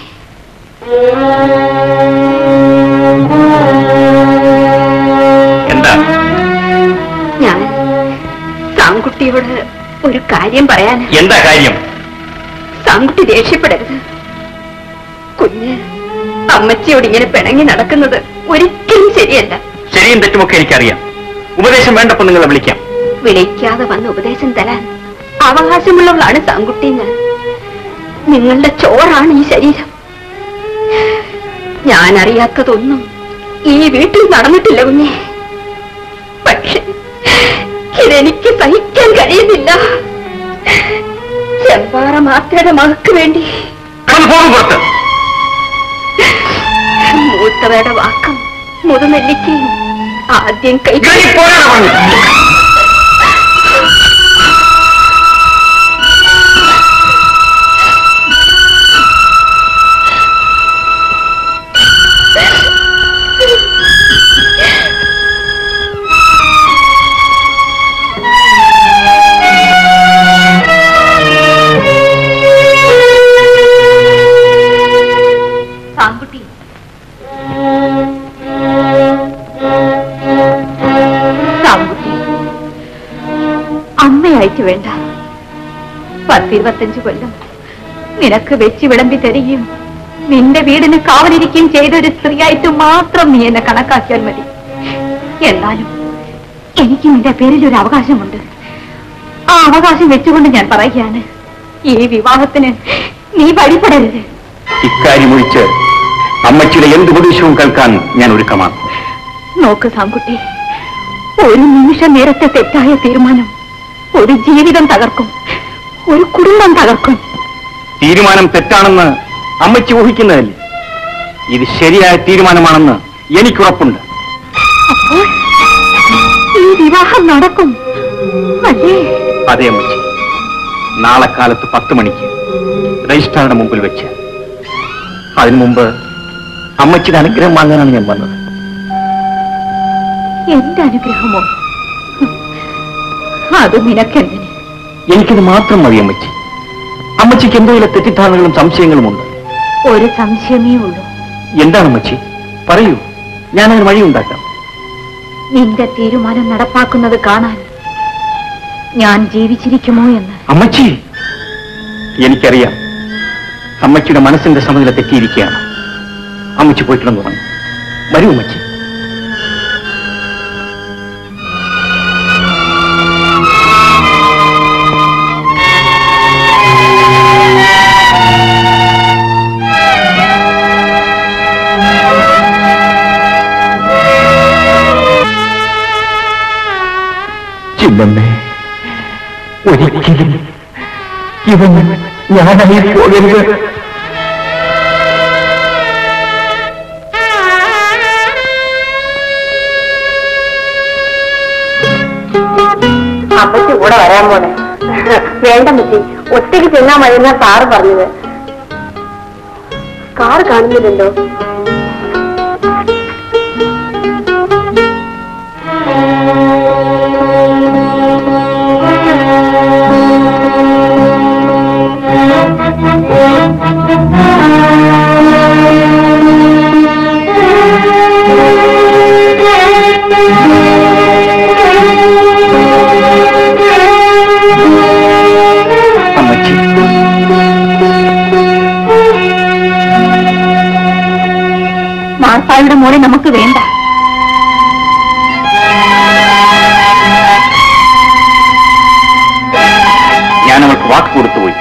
എന്താ ഞാൻ സാംകുട്ടിയോട് ഒരു കാര്യം പറയാൻ എന്താ കാര്യം സാംകുട്ടി ദേഷ്യപ്പെടരുത് കുഞ്ഞ് അമ്മച്ചിയോട് ഇങ്ങനെ പിണങ്ങി നടക്കുന്നത് ഒരിക്കലും ശരിയല്ല ശരിയും തെറ്റുമൊക്കെ എനിക്കറിയാം ഉപദേശം വേണ്ടപ്പോ നിങ്ങളെ വിളിക്കാം വിളിക്കാതെ വന്ന് ഉപദേശം തരാൻ അവകാശമുള്ളവളാണ് സാങ്കുട്ടി ഞാൻ നിങ്ങളുടെ ചോറാണ് ഈ ശരീരം ഞാൻ അറിയാത്തതൊന്നും ഈ വീട്ടിൽ നടന്നിട്ടില്ല കുഞ്ഞെ പക്ഷെ ഇതെനിക്ക് സഹിക്കാൻ കഴിയുന്നില്ല ചെമ്പാറ മാത്രയുടെ മകൾക്ക് വേണ്ടി മൂത്തവരുടെ വാക്കും മുതുനെല്ലിക്കയും ആദ്യം കൈ സാങ്കുട്ടി സാങ്കുട്ടി അമ്മയായിട്ട് വേണ്ട പത്തിരുപത്തഞ്ച് കൊല്ലം നിനക്ക് വെച്ച് വിളമ്പി തരികയും നിന്റെ വീടിന് കാവലിരിക്കുകയും ചെയ്ത ഒരു സ്ത്രീയായിട്ട് മാത്രം നീ എന്നെ കണക്കാക്കിയാൽ മതി എന്നാലും എനിക്ക് നിന്റെ പേരിൽ ഒരു അവകാശമുണ്ട് ആ അവകാശം വെച്ചുകൊണ്ട് ഞാൻ പറയുകയാണ് ഈ വിവാഹത്തിന് നീ വഴിപ്പെടരുത് ഇക്കാര്യം ഒഴിച്ച് അമ്മച്ചിയുടെ എന്ത് ഉപദേശവും കേൾക്കാൻ ഞാൻ ഒരുക്കമാണ് നോക്ക് സാംകുട്ടി ഒരു നിമിഷ നേരത്തെ തെറ്റായ തീരുമാനം ഒരു ജീവിതം തകർക്കും ഒരു കുടുംബം തകർക്കും തീരുമാനം തെറ്റാണെന്ന് അമ്മച്ചി ഊഹിക്കുന്നതല്ലേ ഇത് ശരിയായ തീരുമാനമാണെന്ന് എനിക്കുറപ്പുണ്ട് അപ്പോൾ ഈ വിവാഹം നടക്കും അല്ലേ അതേ അമ്മച്ചി നാളെ കാലത്ത് പത്ത് മണിക്ക് രജിസ്ട്രാറുടെ മുമ്പിൽ വെച്ച് അതിനു മുമ്പ് അമ്മച്ചിയുടെ അനുഗ്രഹം വാങ്ങാനാണ് ഞാൻ വന്നത് എന്റെ അനുഗ്രഹമോ അത് നിനക്കെന്തിന് എനിക്കിത് മാത്രം മതി അമ്മച്ചി അമ്മച്ചിക്ക് എന്തോ ചില തെറ്റിദ്ധാരണകളും സംശയങ്ങളുമുണ്ട് ഒരു സംശയമേ ഉള്ളൂ എന്താണ് അമ്മച്ചി പറയൂ ഞാനതിന് വഴിയുണ്ടാക്കാം നിന്റെ തീരുമാനം നടപ്പാക്കുന്നത് കാണാൻ ഞാൻ ജീവിച്ചിരിക്കുമോ എന്ന് അമ്മച്ചി എനിക്കറിയാം അമ്മച്ചിയുടെ മനസ്സിന്റെ സമനില തെറ്റിയിരിക്കുകയാണ് അമ്മച്ചി പോയിട്ടുണ്ടെന്ന് പറഞ്ഞു വരൂ അമ്മച്ചി ചിന്നമ്മേ ഒരിക്കലും ഇവൻ ഞാനായി പോകരുത് അമ്മച്ചി കൂടെ വരാൻ പോണേ വേണ്ട മച്ചി ഒറ്റയ്ക്ക് ചെന്നാ മതിയെന്നാ സാറ് പറഞ്ഞത് കാർ കാണുന്നില്ലല്ലോ അമ്മച്ചി മാർപ്പായുടെ മോളെ നമുക്ക് വേണ്ട ഞാൻ അവൾക്ക് വാക്ക് കൊടുത്തുപോയി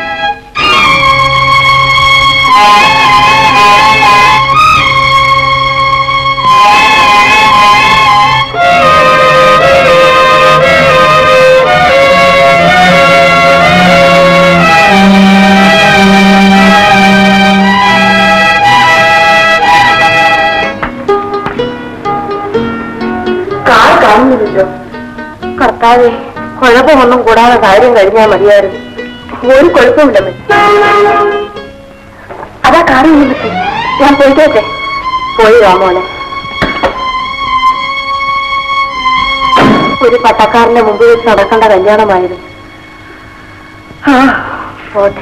കാർ കാണുന്നില്ലല്ലോ കർത്താവെ കുഴപ്പമൊന്നും കൂടാതെ കാര്യം കഴിഞ്ഞാൽ മതിയായിരുന്നു ഒരു കുഴപ്പമില്ല മച്ചി അതാ കാറില്ല മച്ചി ഞാൻ പോയിട്ടേ പോയി വാ മോനെ ഒരു പട്ടക്കാരന്റെ മുമ്പിൽ വെച്ച് നടക്കേണ്ട കല്യാണമായിരുന്നു ആ പോട്ടെ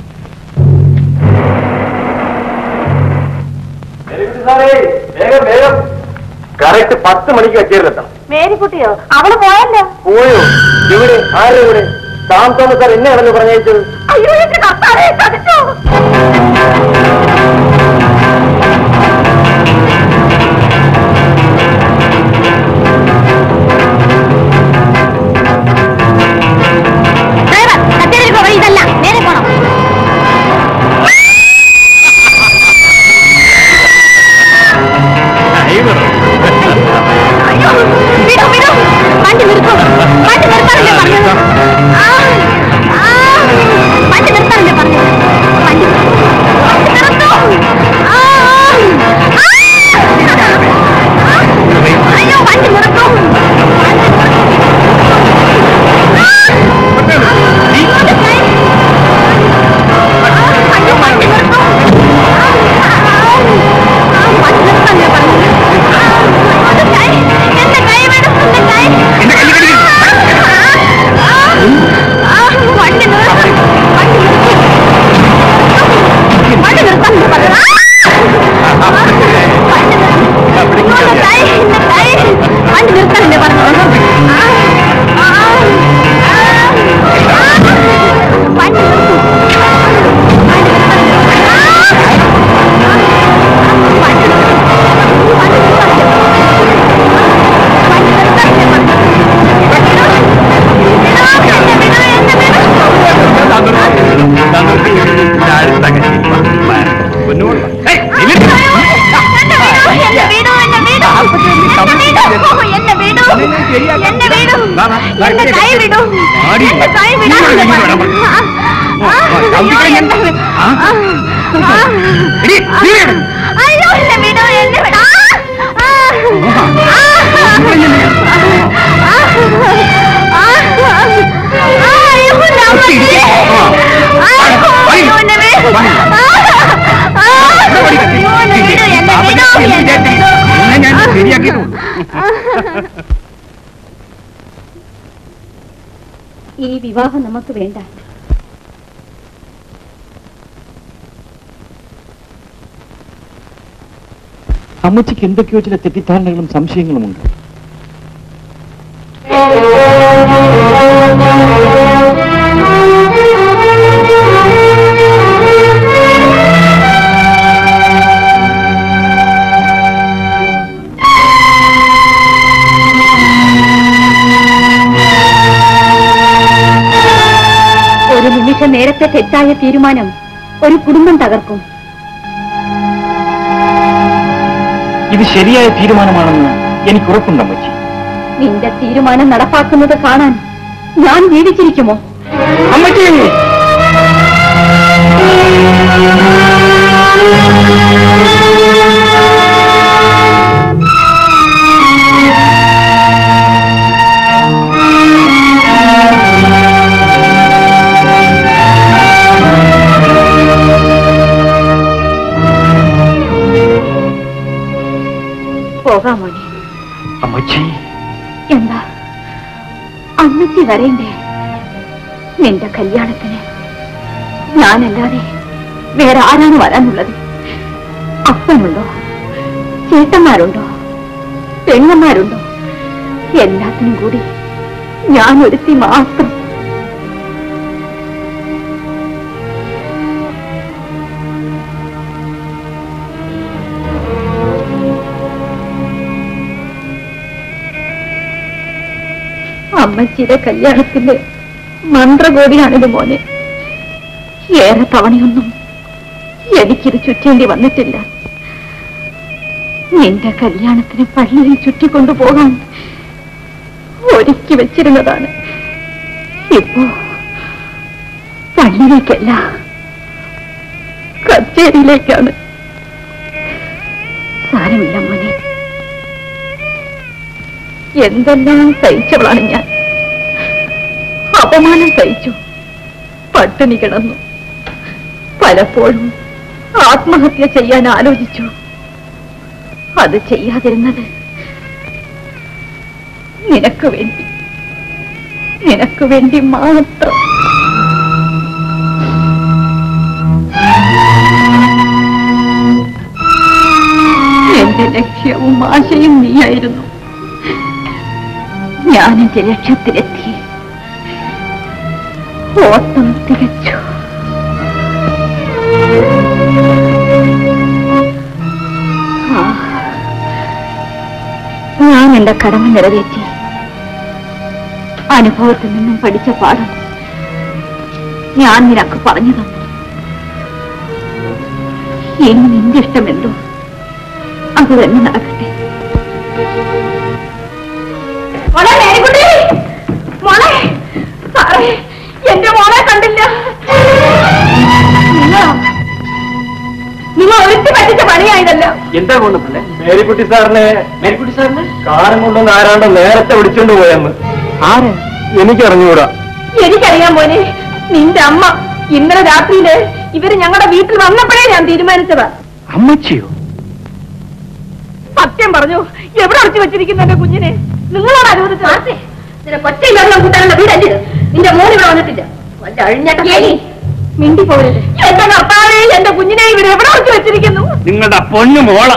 സാറേ വേഗം വേഗം കറക്റ്റ് പത്ത് മണിക്ക് കച്ചേരിലെത്തണം മേരിക്കുട്ടിയോ അവള് പോയല്ലോ പോയോ ഇവിടെ ആരുടെ കൂടെ സാം തോമസ് സാർ എന്നെയാണല്ലോ പറഞ്ഞയച്ചത് അയ്യോ എന്റെ കർത്താവേ ചതിച്ചോ ഡ്രൈവർ കച്ചേരിക്ക് പോകാൻ ഇതല്ല നേരെ പോണം അയ്യോ വിടൂ വിടൂ വണ്ടി നിർത്തൂ വണ്ടി നിർത്താനല്ലേ പറഞ്ഞത് ആ, ആ, വണ്ടി നിർത്താനല്ലേ പറഞ്ഞത് വണ്ടി വണ്ടി നിർത്തൂ ആ, ആ, ആ, അയ്യോ വണ്ടി നിർത്തൂ അയ്യോ വണ്ടി നിർത്തൂ വണ്ടി നിർത്താനല്ലേ പറഞ്ഞത് എന്റെ കൈ എന്റെ കൈ വിടും എന്റെ കൈ വണ്ടി നിർത്തും വണ്ടി നിർത്തും വണ്ടി നിർത്താൻ പറഞ്ഞത് കൈ എന്റെ കൈ വണ്ടി നിർത്താനല്ലേ പറഞ്ഞത് വണ്ടി നിർത്തും അയ്യോ എന്നെ വിടൂ എന്നെ വിടാ ഈ വിവാഹം നമുക്ക് വേണ്ട അമ്മച്ചിക്ക് എന്തൊക്കെയോ ചില തെറ്റിദ്ധാരണകളും സംശയങ്ങളുമുണ്ട് ഒരു നിമിഷം നേരത്തെ തെറ്റായ തീരുമാനം ഒരു കുടുംബം തകർക്കും ഇത് ശരിയായ തീരുമാനമാണെന്ന് എനിക്ക് ഉറപ്പുണ്ട് അമ്മച്ചി നിന്റെ തീരുമാനം നടപ്പാക്കുന്നത് കാണാൻ ഞാൻ ജീവിച്ചിരിക്കുമോ അമ്മച്ചി പോകാം മോനെ അമ്മച്ചി എന്താ അമ്മച്ചി വരേണ്ടേ നിന്റെ കല്യാണത്തിന് ഞാനല്ലാതെ വേറെ ആരാണ് വരാനുള്ളത് അപ്പനുണ്ടോ ചേട്ടന്മാരുണ്ടോ പെങ്ങന്മാരുണ്ടോ എല്ലാത്തിനും കൂടി ഞാൻ ഒരുത്തി മാത്രം അമ്മച്ചിയുടെ കല്യാണത്തിന്റെ മന്ത്രകോടിയാണിത് മോനെ ഏറെ തവണയൊന്നും എനിക്കിത് ചുറ്റേണ്ടി വന്നിട്ടില്ല നിന്റെ കല്യാണത്തിന് പള്ളിയിൽ ചുറ്റിക്കൊണ്ടുപോകാൻ ഒരുക്കി വെച്ചിരുന്നതാണ് ഇപ്പോ പള്ളിയിലേക്കല്ല കച്ചേരിയിലേക്കാണ് സാരമില്ല മോനെ എന്തെല്ലാം സഹിച്ചവളാണ് ഞാൻ അപമാനം സഹിച്ചു പട്ടിണി കിടന്നു പലപ്പോഴും ആത്മഹത്യ ചെയ്യാൻ ആലോചിച്ചു അത് ചെയ്യാതിരുന്നത് നിനക്ക് വേണ്ടി നിനക്ക് വേണ്ടി മാത്രം എന്റെ ലക്ഷ്യവും ആശയും നീയായിരുന്നു ഞാനെന്റെ ലക്ഷ്യത്തിലെത്തി ഓട്ടം തികച്ചു ആ, ഞാൻ എന്റെ കടമ നിറവേറ്റി അനുഭവത്തിൽ നിന്നും പഠിച്ച പാഠം ഞാൻ നിനക്ക് പറഞ്ഞു തന്നു ഇനി നിന്റെ ഇഷ്ടമെന്തോ അത് തന്നെ നടക്കട്ടെ മോളെ മേരിക്കുട്ടി മോളെ സാറേ എന്റെ മോളെ കണ്ടില്ല നിങ്ങളോ? നിങ്ങൾ ഒരുത്തി പറ്റിച്ച പണിയായതല്ലോ എന്താ കൊണ്ട് പിള്ളേ മേരിക്കുട്ടി സാറിനെ മേരിക്കുട്ടി സാറിന് കാറും കൊണ്ടുവന്ന് ആരാണ്ട് നേരത്തെ വിളിച്ചോണ്ട് പോയെന്ന് ആരെ എനിക്കറിഞ്ഞൂടാ എനിക്കറിയാൻ മോനെ നിന്റെ അമ്മ ഇന്നലെ രാത്രിയില് ഇവര് ഞങ്ങളുടെ വീട്ടിൽ വന്നപ്പോഴേ ഞാൻ തീരുമാനിച്ചതാ അമ്മച്ചിയോ സത്യം പറഞ്ഞു എവിടെ അടച്ചു വെച്ചിരിക്കുന്നു എന്റെ കുഞ്ഞിനെ നിങ്ങളോട് അനുവദിച്ചത് നിന്റെ കൊച്ചയിലുള്ള കൂട്ടാനുള്ള വീടല്ലേ ഇത്? നിന്റെ മോൻ ഇവിടെ വന്നിട്ടില്ല വല്ല അഴിഞ്ഞാട്ട മിണ്ടി പോകരുത് എന്റെ കർത്താവേ എന്റെ കുഞ്ഞിനെ ഇവിടെ എവിടെ അടച്ചു വെച്ചിരിക്കുന്നു നിങ്ങളുടെ പൊന്നു മോള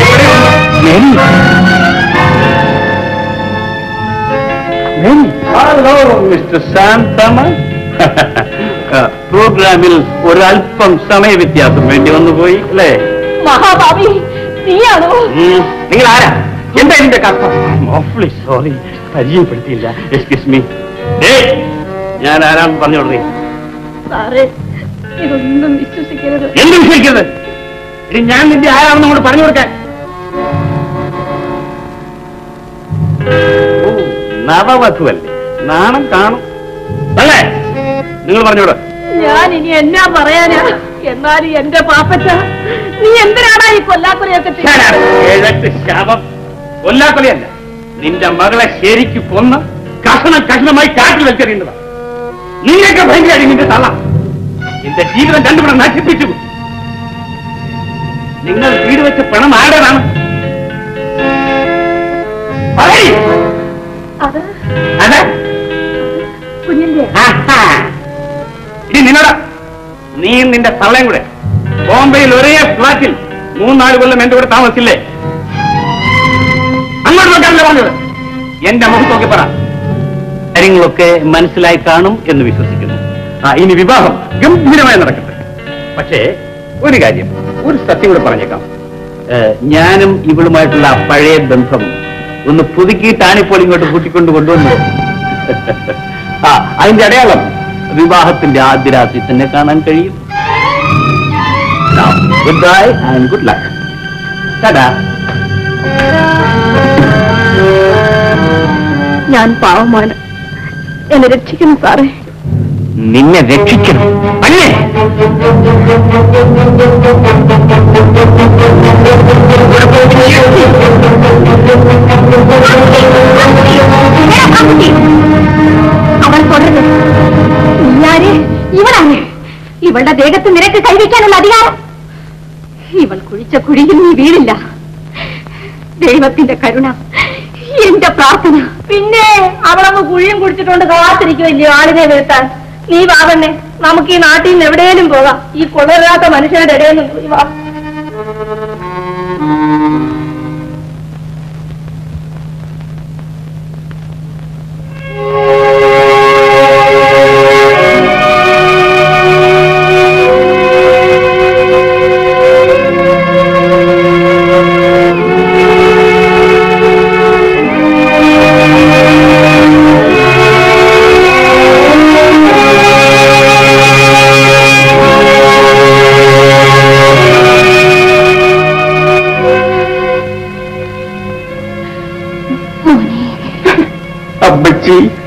ഹലോ മിസ്റ്റർ സാം തമൻ പ്രോഗ്രാമിൽ ഒരല്പം സമയ വ്യത്യാസം വേണ്ടി വന്നു പോയി അല്ലേ മഹാഭാവി നീയാണോ ഉം. നിങ്ങൾ ആരാ എന്താ ഇതിന്റെ കർത്തം ഓഫ്ലി സോറി പരിചയപ്പെടുത്തിയില്ല എക്സ്ക്യൂസ് മീ ഞാൻ ആരാണെന്ന് പറഞ്ഞു കൊടുത്തേ സാറേ ഇതൊന്നും വിശ്വസിക്കരുത് എന്ത് വിശ്വസിക്കരുത് ഇനി ഞാൻ നിന്റെ ആരാണെന്ന് അങ്ങോട്ട് പറഞ്ഞു കൊടുക്കാൻ ഓ, നവവധുവല്ലേ നാണം കാണും അല്ലേ നിങ്ങൾ പറഞ്ഞോട് ഞാൻ ഇനി എന്നാ പറയാനാ എന്നാലും എന്റെ പാപ്പച്ച നീ എന്തിനാടാ ഈ കൊല്ലാക്കൊലയൊക്കെ ചെയ്യുന്നത്? ഏഴെട്ട് ശാപം കൊല്ലാക്കൊലയല്ല നിന്റെ മകളെ ശരിക്ക് കൊന്ന് കഷണം കഷണമായി കാട്ടിൽ വെച്ചറിയേണ്ടതാ നിങ്ങൾക്ക് ഭയങ്കര നിന്റെ തള്ള എന്റെ ജീവിതം രണ്ടുപേരും നശിപ്പിച്ചു നിങ്ങൾ വീട് വെച്ച പണം ആരുടേതാണ് പറയ്. അത് അതെ കുഞ്ഞിന്റെ ആഹാ. ഇനി നിന്നോട് നീയും നിന്റെ തള്ളയും കൂടെ ബോംബെയിൽ ഒരേ ഫ്ലാറ്റിൽ മൂന്നാല് കൊല്ലം എന്റെ കൂടെ താമസിച്ചില്ലേ അങ്ങോട്ട് നോക്കാനല്ലേ പറഞ്ഞത് എന്റെ മുഖത്ത് നോക്കി പറ കാര്യങ്ങളൊക്കെ മനസ്സിലായി കാണും എന്ന് വിശ്വസിക്കുന്നു ആ ഇനി വിവാഹം ഗംഭീരമായി നടക്കട്ടെ പക്ഷേ ഒരു കാര്യം ഒരു സത്യം കൂടെ പറഞ്ഞേക്കാം ഏഹ്, ഞാനും ഇവളുമായിട്ടുള്ള ആ പഴയ ബന്ധം ഒന്ന് പുതുക്കിയിട്ടാണ് ഇപ്പോൾ ഇങ്ങോട്ട് കൂട്ടിക്കൊണ്ട് കൊണ്ടുവന്നത് ആ അതിന്റെ അടയാളം വിവാഹത്തിന്റെ ആദ്യ രാത്രി തന്നെ കാണാൻ കഴിയും good bye and good luck tata ഞാൻ പാവമാണ് എന്നെ രക്ഷിക്കണം സാറേ നിന്നെ രക്ഷിക്കണം അല്ലേ അവൾ തുടരുത് നീയാര് ഇവളാണ് ഇവളുടെ ദേഹത്ത് നിനക്ക് കൈവയ്ക്കാനുള്ള അധികാരം ഇവൾ കുഴിച്ച കുഴിയിൽ നീ വീഴില്ല ദൈവത്തിന്റെ കരുണ എന്റെ പ്രാർത്ഥന പിന്നെ അവളങ്ങ് കുഴിയും കുടിച്ചിട്ടുണ്ട് കാത്തിരിക്കുമല്ലോ ആളിനെ വീഴ്ത്താൻ നീ വാവന്നെ നമുക്ക് ഈ നാട്ടിൽ നിന്ന് എവിടെയും പോകാം ഈ കൊള്ളരാത്ത മനുഷ്യരുടെ ഇടയിൽ നിന്ന് നീ വാ അമ്മച്ചി